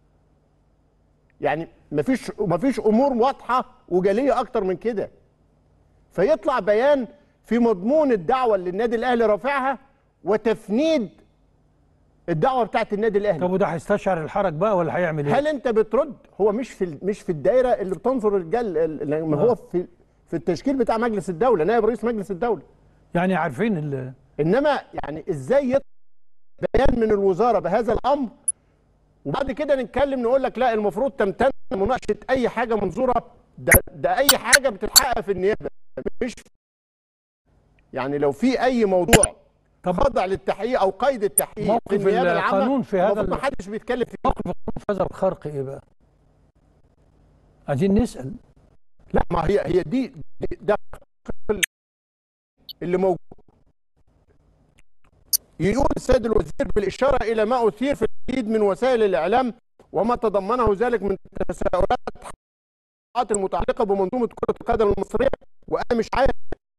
يعني مفيش مفيش امور واضحه وجليه اكتر من كده فيطلع بيان في مضمون الدعوه اللي النادي الاهلي رافعها وتفنيد الدعوه بتاعت النادي الاهلي طب وده هيستشعر الحرج بقى ولا هيعمل ايه؟ هل انت بترد هو مش في مش في الدايره اللي بتنظر الجل ال- ما هو في في التشكيل بتاع مجلس الدوله نائب رئيس مجلس الدوله يعني عارفين ال- انما يعني ازاي يطلع بيان من الوزاره بهذا الامر وبعد كده نتكلم نقول لك لا المفروض تمتن مناقشه اي حاجه منظوره ده, ده اي حاجه بتتحقق في النيابه مش يعني لو في اي موضوع خضع للتحقيق او قيد التحقيق موقف في النيابه العامه القانون في هذا المفروض ال- ما حدش بيتكلم فيه موقف القانون في هذا الخرق ايه بقى؟ عايزين نسال لا ما هي هي دي, دي ده اللي موجود يقول السيد الوزير بالاشاره الى ما اثير في العديد من وسائل الاعلام وما تضمنه ذلك من تساؤلات المتعلقه بمنظومه كره القدم المصريه وانا مش عارف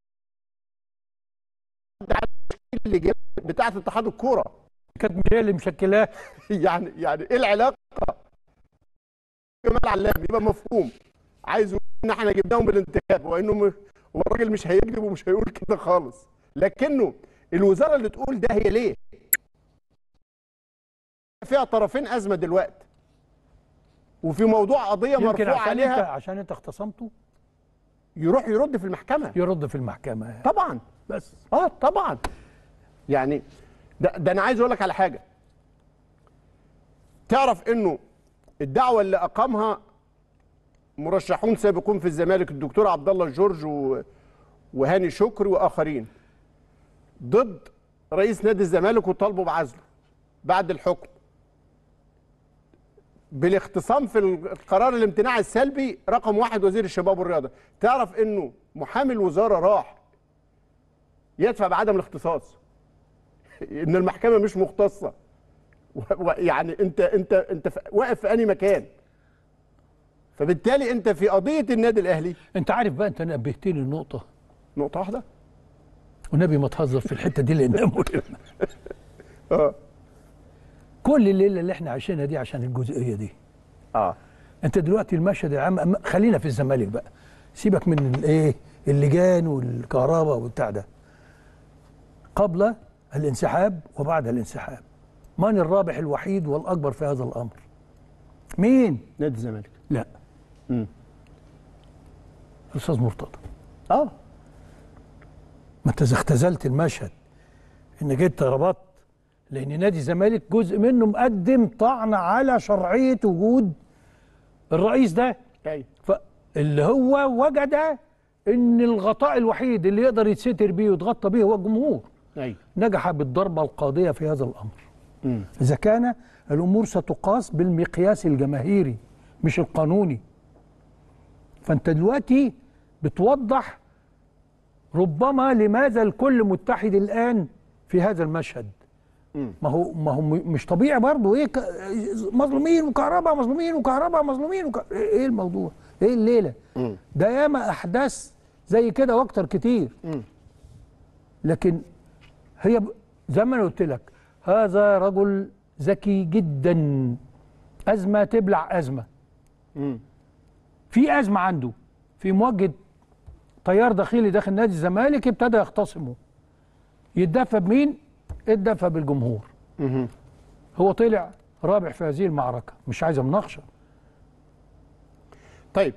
اللي بتاعه اتحاد الكوره كانت هي اللي مشكلاه يعني يعني ايه العلاقه؟ جمال علام يبقى مفهوم عايز يقول ان احنا جبناهم بالانتخاب وانه م... هو الراجل مش هيكذب ومش هيقول كده خالص لكنه الوزاره اللي تقول ده هي ليه؟ فيها طرفين ازمه دلوقتي وفي موضوع قضيه يمكن مرفوع عشان عليها انت عشان انت اختصمته يروح يرد في المحكمه يرد في المحكمه طبعا بس اه طبعا يعني ده, ده انا عايز اقول لك على حاجه تعرف انه الدعوه اللي اقامها مرشحون سابقون في الزمالك الدكتور عبد الله جورج و... وهاني شكري واخرين ضد رئيس نادي الزمالك وطالبوا بعزله بعد الحكم بالاختصام في القرار الامتناع السلبي رقم واحد وزير الشباب والرياضه تعرف انه محامي الوزاره راح يدفع بعدم الاختصاص ان المحكمه مش مختصه و- و- يعني انت انت انت ف- واقف في انهي مكان فبالتالي انت في قضيه النادي الاهلي انت عارف بقى انت نبهتني النقطه نقطه واحده والنبي ما تهزر في الحته دي لانها مهمه اه كل الليله اللي احنا عايشينها دي عشان الجزئيه دي اه انت دلوقتي المشهد العام أما- خلينا في الزمالك بقى سيبك من الايه اللجان والكهرباء والبتاع ده قبل الانسحاب وبعد الانسحاب من الرابح الوحيد والاكبر في هذا الامر مين نادي الزمالك لا امم الاستاذ مرتضى اه ما انت إذا اختزلت المشهد انك انت ربطت لان نادي الزمالك جزء منه مقدم طعن على شرعيه وجود الرئيس ده ايوه فاللي هو وجد ان الغطاء الوحيد اللي يقدر يتستر بيه ويتغطى بيه هو الجمهور ايوه نجح بالضربه القاضيه في هذا الامر مم. اذا كان الامور ستقاس بالمقياس الجماهيري مش القانوني فانت دلوقتي بتوضح ربما لماذا الكل متحد الان في هذا المشهد مم. ما هو ما هو م- مش طبيعي برضه ايه ك- مظلومين وكهرباء مظلومين وكهرباء مظلومين وك... ايه الموضوع ايه الليله مم. ده ياما احداث زي كده واكتر كتير مم. لكن هي ب- زي ما انا قلت لك هذا رجل ذكي جدا ازمه تبلع ازمه مم. في ازمه عنده في مواجهه تيار داخلي داخل نادي الزمالك ابتدى يختصموا يتدفى بمين؟ اتدفى بالجمهور مم. هو طلع رابح في هذه المعركه مش عايزه مناقشه طيب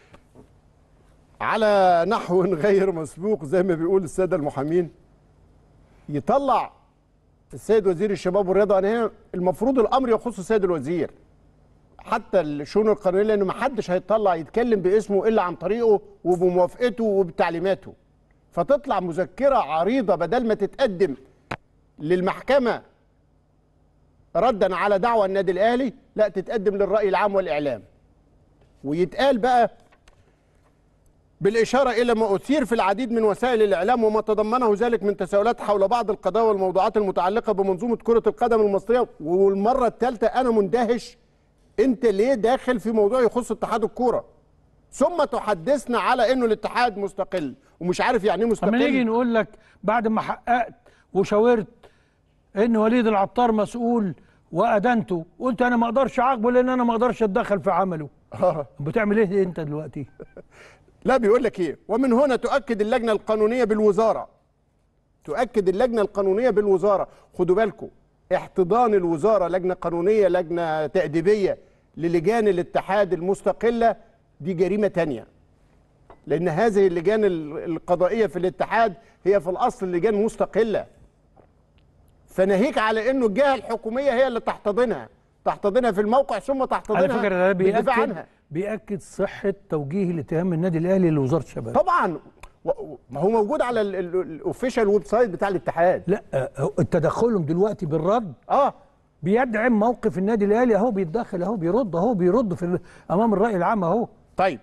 على نحو غير مسبوق زي ما بيقول الساده المحامين يطلع السيد وزير الشباب والرياضه أنا هنا المفروض الامر يخص السيد الوزير حتى الشؤون القانونيه لان ما حدش هيطلع يتكلم باسمه الا عن طريقه وبموافقته وبتعليماته فتطلع مذكره عريضه بدل ما تتقدم للمحكمه ردا على دعوى النادي الاهلي لا تتقدم للراي العام والاعلام ويتقال بقى بالإشارة إلى ما أثير في العديد من وسائل الإعلام وما تضمنه ذلك من تساؤلات حول بعض القضايا والموضوعات المتعلقة بمنظومة كرة القدم المصرية والمرة الثالثة أنا مندهش أنت ليه داخل في موضوع يخص اتحاد الكورة ثم تحدثنا على إنه الاتحاد مستقل ومش عارف يعني إيه اما نيجي مستقل نقول لك بعد ما حققت وشاورت ان وليد العطار مسؤول وادنته قلت انا ما اقدرش اعاقبه لان انا ما اقدرش اتدخل في عمله بتعمل ايه انت دلوقتي لا بيقول لك ايه ومن هنا تؤكد اللجنه القانونيه بالوزاره تؤكد اللجنه القانونيه بالوزاره خدوا بالكم احتضان الوزاره لجنه قانونيه لجنه تاديبيه للجان الاتحاد المستقله دي جريمه تانية لان هذه اللجان ال- القضائيه في الاتحاد هي في الاصل لجان مستقله فناهيك على انه الجهه الحكوميه هي اللي تحتضنها تحتضنها في الموقع ثم تحتضنها على فكره ده بالدفاع بيأكد عنها بيأكد صحه توجيه الاتهام النادي الاهلي لوزاره الشباب طبعا و- و- ما هو موجود على الاوفيشال ويب سايت بتاع الاتحاد لا آه، تدخلهم دلوقتي بالرد اه بيدعم موقف النادي الاهلي اهو بيتدخل اهو بيرد اهو بيرد في ال- امام الراي العام اهو طيب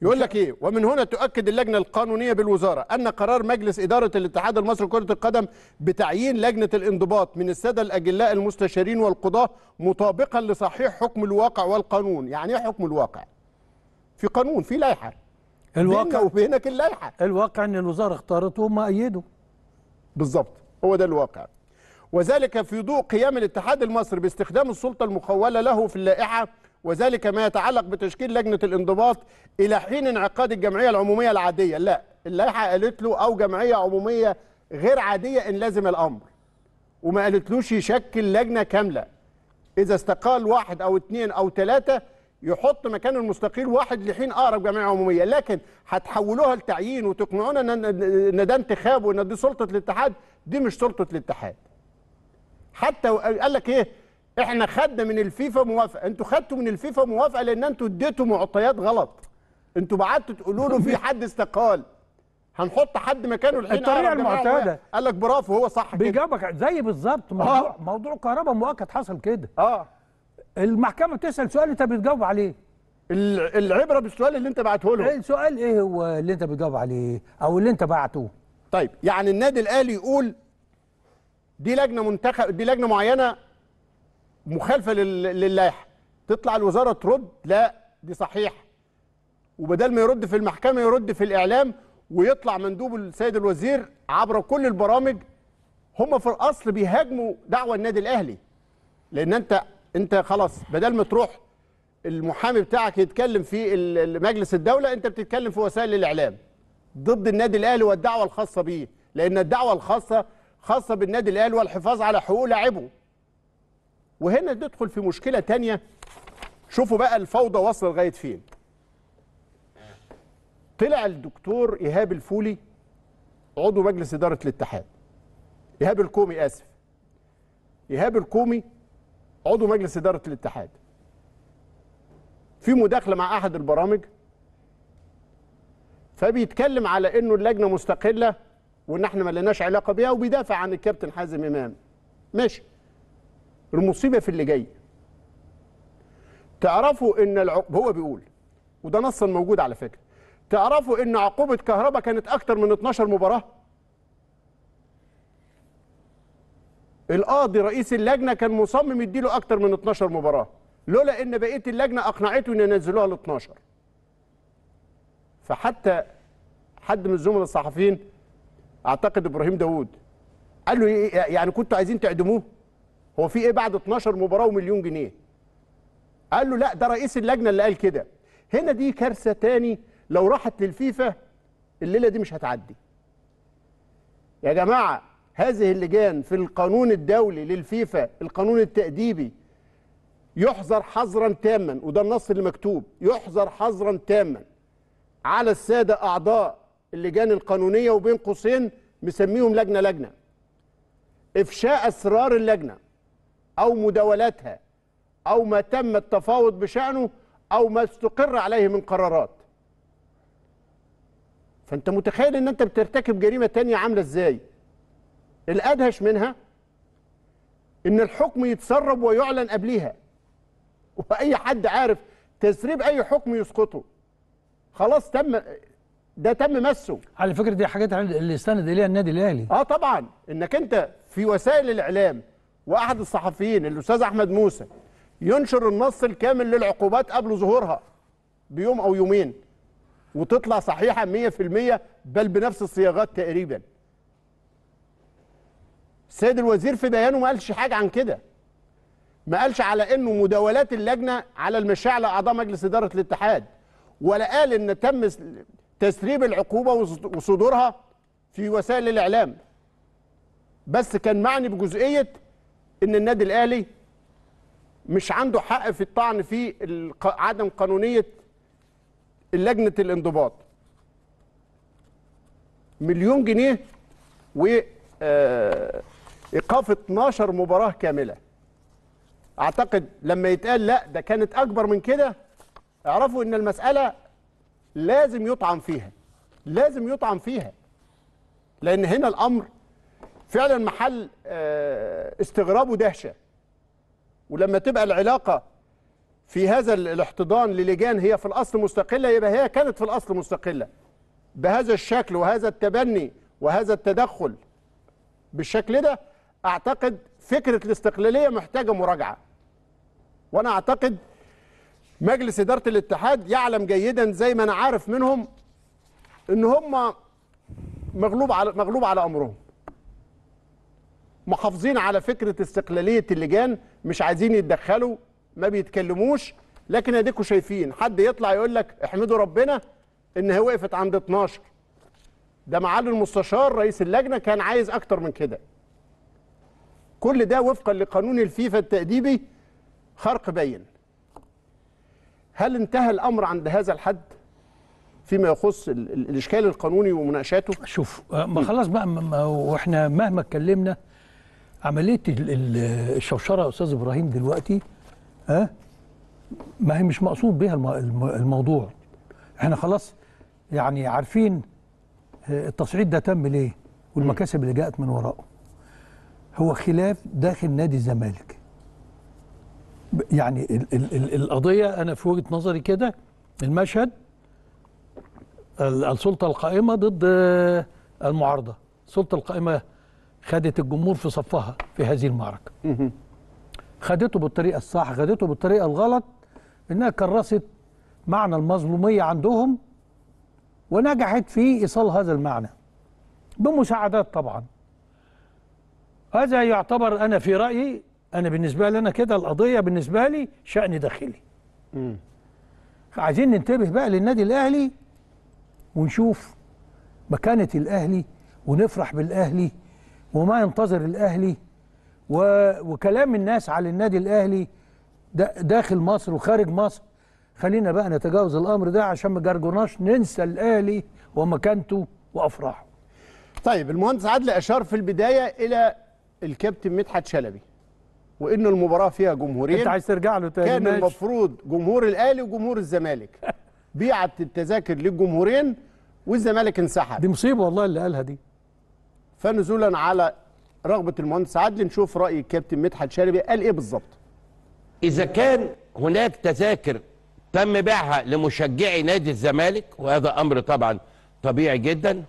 يقول لك ايه ومن هنا تؤكد اللجنه القانونيه بالوزاره ان قرار مجلس اداره الاتحاد المصري لكره القدم بتعيين لجنه الانضباط من الساده الاجلاء المستشارين والقضاه مطابقا لصحيح حكم الواقع والقانون يعني ايه حكم الواقع في قانون في لائحه بيننا الواقع وبينك اللائحه الواقع ان الوزاره اختارته وهم ايدوا بالظبط هو ده الواقع وذلك في ضوء قيام الاتحاد المصري باستخدام السلطه المخوله له في اللائحه وذلك ما يتعلق بتشكيل لجنه الانضباط الى حين انعقاد الجمعيه العموميه العاديه لا اللائحه قالت له او جمعيه عموميه غير عاديه ان لزم الامر وما قالتلوش يشكل لجنه كامله اذا استقال واحد او اثنين او ثلاثه يحط مكان المستقيل واحد لحين اقرب جمعيه عموميه لكن هتحولوها لتعيين وتقنعونا ان ان ده انتخاب وان دي سلطه الاتحاد دي مش سلطه الاتحاد حتى قال لك ايه احنا خدنا من الفيفا موافقه انتوا خدتوا من الفيفا موافقه لان انتوا اديتوا معطيات غلط انتوا بعتوا تقولوا له في حد استقال هنحط حد مكانه الحين الطريقة أقرب جمعية المعتادة. عمومية. قال لك برافو هو صح كده بيجاوبك زي بالظبط موضوع موضوع كهرباء مؤكد حصل كده اه المحكمه بتسال سؤال انت بتجاوب عليه ال- العبره بالسؤال اللي انت بعته له السؤال ايه هو اللي انت بتجاوب عليه او اللي انت بعته طيب يعني النادي الاهلي يقول دي لجنه منتخب دي لجنه معينه مخالفه لل- للائحه تطلع الوزاره ترد لا دي صحيح وبدل ما يرد في المحكمه يرد في الاعلام ويطلع مندوب السيد الوزير عبر كل البرامج هم في الاصل بيهاجموا دعوه النادي الاهلي لان انت انت خلاص بدل ما تروح المحامي بتاعك يتكلم في ال- ال- مجلس الدوله انت بتتكلم في وسائل الاعلام ضد النادي الاهلي والدعوه الخاصه بيه لان الدعوه الخاصه خاصه بالنادي الاهلي والحفاظ على حقوق لاعبه وهنا ندخل في مشكله تانية شوفوا بقى الفوضى واصله لغايه فين طلع الدكتور ايهاب الفولي عضو مجلس اداره الاتحاد ايهاب الكومي اسف ايهاب الكومي عضو مجلس اداره الاتحاد في مداخله مع احد البرامج فبيتكلم على انه اللجنه مستقله وان احنا ما لناش علاقه بيها وبيدافع عن الكابتن حازم امام ماشي المصيبه في اللي جاي تعرفوا ان الع... هو بيقول وده نصا موجود على فكره تعرفوا ان عقوبه كهربا كانت اكتر من 12 مباراه القاضي رئيس اللجنه كان مصمم يديله اكتر من 12 مباراه لولا ان بقيه اللجنه اقنعته ان ينزلوها ل 12 فحتى حد من الزملاء الصحفيين اعتقد ابراهيم داوود قال له إيه يعني كنتوا عايزين تعدموه هو في ايه بعد 12 مباراه ومليون جنيه قال له لا ده رئيس اللجنه اللي قال كده هنا دي كارثه تاني لو راحت للفيفا الليله دي مش هتعدي يا جماعه هذه اللجان في القانون الدولي للفيفا القانون التأديبي يحظر حظرا تاما وده النص اللي مكتوب يحظر حظرا تاما على السادة أعضاء اللجان القانونية وبين قوسين مسميهم لجنة لجنة إفشاء أسرار اللجنة أو مداولاتها أو ما تم التفاوض بشأنه أو ما استقر عليه من قرارات فأنت متخيل أن أنت بترتكب جريمة تانية عاملة إزاي الأدهش منها ان الحكم يتسرب ويعلن قبليها واي حد عارف تسريب اي حكم يسقطه خلاص تم ده تم مسه على فكره دي حاجات اللي استند اليها النادي الاهلي اه طبعا انك انت في وسائل الاعلام واحد الصحفيين الاستاذ احمد موسى ينشر النص الكامل للعقوبات قبل ظهورها بيوم او يومين وتطلع صحيحه 100% بل بنفس الصياغات تقريبا السيد الوزير في بيانه ما قالش حاجه عن كده ما قالش على انه مداولات اللجنه على المشاة على اعضاء مجلس اداره الاتحاد ولا قال ان تم تسريب العقوبه وصدورها في وسائل الاعلام بس كان معني بجزئيه ان النادي الاهلي مش عنده حق في الطعن في الق- عدم قانونيه لجنه الانضباط مليون جنيه و آه، ايقاف 12 مباراه كامله اعتقد لما يتقال لا ده كانت اكبر من كده اعرفوا ان المساله لازم يطعن فيها لازم يطعن فيها لان هنا الامر فعلا محل آه، استغراب ودهشه ولما تبقى العلاقه في هذا ال- الاحتضان للجان هي في الاصل مستقله يبقى هي كانت في الاصل مستقله بهذا الشكل وهذا التبني وهذا التدخل بالشكل ده اعتقد فكره الاستقلاليه محتاجه مراجعه وانا اعتقد مجلس اداره الاتحاد يعلم جيدا زي ما انا عارف منهم ان هم مغلوب على مغلوب على امرهم محافظين على فكره استقلاليه اللجان مش عايزين يتدخلوا ما بيتكلموش لكن اديكوا شايفين حد يطلع يقول لك احمدوا ربنا ان هي وقفت عند 12 ده معالي المستشار رئيس اللجنه كان عايز اكتر من كده كل ده وفقا لقانون الفيفا التأديبي خرق بين هل انتهى الامر عند هذا الحد فيما يخص ال- ال- الاشكال القانوني ومناقشاته شوف آه، ما خلاص بقى ما- ما- واحنا مهما اتكلمنا عمليه ال- ال- الشوشره يا استاذ ابراهيم دلوقتي ها ما هي مش مقصود بها الم- الم- الموضوع احنا خلاص يعني عارفين آه، التصعيد ده تم ليه والمكاسب اللي جاءت من وراءه هو خلاف داخل نادي الزمالك ب- يعني ال ال ال القضيه انا في وجهه نظري كده المشهد ال- السلطه القائمه ضد آه، المعارضه السلطه القائمه خدت الجمهور في صفها في هذه المعركه خدته بالطريقه الصح خدته بالطريقه الغلط انها كرست معنى المظلوميه عندهم ونجحت في ايصال هذا المعنى بمساعدات طبعا هذا يعتبر انا في رايي انا بالنسبه لي انا كده القضيه بالنسبه لي شان داخلي عايزين ننتبه بقى للنادي الاهلي ونشوف مكانه الاهلي ونفرح بالاهلي وما ينتظر الاهلي و... وكلام الناس على النادي الاهلي دا داخل مصر وخارج مصر خلينا بقى نتجاوز الامر ده عشان ما جرجوناش ننسى الاهلي ومكانته وافراحه طيب المهندس عادل اشار في البدايه الى الكابتن مدحت شلبي وان المباراه فيها جمهورين انت عايز ترجع له تاني كان ماشي. المفروض جمهور الاهلي وجمهور الزمالك بيعت التذاكر للجمهورين والزمالك انسحب دي مصيبه والله اللي قالها دي فنزولا على رغبه المهندس عادل نشوف راي الكابتن مدحت شلبي قال ايه بالظبط إذا كان هناك تذاكر تم بيعها لمشجعي نادي الزمالك وهذا أمر طبعا طبيعي جدا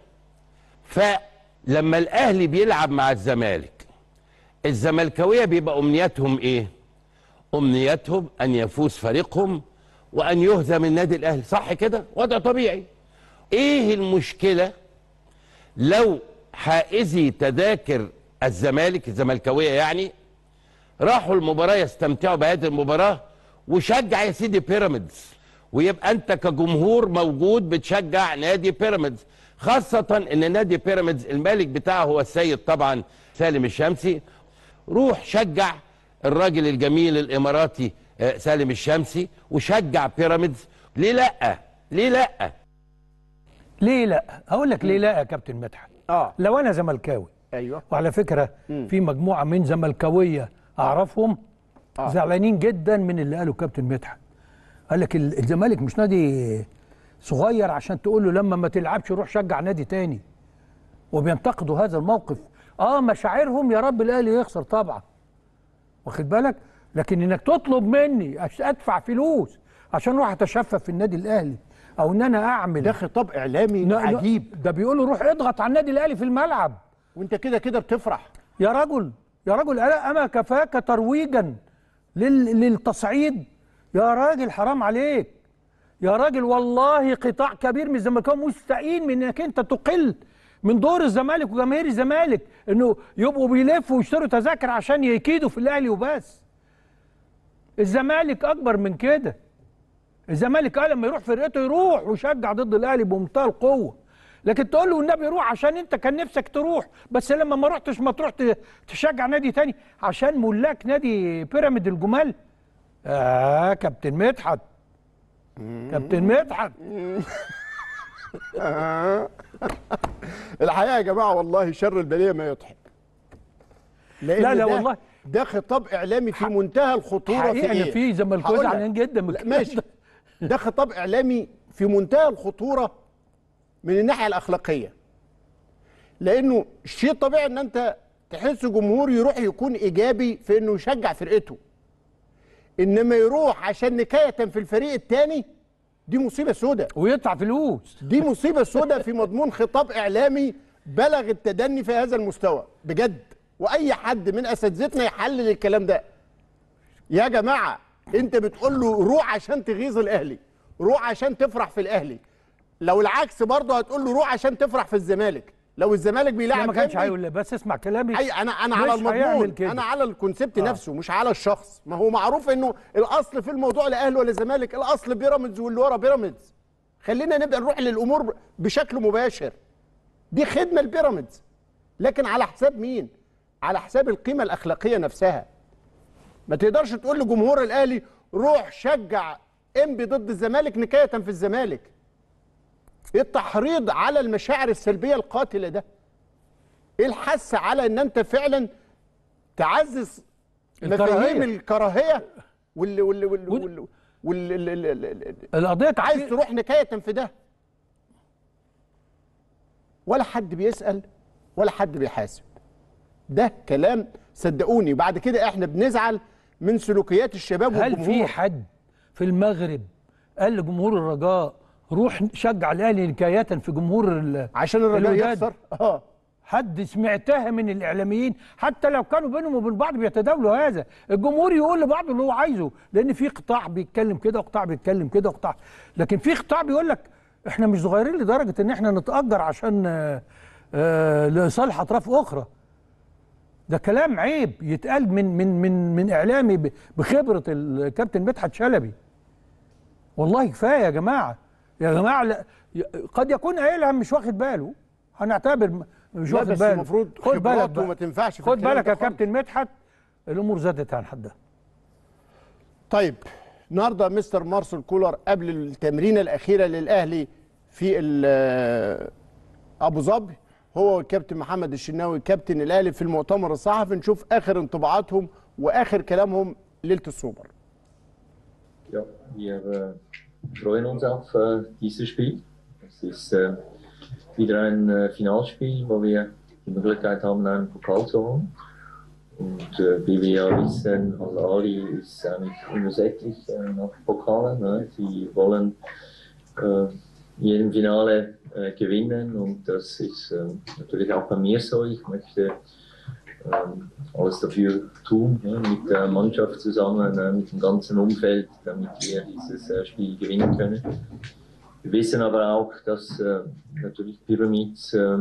فلما الأهلي بيلعب مع الزمالك الزملكاوية بيبقى أمنياتهم إيه؟ أمنياتهم أن يفوز فريقهم وأن يهزم النادي الأهلي صح كده؟ وضع طبيعي إيه المشكلة لو حائزي تذاكر الزمالك الزملكاوية يعني راحوا المباراة يستمتعوا بهذه المباراة وشجع يا سيدي بيراميدز ويبقى انت كجمهور موجود بتشجع نادي بيراميدز خاصة ان نادي بيراميدز المالك بتاعه هو السيد طبعا سالم الشمسي روح شجع الراجل الجميل الاماراتي آه، سالم الشمسي وشجع بيراميدز ليه لا ليه لا ليه لا هقول لك ليه لا يا كابتن مدحت اه لو انا زملكاوي ايوه وعلى فكره في مجموعه من زملكاويه اعرفهم آه. زعلانين جدا من اللي قاله كابتن مدحت قال لك ال- الزمالك مش نادي صغير عشان تقول له لما ما تلعبش روح شجع نادي تاني وبينتقدوا هذا الموقف اه مشاعرهم يا رب الاهلي يخسر طبعا واخد بالك لكن انك تطلب مني أش- ادفع فلوس عشان اروح اتشفى في النادي الاهلي او ان انا اعمل ده خطاب اعلامي ن- ن- عجيب ده بيقولوا روح اضغط على النادي الاهلي في الملعب وانت كده كده بتفرح يا رجل يا رجل ألا اما كفاك ترويجا لل... للتصعيد يا راجل حرام عليك يا راجل والله قطاع كبير من الزمالكاويه مستقيم من انك انت تقل من دور الزمالك وجماهير الزمالك انه يبقوا بيلفوا ويشتروا تذاكر عشان يكيدوا في الاهلي وبس الزمالك اكبر من كده الزمالك قال لما يروح فرقته يروح ويشجع ضد الاهلي بمنتهى القوه لكن تقول له النبي روح عشان انت كان نفسك تروح بس لما ما رحتش ما تروح ت- تشجع نادي تاني عشان ملاك نادي بيراميد الجمال اه كابتن مدحت كابتن مدحت الحقيقه يا جماعه والله شر البليه ما يضحك لأن لا لا ده- والله ده خطاب اعلامي في منتهى الخطوره في حقيقة ايه أنا في زملكاويه هقول لك. زعلانين جدا من لا، الكلام ماشي ده. ده خطاب اعلامي في منتهى الخطوره من الناحيه الاخلاقيه لانه شيء طبيعي ان انت تحس جمهور يروح يكون ايجابي في انه يشجع فرقته انما يروح عشان نكايه في الفريق الثاني دي مصيبه سوداء ويدفع فلوس دي مصيبه سوداء في مضمون خطاب اعلامي بلغ التدني في هذا المستوى بجد واي حد من اساتذتنا يحلل الكلام ده يا جماعه انت بتقول له روح عشان تغيظ الاهلي روح عشان تفرح في الاهلي لو العكس برضه هتقول له روح عشان تفرح في الزمالك لو الزمالك لا بيلاعب ما كانش إنبي، هيقول بس اسمع كلامي اي انا انا مش على هيعمل المضمون كده. انا على الكونسيبت آه. نفسه مش على الشخص ما هو معروف انه الاصل في الموضوع لا اهلي ولا زمالك الاصل بيراميدز واللي ورا بيراميدز خلينا نبدا نروح للامور بشكل مباشر دي خدمه لبيراميدز لكن على حساب مين على حساب القيمه الاخلاقيه نفسها ما تقدرش تقول لجمهور الاهلي روح شجع انبي ضد الزمالك نكايه في الزمالك ايه التحريض على المشاعر السلبيه القاتله ده ايه الحث على ان انت فعلا تعزز الكراهية. مفاهيم الكراهيه وال وال وال وال وال ال- ال- ال- ال- القضيه عايز تروح نكايه في ده ولا حد بيسال ولا حد بيحاسب ده كلام صدقوني بعد كده احنا بنزعل من سلوكيات الشباب هل والجمهور في حد في المغرب قال لجمهور الرجاء روح شجع الاهلي نكايه في جمهور ال- عشان الرجاء الوداد؟ يخسر اه حد سمعتها من الاعلاميين حتى لو كانوا بينهم وبين بعض بيتداولوا هذا الجمهور يقول لبعضه اللي هو عايزه لان في قطاع بيتكلم كده وقطاع بيتكلم كده وقطاع لكن في قطاع بيقول لك احنا مش صغيرين لدرجه ان احنا نتاجر عشان آه، آه، لصالح اطراف اخرى ده كلام عيب يتقال من من من من اعلامي ب- بخبره الكابتن مدحت شلبي والله كفايه يا جماعه يا جماعه لا ي- قد يكون قايلها مش واخد باله هنعتبر م- مش لا واخد بس باله المفروض خد بالك خبراته بقى. ما تنفعش في خد الكلام بالك ده يا خالص. كابتن مدحت الامور زادت عن حدها طيب النهارده مستر مارسيل كولر قبل التمرينه الاخيره للاهلي في ال- ابو ظبي هو والكابتن محمد الشناوي كابتن الاهلي في المؤتمر الصحفي نشوف اخر انطباعاتهم واخر كلامهم ليله السوبر Ja, wir äh, freuen uns auf äh, dieses Spiel. Es ist äh, wieder ein äh, Finalspiel, wo wir die Möglichkeit haben, einen Pokal zu holen. Und äh, wie wir ja wissen, Al-Ali ist eigentlich unersättlich äh, nach Pokalen. Ne? Sie wollen äh, jeden Finale äh, gewinnen und das ist äh, natürlich auch bei mir so. Ich möchte ähm, alles dafür tun, ja, mit der Mannschaft zusammen, äh, mit dem ganzen Umfeld, damit wir dieses äh, Spiel gewinnen können. Wir wissen aber auch, dass äh, natürlich Pyramids äh,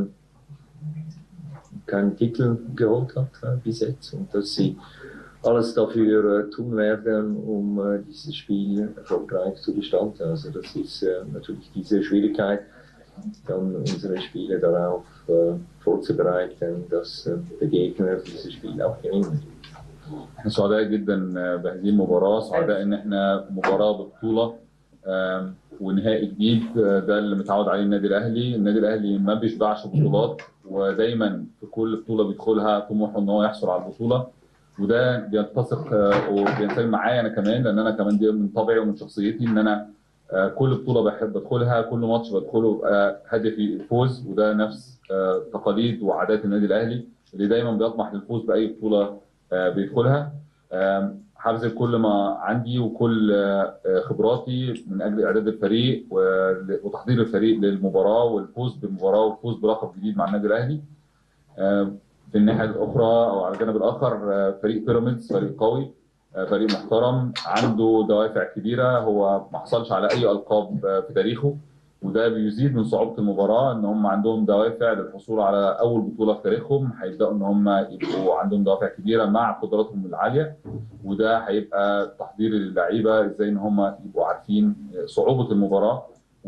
keinen Titel geholt hat äh, bis jetzt und dass sie alles dafür äh, tun werden, um äh, dieses Spiel erfolgreich zu gestalten. Also das ist äh, natürlich diese Schwierigkeit, dann unsere Spiele darauf äh, vorzubereiten, dass äh, der Gegner dieses Spiel auch gewinnen wird. احنا سعداء جدا بهذه المباراة سعداء ان احنا مباراة ببطولة آم، ونهائي جديد آه، ده اللي متعود عليه النادي الاهلي، النادي الاهلي ما بيشبعش بطولات ودايما في كل بطولة بيدخلها طموحه ان هو يحصل على البطولة وده بيتسق آه، وبينسجم معايا انا كمان لان انا كمان دي من طبعي ومن شخصيتي ان انا آه، كل بطولة بحب ادخلها كل ماتش بدخله بيبقى هدفي الفوز وده نفس آه، تقاليد وعادات النادي الاهلي اللي دايما بيطمح للفوز باي بطولة آه، بيدخلها آم، هبذل كل ما عندي وكل آه، آه، خبراتي من اجل اعداد الفريق ول- وتحضير الفريق للمباراه والفوز بالمباراه والفوز بلقب جديد مع النادي الاهلي. آم، في الناحيه الاخرى او على الجانب الاخر آه، فريق بيراميدز فريق قوي آه، فريق محترم عنده دوافع كبيره هو ما حصلش على اي القاب آه، في تاريخه وده بيزيد من صعوبه المباراه ان هم عندهم دوافع للحصول على اول بطوله في تاريخهم هيبداوا ان هم يبقوا عندهم دوافع كبيره مع قدراتهم العاليه وده هيبقى تحضير للعيبه ازاي ان هم يبقوا عارفين صعوبه المباراه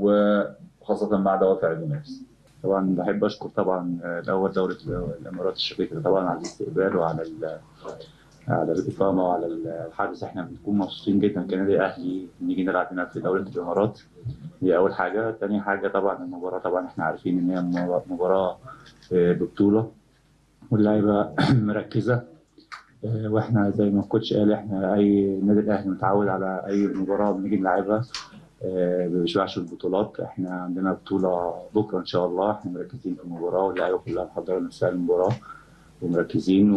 وخاصه مع دوافع المنافس. طبعا بحب اشكر طبعا الاول دوله الامارات الشقيقه طبعا على الاستقبال وعلى ال- على الاقامه وعلى الحدث احنا بنكون مبسوطين جدا كنادي اهلي نيجي نلعب هنا في دوله الامارات دي اول حاجه تاني حاجه طبعا المباراه طبعا احنا عارفين ان هي مباراه آه، ببطوله واللعيبه مركزه آه، واحنا زي ما الكوتش قال احنا اي نادي الاهلي متعود على اي مباراه بنيجي نلعبها آه، ما بيشبعش البطولات احنا عندنا بطوله بكره ان شاء الله احنا مركزين في المباراه واللعيبه كلها محضره نفسها للمباراه ومركزين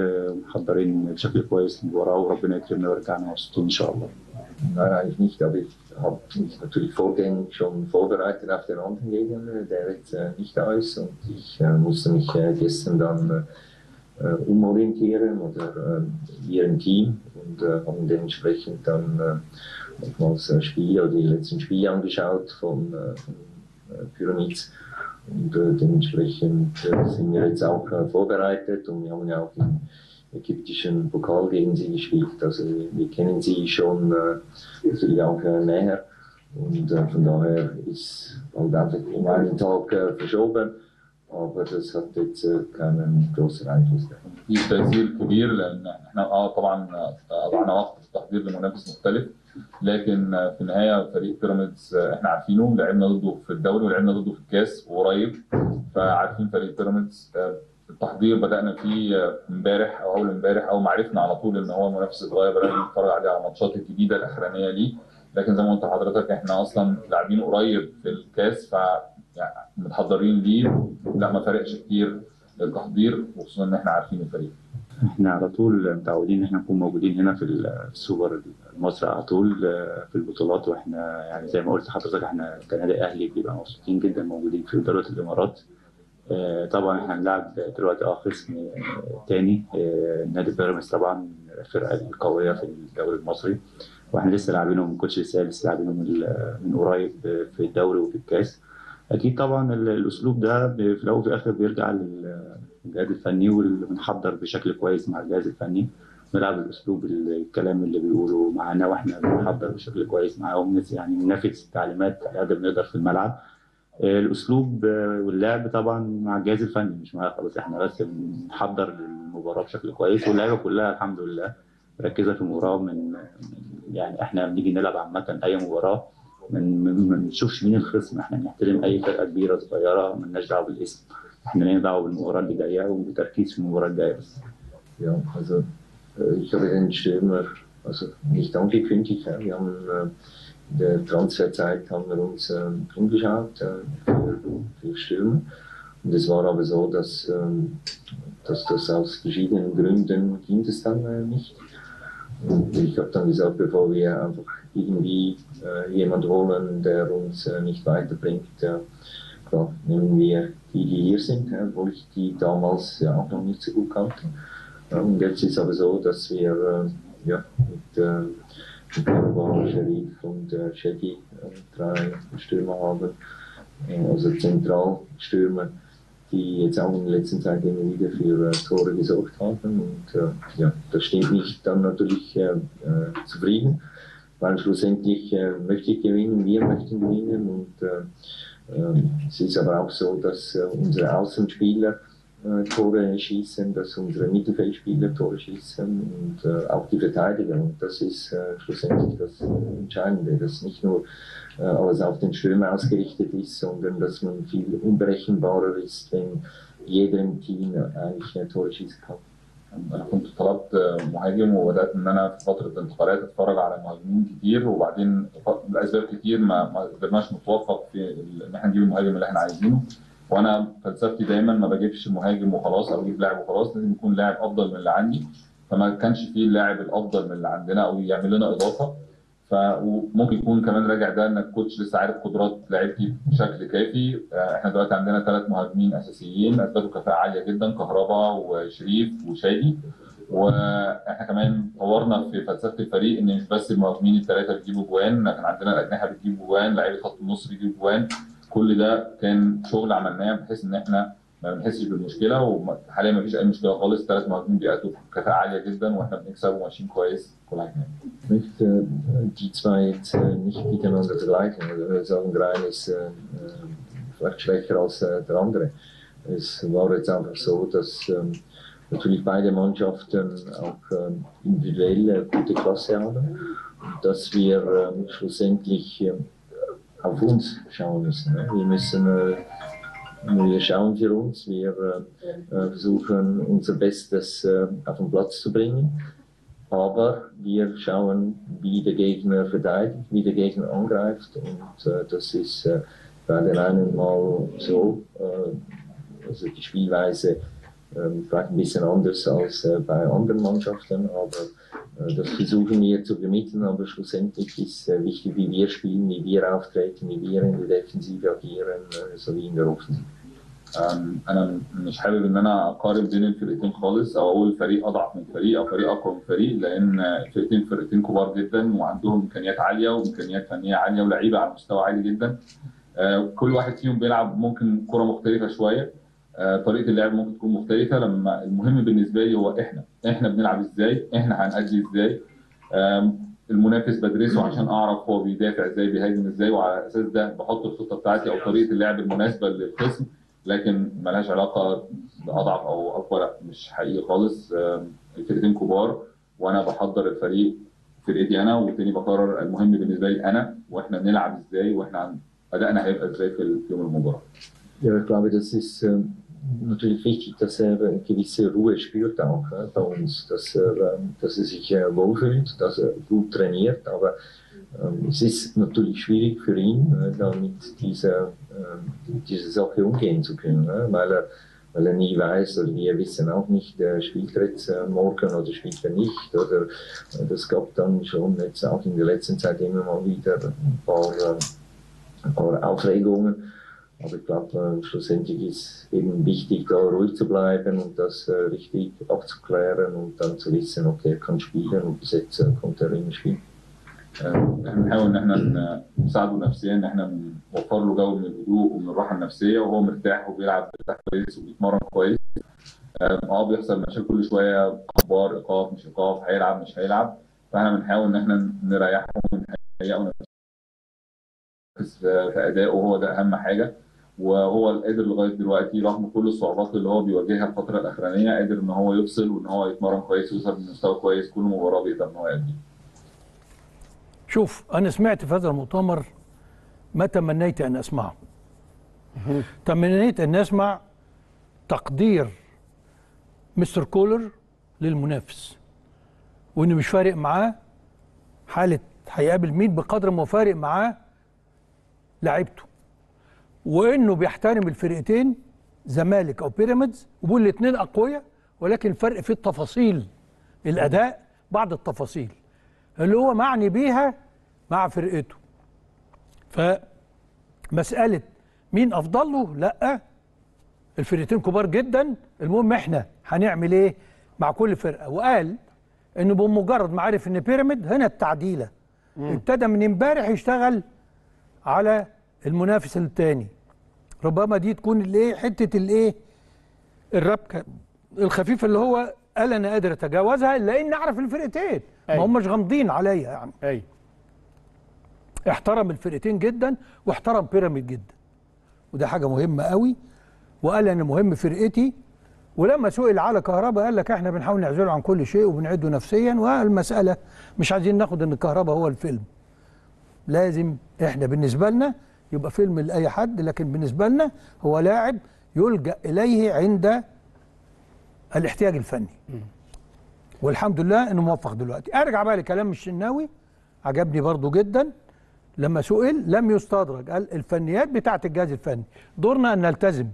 ومحضرين بشكل كويس المباراه وربنا يكرمنا ويرجعنا مبسوطين ان شاء الله. Nein, eigentlich nicht, aber ich habe mich natürlich vorgängig schon vorbereitet auf den anderen Gegner, der jetzt äh, nicht da ist und ich äh, musste mich äh, gestern dann äh, umorientieren oder äh, hier im Team und äh, haben dementsprechend dann äh, nochmals äh, Spiele oder die letzten Spiele angeschaut von, äh, von äh, Pyramids und äh, dementsprechend äh, sind wir jetzt auch äh, vorbereitet und wir haben ja auch im ägyptischen Pokal gegen sie gespielt. Also wir, wir kennen sie schon äh, natürlich auch äh, näher. Und äh, von daher ist halt einfach um einen Tag äh, verschoben. Aber das hat jetzt äh, keinen großen Einfluss. في تأثير كبير لأن احنا اه طبعا أضعنا وقت في التحضير لمنافس مختلف لكن في النهاية فريق بيراميدز احنا عارفينه لعبنا ضده في الدوري ولعبنا ضده في الكاس وقريب فعارفين فريق بيراميدز التحضير بدأنا فيه امبارح أو أول امبارح أو معرفنا على طول إن هو منافس صغير بدأنا نتفرج عليه على الماتشات الجديدة الأخرانية ليه لكن زي ما قلت لحضرتك احنا أصلا لاعبين قريب في الكاس ف يعني متحضرين ليه لا ما فرقش كتير التحضير وخصوصا ان احنا عارفين الفريق احنا على طول متعودين ان احنا نكون موجودين هنا في السوبر المصري على طول في البطولات واحنا يعني زي ما قلت لحضرتك احنا كنادي اهلي بيبقى مبسوطين جدا موجودين في دوله الامارات آه، طبعا احنا هنلعب دلوقتي اه خصم آه، تاني آه، نادي بيراميدز طبعا الفرقه القويه في الدوري المصري واحنا لسه لاعبينهم كوتش لسه لسه لاعبينهم من من قريب في الدوري وفي الكاس اكيد طبعا ال- الاسلوب ده ب- في الاول وفي الاخر بيرجع لل- للجهاز الفني واللي بنحضر بشكل كويس مع الجهاز الفني نلعب الاسلوب ال- الكلام اللي بيقوله معانا واحنا بنحضر بشكل كويس معاهم نس- يعني ننفذ التعليمات على قد ما نقدر في الملعب آه، الاسلوب آه، واللعب طبعا مع الجهاز الفني مش معايا خالص احنا بس بنحضر المباراه بشكل كويس واللعيبه كلها الحمد لله مركزه في المباراه من من- يعني احنا بنيجي نلعب عامه اي مباراه من من- ما بنشوفش مين الخصم احنا بنحترم اي فرقه كبيره صغيره مالناش دعوه بالاسم احنا لنا دعوه بالمباراه اللي جايه وبتركيز في المباراه الجايه بس Ja, also äh, ich habe den Stürmer also nicht angekündigt. Ja. Wir haben äh, in der Transferzeit haben wir uns äh, umgeschaut äh, für, für Stürmer. Und es war aber so, dass, ähm, dass das aus verschiedenen Gründen ging es dann äh, nicht. Und ich habe dann gesagt, bevor wir einfach irgendwie äh, jemand holen, der uns äh, nicht weiterbringt, äh, klar, nehmen wir die, die hier sind, äh, obwohl ich die damals ja auch noch nicht so gut kannte. Ja, und jetzt ist aber so, dass wir äh, ja, mit, äh, mit Karabal, Sharif und äh, Shaggy äh, drei Stürmer haben, äh, also Zentralstürmer, die jetzt auch in der letzten Zeit immer wieder für äh, Tore gesorgt haben. Und äh, ja, das stimmt mich dann natürlich äh, äh, zufrieden, weil schlussendlich äh, möchte ich gewinnen, wir möchten gewinnen und äh, äh, es ist aber auch so, dass äh, unsere Außenspieler äh, Tore schießen, dass unsere Mittelfeldspieler Tore schießen und äh, auch die Verteidiger. Und das ist äh, schlussendlich das äh, Entscheidende, dass nicht nur äh, alles auf den Stürmer ausgerichtet ist, sondern dass man viel unberechenbarer ist, wenn jeder im Team eigentlich äh, Tore schießen kann. انا كنت طلبت مهاجم وبدات ان انا في فتره الانتقالات اتفرج على مهاجمين كتير وبعدين لاسباب كتير ما ما قدرناش نتوفق في ال- ان احنا نجيب المهاجم اللي احنا عايزينه وانا فلسفتي دايما ما بجيبش مهاجم وخلاص او اجيب لاعب وخلاص لازم يكون لاعب افضل من اللي عندي فما كانش فيه اللاعب الافضل من اللي عندنا او يعمل لنا اضافه ف وممكن يكون كمان راجع ده ان الكوتش لسه عارف قدرات لعيبتي بشكل كافي آه، احنا دلوقتي عندنا ثلاث مهاجمين اساسيين اثبتوا كفاءه عاليه جدا كهربا وشريف وشادي واحنا كمان طورنا في فلسفه الفريق ان مش بس المهاجمين الثلاثه بيجيبوا جوان لكن عندنا الاجنحه بتجيب جوان لعيبه خط النص بيجيبوا جوان كل ده كان شغل عملناه بحيث ان احنا ما بنحسش بالمشكله وحاليا ما فيش اي مشكله خالص ثلاث مهاجمين بيأدوا بكفاءه عاليه جدا واحنا بنكسب وماشيين كويس كل حاجه Ich möchte äh, die zwei jetzt äh, nicht miteinander vergleichen. Also, wir sagen, der eine ist äh, äh, vielleicht schwächer als äh, der andere. Es war jetzt einfach so, dass ähm, natürlich beide Mannschaften auch ähm, individuell äh, gute Klasse haben und dass wir ähm, schlussendlich ähm, auf uns schauen müssen. Ne? Wir müssen äh, wir schauen für uns, wir äh, äh, versuchen unser Bestes äh, auf den Platz zu bringen. Aber wir schauen, wie der Gegner verteidigt, wie der Gegner angreift. Und äh, das ist äh, bei den einen mal so, äh, also die Spielweise ähm, vielleicht ein bisschen anders als äh, bei anderen Mannschaften, aber äh, das versuchen wir zu vermitteln. Aber schlussendlich ist äh, wichtig, wie wir spielen, wie wir auftreten, wie wir in der Defensive agieren, äh, sowie in der Offensive. أم، انا مش حابب ان انا اقارن بين الفرقتين خالص او اقول فريق اضعف من فريق او فريق اقوى من فريق لان الفرقتين فرقتين كبار جدا وعندهم امكانيات عاليه وامكانيات فنيه عاليه ولاعيبه على مستوى عالي جدا آه، كل واحد فيهم بيلعب ممكن كره مختلفه شويه آه، طريقه اللعب ممكن تكون مختلفه لما المهم بالنسبه لي هو احنا احنا بنلعب ازاي احنا هنأدي ازاي آم، المنافس بدرسه عشان اعرف هو بيدافع ازاي بيهاجم ازاي وعلى اساس ده بحط الخطه بتاعتي او طريقه اللعب المناسبه للخصم لكن ملهاش علاقه باضعف او اقوى لا مش حقيقي خالص آم، الفرقتين كبار وانا بحضر الفريق فرقتي انا والتاني بقرر المهم بالنسبه لي انا واحنا بنلعب ازاي واحنا عن- ادائنا هيبقى ازاي في ال- في يوم المباراه Ja, ich glaube, das ist ähm, natürlich wichtig, dass er eine gewisse Ruhe spürt auch äh, bei uns, dass er, ähm, dass er sich äh, wohlfühlt, dass er gut trainiert. Aber ähm, es ist natürlich schwierig für ihn, äh, da mit dieser, ähm, dieser Sache umgehen zu können, äh, weil, er, weil er nie weiß, oder wir wissen auch nicht, äh, spielt er jetzt äh, morgen oder spielt er nicht. Oder äh, das gab dann schon jetzt auch in der letzten Zeit immer mal wieder ein paar, äh, ein paar Aufregungen. Aber ich glaube, äh, schlussendlich ist eben wichtig, da ruhig zu bleiben und das äh, richtig abzuklären und dann zu wissen, okay, er kann spielen und bis jetzt äh, konnte er immer spielen. آم، احنا بنحاول ان احنا ن- نساعده نفسيا ان احنا نوفر له جو من الهدوء ومن الراحه النفسيه وهو مرتاح وبيلعب مرتاح كويس وبيتمرن كويس آم، اه بيحصل مشاكل كل شويه اخبار ايقاف مش ايقاف هيلعب مش هيلعب فاحنا بنحاول ان احنا نريحه ونهيئه نركز في في ادائه وهو ده اهم حاجه وهو قادر لغايه دلوقتي رغم كل الصعوبات اللي هو بيواجهها الفتره الاخرانيه قادر ان هو يفصل وان هو يتمرن كويس ويوصل لمستوى كويس كل مباراه بيقدر ان هو يأدي شوف أنا سمعت في هذا المؤتمر ما تمنيت أن أسمعه تمنيت أن أسمع تقدير مستر كولر للمنافس وإنه مش فارق معاه حالة هيقابل مين بقدر ما هو فارق معاه لعيبته وإنه بيحترم الفرقتين زمالك أو بيراميدز وبيقول الاثنين أقوياء ولكن الفرق في التفاصيل الأداء بعض التفاصيل اللي هو معني بيها مع فرقته فمسألة مين أفضل له لا الفرقتين كبار جدا المهم احنا هنعمل ايه مع كل فرقة وقال انه بمجرد ما عرف ان بيراميد هنا التعديلة ابتدى من امبارح يشتغل على المنافس الثاني ربما دي تكون الايه حتة الايه الربكة الخفيفة اللي هو قال انا قادر اتجاوزها لان اعرف الفرقتين ما أيوة. هماش غامضين عليا يعني ايوه احترم الفرقتين جدا واحترم بيراميد جدا وده حاجه مهمه قوي وقال انا مهم فرقتي ولما سئل على كهربا قال لك احنا بنحاول نعزله عن كل شيء وبنعده نفسيا والمساله مش عايزين ناخد ان كهربا هو الفيلم لازم احنا بالنسبه لنا يبقى فيلم لاي حد لكن بالنسبه لنا هو لاعب يلجا اليه عند الاحتياج الفني والحمد لله انه موفق دلوقتي ارجع بقى لكلام الشناوي عجبني برضو جدا لما سئل لم يستدرج قال الفنيات بتاعه الجهاز الفني دورنا ان نلتزم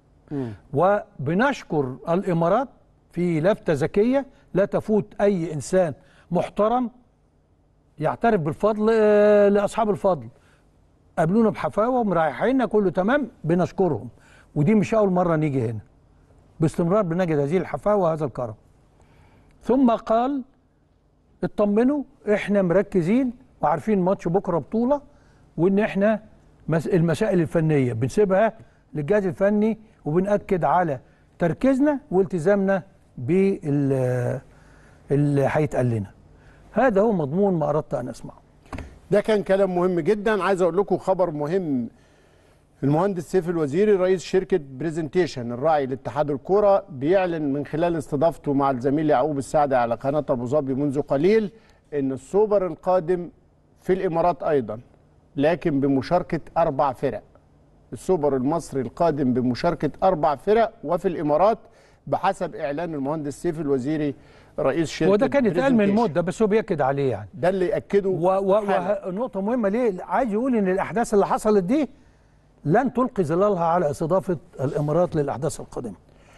وبنشكر الامارات في لفته ذكيه لا تفوت اي انسان محترم يعترف بالفضل آه، لاصحاب الفضل قابلونا بحفاوه ومريحيننا كله تمام بنشكرهم ودي مش اول مره نيجي هنا باستمرار بنجد هذه الحفاوه وهذا الكرم ثم قال اطمنوا احنا مركزين وعارفين ماتش بكره بطوله وان احنا مس- المسائل الفنيه بنسيبها للجهاز الفني وبنأكد على تركيزنا والتزامنا بال اللي هيتقال لنا هذا هو مضمون ما اردت ان اسمعه ده كان كلام مهم جدا عايز اقول لكم خبر مهم المهندس سيف الوزيري رئيس شركة بريزنتيشن الراعي لاتحاد الكرة بيعلن من خلال استضافته مع الزميل يعقوب السعدي على قناة أبو ظبي منذ قليل أن السوبر القادم في الإمارات أيضا لكن بمشاركة أربع فرق السوبر المصري القادم بمشاركة أربع فرق وفي الإمارات بحسب إعلان المهندس سيف الوزيري رئيس شركة وده كان اتقال من بريزنتيشن. مده بس هو بياكد عليه يعني ده اللي ياكده ونقطه مهمه ليه عايز يقول ان الاحداث اللي حصلت دي لن تلقي ظلالها على استضافه الامارات للاحداث القادمه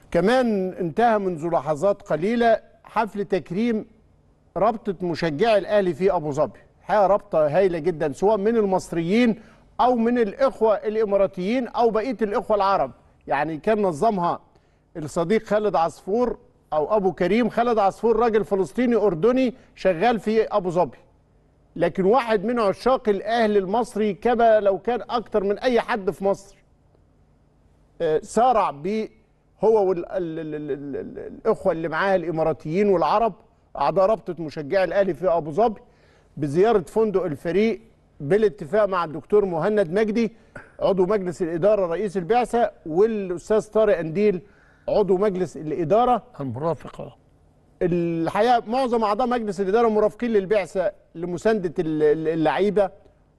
كمان انتهى منذ لحظات قليله حفل تكريم رابطه مشجعي الاهلي في ابو ظبي الحقيقه رابطه هايله جدا سواء من المصريين او من الاخوه الاماراتيين او بقيه الاخوه العرب يعني كان نظمها الصديق خالد عصفور او ابو كريم خالد عصفور راجل فلسطيني اردني شغال في ابو ظبي لكن واحد من عشاق الاهلي المصري كما لو كان اكتر من اي حد في مصر آه، سارع ب هو والاخوه اللي معاه الاماراتيين والعرب اعضاء رابطه مشجعي الاهلي في ابو ظبي بزياره فندق الفريق بالاتفاق مع الدكتور مهند مجدي عضو مجلس الاداره رئيس البعثه والاستاذ طارق انديل عضو مجلس الاداره المرافقه الحقيقه معظم اعضاء مجلس الاداره مرافقين للبعثه لمسانده ال- ال- اللعيبه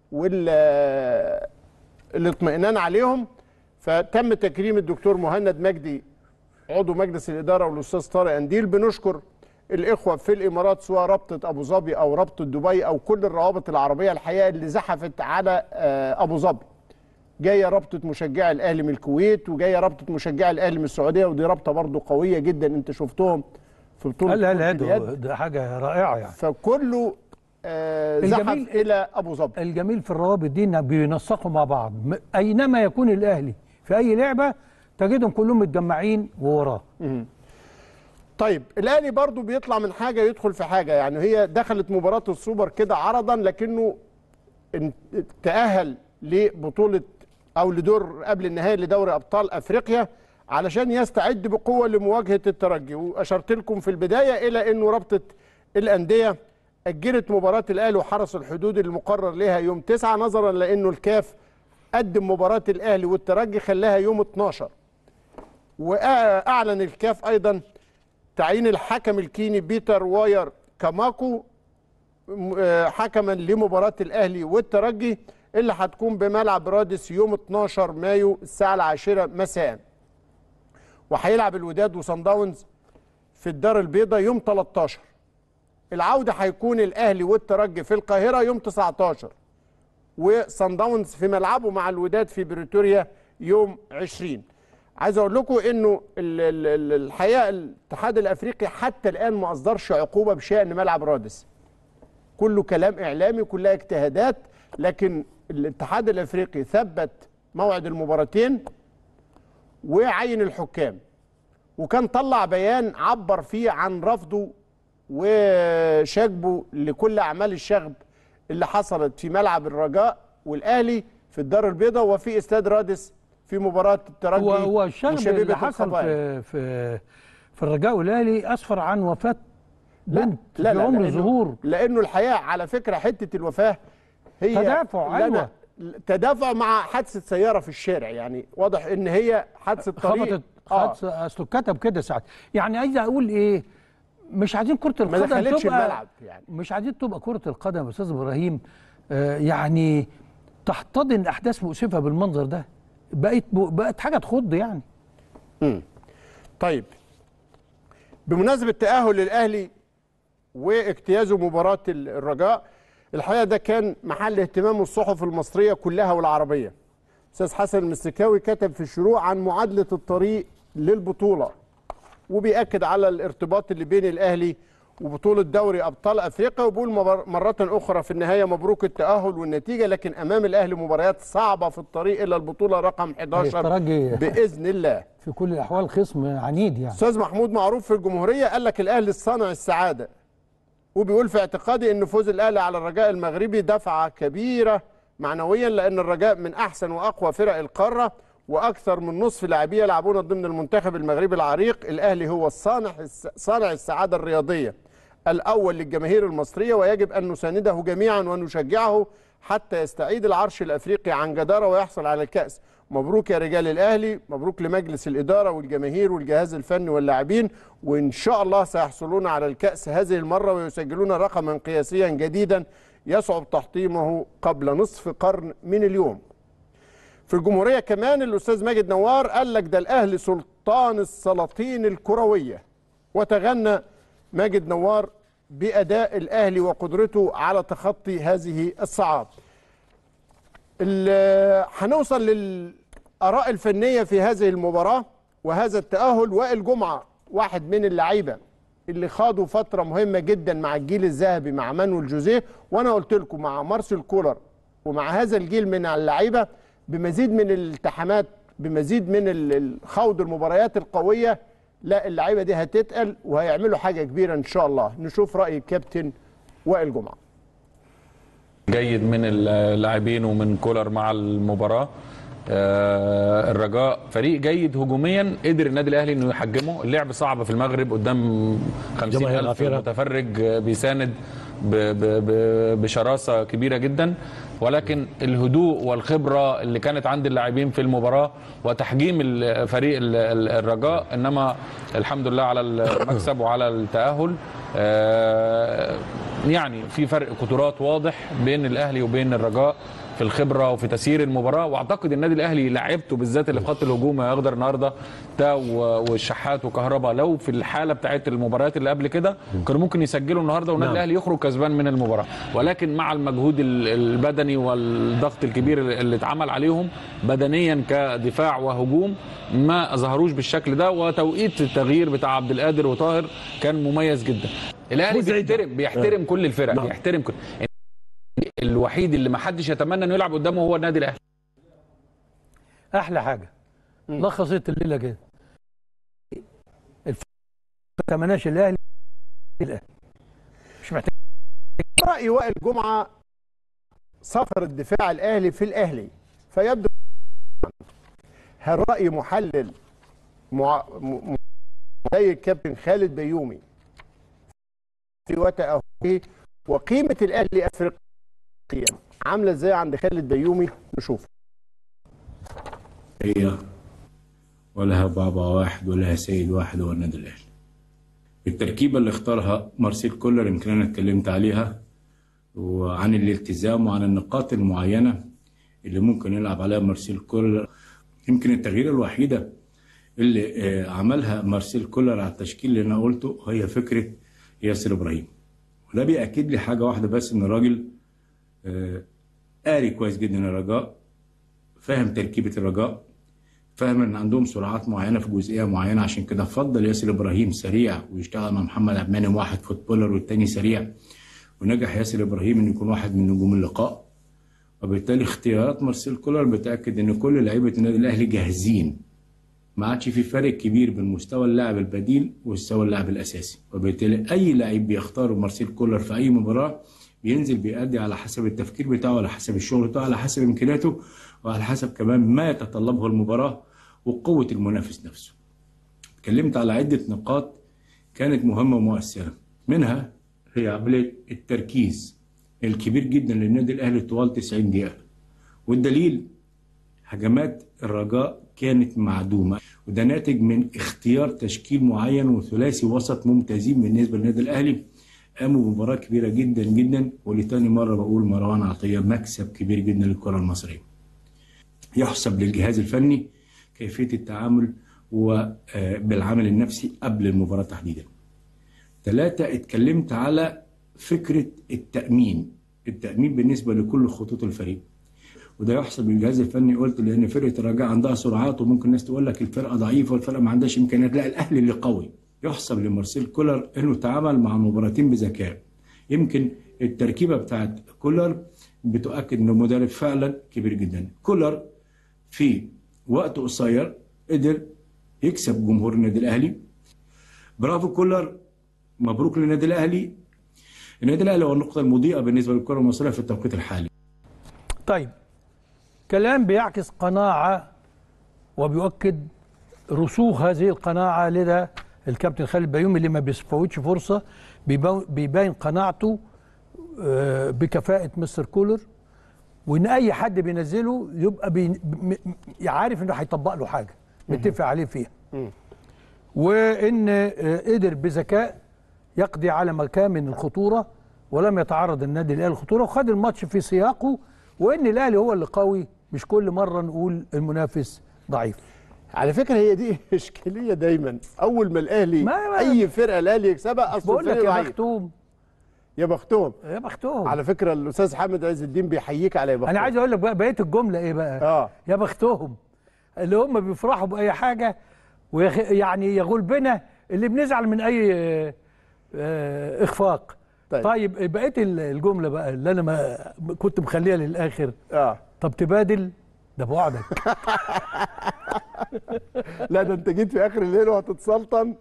والاطمئنان عليهم فتم تكريم الدكتور مهند مجدي عضو مجلس الاداره والاستاذ طارق انديل بنشكر الاخوه في الامارات سواء رابطه ابو ظبي او رابطه دبي او كل الروابط العربيه الحقيقه اللي زحفت على آه، ابو ظبي جايه رابطه مشجعي الاهلي من الكويت وجايه رابطه مشجعي الاهلي من السعوديه ودي رابطه برضو قويه جدا انت شفتهم في بطوله لا لا كرة لا اليد. ده, ده حاجه رائعه يعني فكله آه، زحف الى ابو ظبي الجميل في الروابط دي انها بينسقوا مع بعض م- اينما يكون الاهلي في اي لعبه تجدهم كلهم متجمعين ووراه طيب الاهلي برضو بيطلع من حاجه يدخل في حاجه يعني هي دخلت مباراه السوبر كده عرضا لكنه ان- تاهل لبطوله او لدور قبل النهائي لدوري ابطال افريقيا علشان يستعد بقوه لمواجهه الترجي واشرت لكم في البدايه الى انه رابطه الانديه اجلت مباراه الاهلي وحرس الحدود المقرر لها يوم 9 نظرا لانه الكاف قدم مباراه الاهلي والترجي خلاها يوم 12 واعلن الكاف ايضا تعيين الحكم الكيني بيتر واير كاماكو م- آه، حكما لمباراة الأهلي والترجي اللي هتكون بملعب رادس يوم 12 مايو الساعة العاشرة مساء وهيلعب الوداد وصن داونز في الدار البيضاء يوم 13 العودة هيكون الأهلي والترجي في القاهرة يوم 19 وصن داونز في ملعبه مع الوداد في بريتوريا يوم 20 عايز اقول لكم انه ال- ال- ال- الحقيقه الاتحاد الافريقي حتى الان ما اصدرش عقوبه بشان ملعب رادس كله كلام اعلامي كلها اجتهادات لكن الاتحاد الافريقي ثبت موعد المباراتين وعين الحكام وكان طلع بيان عبر فيه عن رفضه وشجبه لكل اعمال الشغب اللي حصلت في ملعب الرجاء والاهلي في الدار البيضاء وفي استاد رادس في مباراه الترجي هو هو الشغب وشبيبة اللي حصل الخطايا. في في في الرجاء والاهلي اسفر عن وفاه بنت لا في لا عمر لأنه- الظهور لانه الحقيقه على فكره حته الوفاه هي تدافع، لا، أيوة. لا، تدافع مع حادثه سياره في الشارع يعني واضح ان هي حادثه طريق خبطت آه. حادثه اصله كتب كده ساعات يعني عايز اقول ايه مش عايزين كره ما القدم دخلتش تبقى الملعب يعني. مش عايزين تبقى كره القدم يا استاذ ابراهيم آه يعني تحتضن احداث مؤسفه بالمنظر ده بقت بقت حاجه تخض يعني مم. طيب بمناسبه تاهل الاهلي واجتيازه مباراه ال- الرجاء الحقيقه ده كان محل اهتمام الصحف المصريه كلها والعربيه استاذ حسن المستكاوي كتب في الشروع عن معادله الطريق للبطوله وبيأكد على الارتباط اللي بين الاهلي وبطوله دوري ابطال افريقيا وبيقول مبار- مره اخرى في النهايه مبروك التاهل والنتيجه لكن امام الاهلي مباريات صعبه في الطريق الى البطوله رقم 11 الترجي باذن الله في كل الاحوال خصم عنيد يعني استاذ محمود معروف في الجمهوريه قال لك الاهلي صنع السعاده وبيقول في اعتقادي ان فوز الاهلي على الرجاء المغربي دفعه كبيره معنويا لان الرجاء من احسن واقوى فرق القاره واكثر من نصف لاعبيه يلعبون ضمن المنتخب المغربي العريق الاهلي هو الصانع صانع السعاده الرياضيه الاول للجماهير المصريه ويجب ان نسانده جميعا ونشجعه حتى يستعيد العرش الافريقي عن جداره ويحصل على الكاس مبروك يا رجال الاهلي مبروك لمجلس الاداره والجماهير والجهاز الفني واللاعبين وان شاء الله سيحصلون على الكاس هذه المره ويسجلون رقما قياسيا جديدا يصعب تحطيمه قبل نصف قرن من اليوم في الجمهوريه كمان الاستاذ ماجد نوار قال لك ده الاهلي سلطان السلاطين الكرويه وتغنى ماجد نوار باداء الاهلي وقدرته على تخطي هذه الصعاب ال- هنوصل للاراء الفنيه في هذه المباراه وهذا التاهل وائل جمعه واحد من اللعيبه اللي خاضوا فتره مهمه جدا مع الجيل الذهبي مع مانويل جوزيه وانا قلت لكم مع مارسيل كولر ومع هذا الجيل من اللعيبه بمزيد من الالتحامات بمزيد من ال- ال- خوض المباريات القويه لا اللعيبه دي هتتقل وهيعملوا حاجه كبيره ان شاء الله نشوف راي الكابتن وائل جمعه جيد من اللاعبين ومن كولر مع المباراه آه، الرجاء فريق جيد هجوميا قدر النادي الاهلي انه يحجمه اللعب صعب في المغرب قدام 50 جماهير الف غفيرة. متفرج آه، بيساند ب- ب- ب- بشراسه كبيره جدا ولكن الهدوء والخبره اللي كانت عند اللاعبين في المباراه وتحجيم ال- فريق ال- ال- الرجاء انما الحمد لله على المكسب وعلى التاهل آه، يعني في فرق قدرات واضح بين الاهلي وبين الرجاء في الخبره وفي تسيير المباراه واعتقد النادي الاهلي لعبته بالذات اللي في خط الهجوم يا اخضر النهارده تاو والشحات وكهربا لو في الحاله بتاعت المباريات اللي قبل كده كانوا ممكن يسجلوا النهارده والنادي نعم. الاهلي يخرج كسبان من المباراه ولكن مع المجهود ال- البدني والضغط الكبير اللي اتعمل عليهم بدنيا كدفاع وهجوم ما ظهروش بالشكل ده وتوقيت التغيير بتاع عبد القادر وطاهر كان مميز جدا الاهلي بيحترم بيحترم كل الفرق نعم. بيحترم كل الوحيد اللي ما حدش يتمنى انه يلعب قدامه هو النادي الاهلي احلى حاجه لخصت الليله كده الف... ما تمناش الاهلي الاهلي مش محتاج راي وائل جمعه سفر الدفاع الاهلي في الاهلي فيبدو هل راي محلل مع... م... م- زي الكابتن خالد بيومي في وتأهله وقيمه الاهلي افريقيا عامله ازاي عند خالد بيومي نشوف هي ولها بابا واحد ولها سيد واحد هو النادي الاهلي التركيبه اللي اختارها مارسيل كولر يمكن انا اتكلمت عليها وعن الالتزام وعن النقاط المعينه اللي ممكن يلعب عليها مارسيل كولر يمكن التغيير الوحيده اللي آه، عملها مارسيل كولر على التشكيل اللي انا قلته هي فكره ياسر ابراهيم وده بيأكد لي حاجه واحده بس ان الراجل آه، قاري كويس جدا الرجاء فاهم تركيبه الرجاء فاهم ان عندهم سرعات معينه في جزئيه معينه عشان كده فضل ياسر ابراهيم سريع ويشتغل مع محمد عبد المنعم واحد فوتبولر والتاني سريع ونجح ياسر ابراهيم انه يكون واحد من نجوم اللقاء وبالتالي اختيارات مارسيل كولر بتاكد ان كل لعيبه النادي الاهلي جاهزين ما عادش في فرق كبير بين مستوى اللاعب البديل ومستوى اللاعب الاساسي وبالتالي اي لعيب بيختاره مارسيل كولر في اي مباراه بينزل بيأدي على حسب التفكير بتاعه على حسب الشغل بتاعه على حسب امكانياته وعلى حسب كمان ما يتطلبه المباراه وقوه المنافس نفسه اتكلمت على عده نقاط كانت مهمه ومؤثره منها هي عمليه التركيز الكبير جدا للنادي الاهلي طوال 90 دقيقه والدليل هجمات الرجاء كانت معدومه وده ناتج من اختيار تشكيل معين وثلاثي وسط ممتازين بالنسبه للنادي الاهلي قاموا بمباراه كبيره جدا جدا ولتاني مره بقول مروان عطيه مكسب كبير جدا للكره المصريه. يحسب للجهاز الفني كيفيه التعامل وبالعمل النفسي قبل المباراه تحديدا. ثلاثه اتكلمت على فكره التامين، التامين بالنسبه لكل خطوط الفريق. وده يحسب للجهاز الفني قلت لان فرقه الرجاء عندها سرعات وممكن الناس تقول لك الفرقه ضعيفه والفرقه ما عندهاش امكانيات لا الاهلي اللي قوي يحسب لمارسيل كولر انه تعامل مع المباراتين بذكاء يمكن التركيبه بتاعت كولر بتؤكد انه مدرب فعلا كبير جدا كولر في وقت قصير قدر يكسب جمهور النادي الاهلي برافو كولر مبروك للنادي الاهلي النادي الاهلي هو النقطه المضيئه بالنسبه للكره المصريه في التوقيت الحالي طيب كلام بيعكس قناعة وبيؤكد رسوخ هذه القناعة لدى الكابتن خالد بيومي اللي ما بيفوتش فرصة بيبو- بيبين قناعته آه، بكفاءة مستر كولر وان اي حد بينزله يبقى بي م- م- عارف انه هيطبق له حاجة متفق عليه فيها وان آه، قدر بذكاء يقضي على مكان من الخطوره ولم يتعرض النادي الاهلي للخطوره وخد الماتش في سياقه وان الاهلي هو اللي قوي مش كل مره نقول المنافس ضعيف على فكره هي دي اشكاليه دايما اول ما الاهلي ما- اي فرقه الاهلي يكسبها اصل بقول لك الفريق يا ضعيف بختهم يا بختهم يا بختهم على فكره الاستاذ حامد عز الدين بيحييك على يا بختهم انا عايز اقول لك بقى بقيه الجمله ايه بقى اه يا بختهم اللي هم بيفرحوا باي حاجه ويعني يغول بنا اللي بنزعل من اي آه، آه، اخفاق طيب. طيب, طيب بقيه ال- الجمله بقى اللي انا ما كنت مخليها للاخر اه طب تبادل ده بوعدك لا ده انت جيت في اخر الليل وهتتسلطن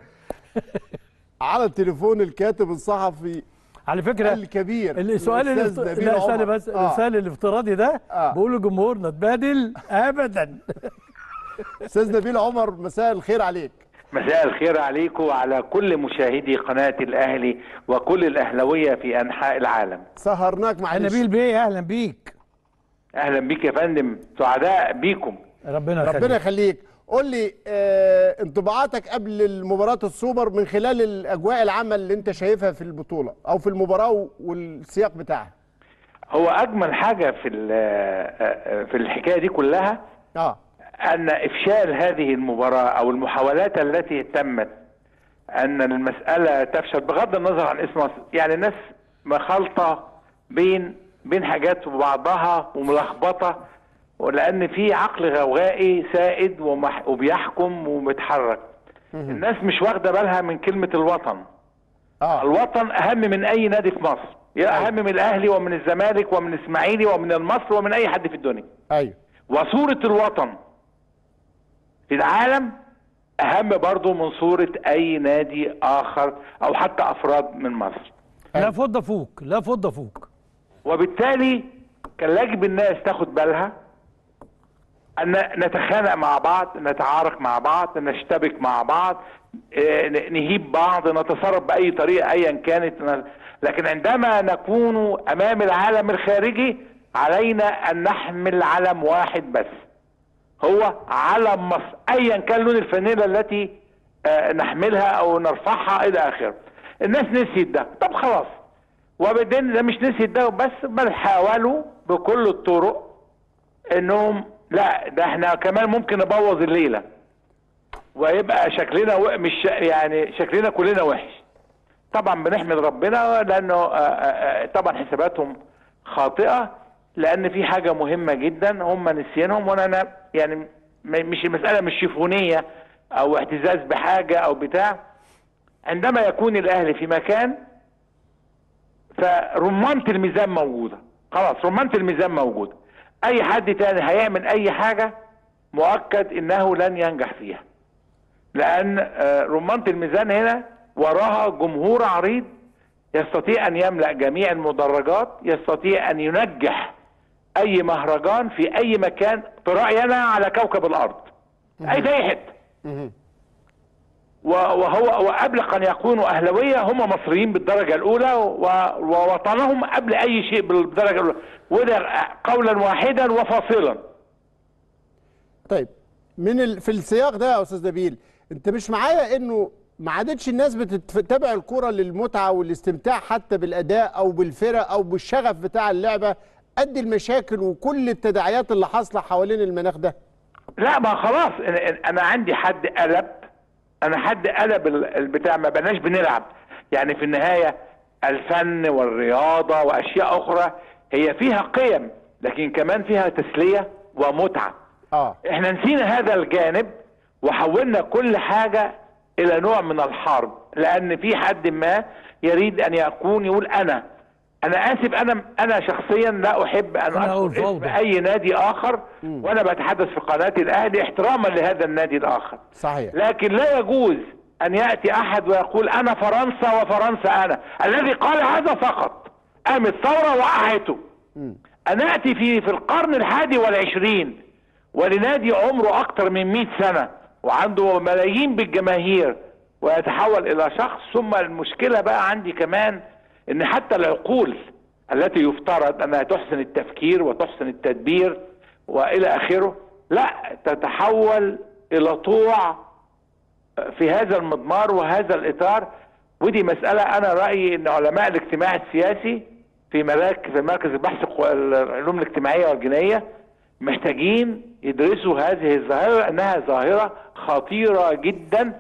على التليفون الكاتب الصحفي على فكره الكبير السؤال الأستاذ الافت... نبيل لا استنى عمر. بس آه. السؤال الافتراضي ده آه. بقول لجمهورنا تبادل ابدا استاذ نبيل عمر مساء الخير عليك مساء الخير عليكم وعلى كل مشاهدي قناة الأهلي وكل الأهلوية في أنحاء العالم سهرناك مع نبيل بيه اهلا بيك أهلا بيك يا فندم سعداء بيكم ربنا ربنا يخليك قول لي آه انطباعاتك قبل المباراة السوبر من خلال الأجواء العامة اللي أنت شايفها في البطولة أو في المباراة والسياق بتاعها هو أجمل حاجة في ال- في الحكاية دي كلها آه. أن إفشال هذه المباراة أو المحاولات التي تمت أن المسألة تفشل بغض النظر عن اسم مصر يعني الناس مخلطة بين بين حاجات وبعضها وملخبطة ولأن في عقل غوغائي سائد ومح وبيحكم ومتحرك الناس مش واخدة بالها من كلمة الوطن آه. الوطن أهم من أي نادي في مصر يا أهم من الأهلي ومن الزمالك ومن الإسماعيلي ومن المصر ومن أي حد في الدنيا أيوه وصورة الوطن في العالم أهم برضو من صورة أي نادي آخر أو حتى أفراد من مصر لا فض فوق لا فض فوق وبالتالي كان يجب الناس تاخد بالها ان نتخانق مع بعض نتعارك مع بعض نشتبك مع بعض آه، ن- نهيب بعض نتصرف باي طريقه ايا كانت ن- لكن عندما نكون امام العالم الخارجي علينا ان نحمل علم واحد بس هو علم مصر ايا كان لون الفانيله التي آه، نحملها او نرفعها الى اخره الناس نسيت ده طب خلاص وبعدين ده مش نسيت ده بس بل حاولوا بكل الطرق انهم لا ده احنا كمان ممكن نبوظ الليله ويبقى شكلنا و... مش يعني شكلنا كلنا وحش طبعا بنحمد ربنا لانه آه، آه، آه، طبعا حساباتهم خاطئه لان في حاجه مهمه جدا هم نسيانهم وانا أنا يعني م- مش المساله مش شيفونيه او اعتزاز بحاجه او بتاع عندما يكون الاهلي في مكان فرمانة الميزان موجودة خلاص رمانة الميزان موجودة اي حد تاني هيعمل اي حاجة مؤكد انه لن ينجح فيها لان آه، رمانة الميزان هنا وراها جمهور عريض يستطيع ان يملأ جميع المدرجات يستطيع ان ينجح اي مهرجان في اي مكان في رأيي انا على كوكب الارض اي في اي حته و- وهو وقبل ان يكونوا اهلاويه هم مصريين بالدرجه الاولى و- ووطنهم قبل اي شيء بالدرجه الاولى وده قولا واحدا وفاصلا طيب من ال... في السياق ده يا استاذ نبيل انت مش معايا انه ما عادتش الناس بتتابع الكوره للمتعه والاستمتاع حتى بالاداء او بالفرق او بالشغف بتاع اللعبه قد المشاكل وكل التداعيات اللي حاصله حوالين المناخ ده لا ما خلاص أنا- انا عندي حد قلب انا حد قلب ال- البتاع ما بقناش بنلعب يعني في النهايه الفن والرياضه واشياء اخرى هي فيها قيم لكن كمان فيها تسليه ومتعه اه احنا نسينا هذا الجانب وحولنا كل حاجه الى نوع من الحرب لان في حد ما يريد ان يكون يقول انا انا اسف انا انا شخصيا لا احب ان اذكر اسم اي نادي اخر وانا بتحدث في قناه الاهلي احتراما لهذا النادي الاخر صحيح لكن لا يجوز ان ياتي احد ويقول انا فرنسا وفرنسا انا الذي قال هذا فقط قامت ثوره وقعته أن نأتي في في القرن الحادي والعشرين ولنادي عمره أكثر من 100 سنة وعنده ملايين بالجماهير ويتحول إلى شخص ثم المشكلة بقى عندي كمان إن حتى العقول التي يفترض أنها تحسن التفكير وتحسن التدبير وإلى آخره لا تتحول إلى طوع في هذا المضمار وهذا الإطار ودي مسألة أنا رأيي أن علماء الاجتماع السياسي في مراكز في مركز البحث القو- العلوم الاجتماعية والجنائية محتاجين يدرسوا هذه الظاهرة أنها ظاهرة خطيرة جدا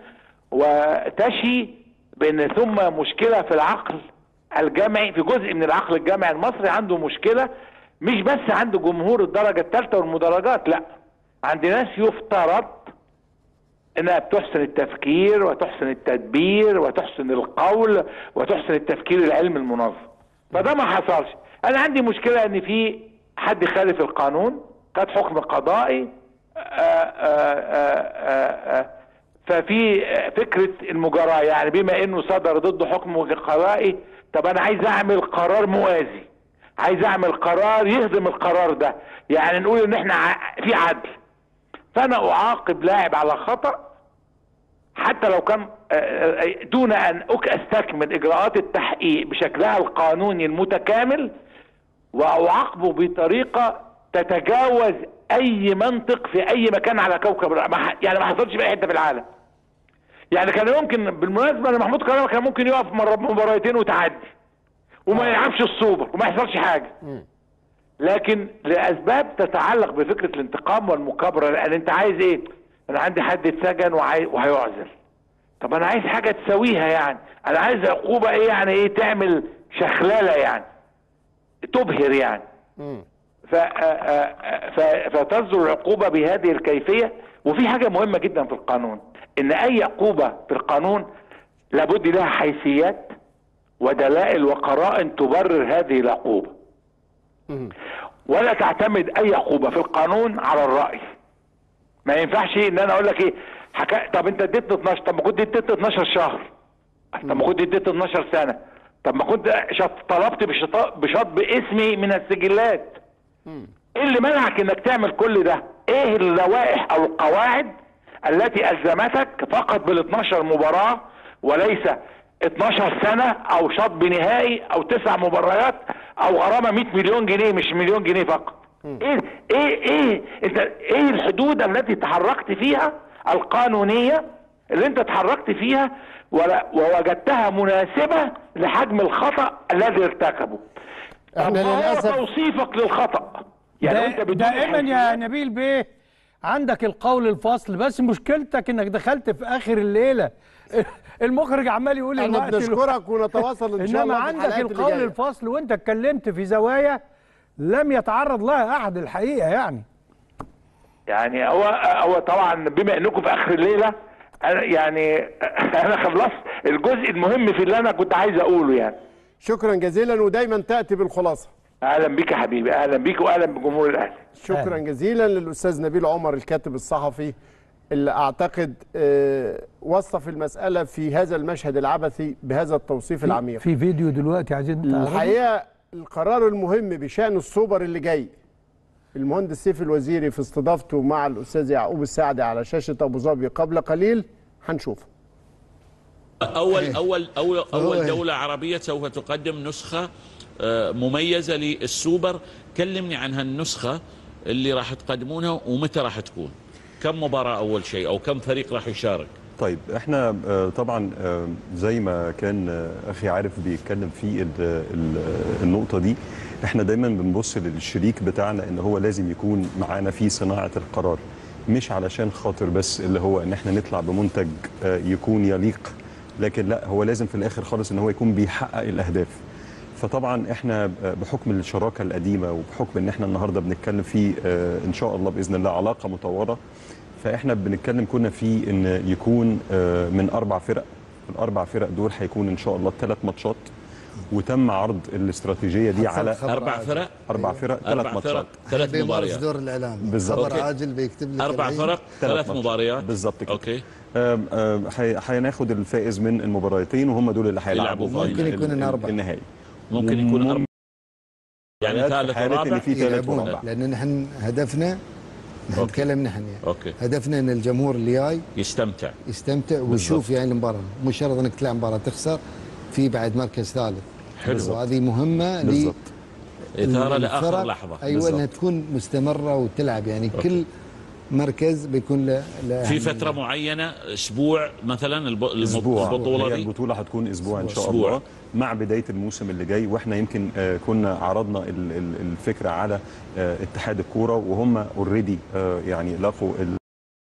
وتشي بأن ثم مشكلة في العقل الجمعي في جزء من العقل الجمعي المصري عنده مشكلة مش بس عنده جمهور الدرجة الثالثة والمدرجات لا عند ناس يفترض انها بتحسن التفكير وتحسن التدبير وتحسن القول وتحسن التفكير العلمي المنظم فده ما حصلش انا عندي مشكله ان في حد خالف القانون خد حكم قضائي آآ آآ آآ آآ ففي فكره المجاراه يعني بما انه صدر ضده حكم قضائي طب انا عايز اعمل قرار موازي عايز اعمل قرار يهضم القرار ده يعني نقول ان احنا ع- في عدل فانا اعاقب لاعب على خطأ حتى لو كان آه، آه، دون ان أك- استكمل اجراءات التحقيق بشكلها القانوني المتكامل واعاقبه بطريقه تتجاوز اي منطق في اي مكان على كوكب الأرض. ما ح- يعني ما حصلش في اي حته في العالم يعني كان يمكن بالمناسبه ان محمود كرامه كان ممكن يقف مره مباراتين وتعدي وما يلعبش السوبر وما يحصلش حاجه لكن لاسباب تتعلق بفكره الانتقام والمكابره لان انت عايز ايه؟ انا عندي حد اتسجن وعاي- وهيعزل طب انا عايز حاجه تساويها يعني انا عايز عقوبه ايه يعني ايه تعمل شخلله يعني تبهر يعني ف- آه، آه، ف- فتصدر العقوبه بهذه الكيفيه وفي حاجه مهمه جدا في القانون ان اي عقوبه في القانون لابد لها حيثيات ودلائل وقرائن تبرر هذه العقوبه ولا تعتمد اي عقوبه في القانون على الراي ما ينفعش ان انا اقول لك ايه حكا... طب انت اديتني 12 طب ما كنت اديتني 12 شهر طب ما كنت اديتني 12 سنه طب ما كنت شط... طلبت بشطاء بشطب اسمي من السجلات ايه اللي منعك انك تعمل كل ده ايه اللوائح او القواعد التي الزمتك فقط بال 12 مباراه وليس 12 سنه او شطب نهائي او تسع مباريات او غرامه 100 مليون جنيه مش مليون جنيه فقط ايه ايه ايه انت ايه الحدود التي تحركت فيها القانونيه اللي انت اتحركت فيها ولا- ووجدتها مناسبه لحجم الخطا الذي ارتكبه احنا طب ما هو للأسف- توصيفك للخطا يعني دا- انت بدون دائما يا حيثيات- نبيل بيه عندك القول الفصل بس مشكلتك انك دخلت في اخر الليله المخرج عمال يقول احنا الوقت بنشكرك ونتواصل ان شاء انما الله في عندك الحلقات اللي القول جاية. الفصل وانت اتكلمت في زوايا لم يتعرض لها احد الحقيقه يعني يعني هو هو طبعا بما انكم في اخر الليله أنا يعني انا خلصت الجزء المهم في اللي انا كنت عايز اقوله يعني شكرا جزيلا ودايما تاتي بالخلاصه اهلا بيك يا حبيبي اهلا بيك واهلا بجمهور الاهلي شكرا جزيلا للاستاذ نبيل عمر الكاتب الصحفي اللي اعتقد آه، وصف المساله في هذا المشهد العبثي بهذا التوصيف العميق في فيديو دلوقتي عايزين تعرضه. الحقيقه القرار المهم بشان السوبر اللي جاي المهندس سيف الوزيري في استضافته مع الاستاذ يعقوب السعدي على شاشه ابو ظبي قبل قليل هنشوفه اول اول اول هو اول إيه؟ دوله عربيه سوف تقدم نسخه آه، مميزه للسوبر كلمني عن هالنسخه اللي راح تقدمونها ومتى راح تكون كم مباراه اول شيء او كم فريق راح يشارك طيب احنا آه، طبعا آه، زي ما كان آه، اخي عارف بيتكلم في ال- ال- النقطه دي احنا دايما بنبص للشريك بتاعنا ان هو لازم يكون معانا في صناعه القرار مش علشان خاطر بس اللي هو ان احنا نطلع بمنتج آه، يكون يليق لكن لا هو لازم في الاخر خالص ان هو يكون بيحقق الاهداف فطبعا احنا بحكم الشراكه القديمه وبحكم ان احنا النهارده بنتكلم في آه، ان شاء الله باذن الله علاقه مطوره فاحنا بنتكلم كنا في ان يكون آه، من اربع فرق الاربع فرق دول هيكون ان شاء الله ثلاث ماتشات وتم عرض الاستراتيجيه دي على اربع فرق اربع فرق ثلاث اربع ماتشات فرق ثلاث بيمارس مباريات دور الاعلام بالظبط. خبر أوكي. عاجل بيكتب لك اربع العين. فرق ثلاث ماتشات. مباريات بالظبط كده اوكي آم، آم، هي- هناخد الفائز من المباراتين وهم دول اللي هيلعبوا يلعبوا في ممكن ال- يكون ال- أربعة. النهائي ممكن يكون ومم- أربعة. يعني في ثالث حالة ورابع ان في ثالث يلعبون ورابع لان نحن هدفنا نحن نتكلم نحن يعني اوكي هدفنا ان الجمهور اللي جاي يستمتع يستمتع ويشوف يعني المباراه مو شرط انك تلعب مباراه تخسر في بعد مركز ثالث حلو. وهذه مهمه بالضبط. اثاره ال- لاخر الفرق. لحظه ايوه بالضبط. انها تكون مستمره وتلعب يعني أوكي. كل مركز بيكون له له في أهمية. فتره معينه اسبوع مثلا الب- الم- اسبوع البطوله هي دي البطوله هتكون اسبوع ان شاء أسبوع. الله مع بدايه الموسم اللي جاي واحنا يمكن آه، كنا عرضنا ال- ال- الفكره على آه، اتحاد الكوره وهم اوريدي يعني لقوا ال-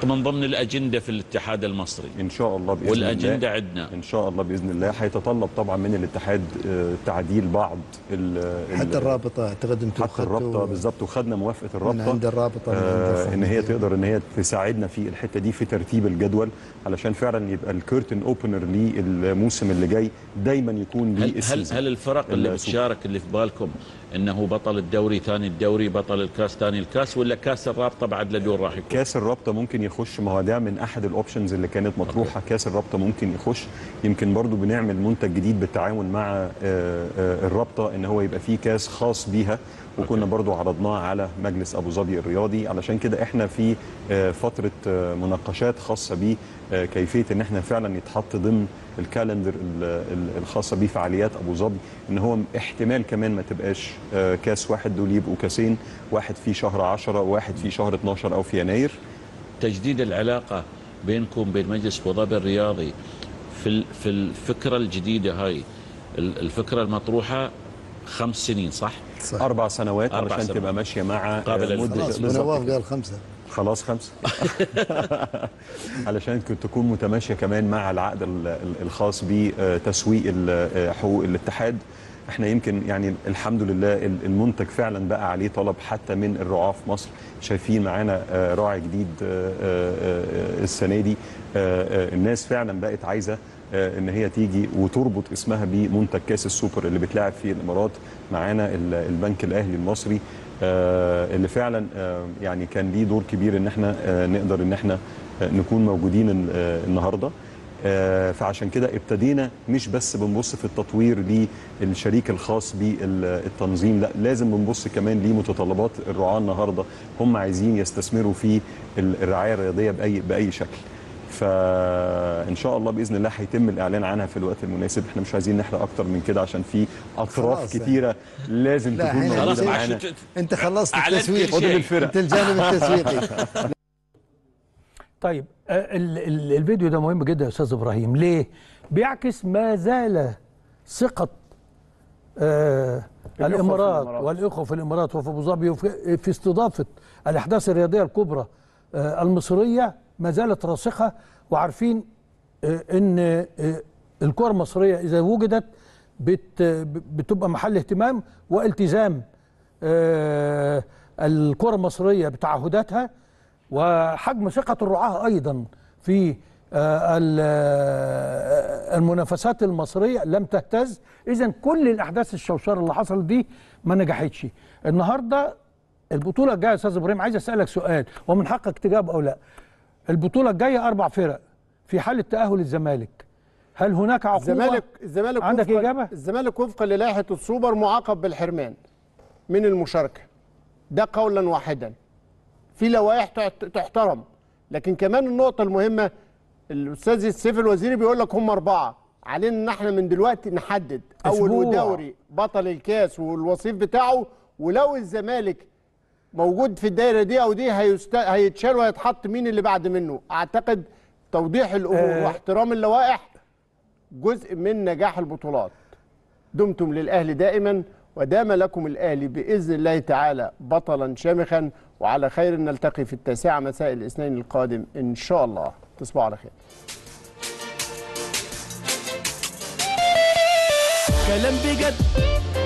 من ضمن الاجنده في الاتحاد المصري ان شاء الله باذن والاجنده الله عندنا ان شاء الله باذن الله هيتطلب طبعا من الاتحاد آه، تعديل بعض ال- ال- حتى الرابطه اعتقد انتم حتى الرابطه بالظبط وخدنا موافقه الرابطه عند الرابطة، من عند آه الخمس ان هي دي. تقدر ان هي تساعدنا في الحته دي في ترتيب الجدول علشان فعلا يبقى الكيرتن اوبنر للموسم اللي جاي دايما يكون ليه هل هل, اسم هل الفرق اللي السوبر. بتشارك اللي في بالكم انه بطل الدوري ثاني الدوري بطل الكاس ثاني الكاس ولا كاس الرابطه بعد لدور راح يكون كاس الرابطه ممكن يخش ما هو ده من احد الاوبشنز اللي كانت مطروحه كاس الرابطه ممكن يخش يمكن برضو بنعمل منتج جديد بالتعاون مع آه، آه، الرابطه ان هو يبقى فيه كاس خاص بيها وكنا برضو عرضناه على مجلس ابو ظبي الرياضي علشان كده احنا في آه، فتره آه، مناقشات خاصه بيه آه، كيفيه ان احنا فعلا يتحط ضمن الكالندر ال- ال- الخاصه بيه فعاليات ابو ظبي ان هو احتمال كمان ما تبقاش آه، كاس واحد دول يبقوا كاسين واحد في شهر 10 وواحد في شهر 12 او في يناير تجديد العلاقه بينكم بين مجلس ابو ظبي الرياضي في ال- في الفكره الجديده هاي ال- الفكره المطروحه خمس سنين صح؟ صح. اربع سنوات أربع علشان سنوات. تبقى ماشيه مع قابل آه، مده خلاص بالظبط نواف كده. قال خمسه خلاص خمسه علشان كنت تكون متماشيه كمان مع العقد ال- ال- الخاص بتسويق ال- آه، حقوق الاتحاد احنا يمكن يعني الحمد لله ال- المنتج فعلا بقى عليه طلب حتى من الرعاة في مصر شايفين معانا آه، راعي جديد آه، آه، آه، السنه دي آه، آه، الناس فعلا بقت عايزه آه، ان هي تيجي وتربط اسمها بمنتج كاس السوبر اللي بتلعب فيه الامارات معانا ال- البنك الاهلي المصري آه، اللي فعلا آه، يعني كان ليه دور كبير ان احنا آه، نقدر ان احنا آه، نكون موجودين ال- آه، النهارده آه، فعشان كده ابتدينا مش بس بنبص في التطوير للشريك الخاص بالتنظيم لا لازم بنبص كمان لمتطلبات الرعاة النهارده هم عايزين يستثمروا في ال- الرعايه الرياضيه باي باي شكل فان شاء الله باذن الله هيتم الاعلان عنها في الوقت المناسب احنا مش عايزين نحرق اكتر من كده عشان في اطراف خلاص كتيره لازم لا تكون حين موجوده خلاص معانا انت خلصت أعلنت كل التسويق شيء. فاضل الفرق انت الجانب التسويقي طيب آه، ال- ال- الفيديو ده مهم جدا يا استاذ ابراهيم ليه بيعكس ما زال ثقه آه الإخوة في الامارات الإمارات. والاخوه في الامارات وفي ابو ظبي وفي في استضافه الاحداث الرياضيه الكبرى آه المصريه ما زالت راسخه وعارفين آه ان آه الكره المصريه اذا وجدت بت بتبقى محل اهتمام والتزام آه الكره المصريه بتعهداتها وحجم ثقه الرعاه ايضا في آه، ال- آه، المنافسات المصريه لم تهتز اذا كل الاحداث الشوشره اللي حصلت دي ما نجحتش النهارده البطوله الجايه يا استاذ ابراهيم عايز اسالك سؤال ومن حقك تجاوب او لا البطوله الجايه اربع فرق في حاله تاهل الزمالك هل هناك عقوبه الزمالك الزمالك عندك وفقاً- إجابة؟ الزمالك وفقا للائحه السوبر معاقب بالحرمان من المشاركه ده قولا واحدا في لوائح تحت- تحترم لكن كمان النقطه المهمه الاستاذ السيف الوزيري بيقول لك هم اربعه علينا ان احنا من دلوقتي نحدد اول أسبوع. ودوري بطل الكاس والوصيف بتاعه ولو الزمالك موجود في الدايره دي او دي هيست... هيتشال وهيتحط مين اللي بعد منه اعتقد توضيح الامور آه. واحترام اللوائح جزء من نجاح البطولات دمتم للاهلي دائما ودام لكم الاهلي باذن الله تعالى بطلا شامخا وعلى خير نلتقي في التاسعه مساء الاثنين القادم ان شاء الله تصبحوا على خير كلام بجد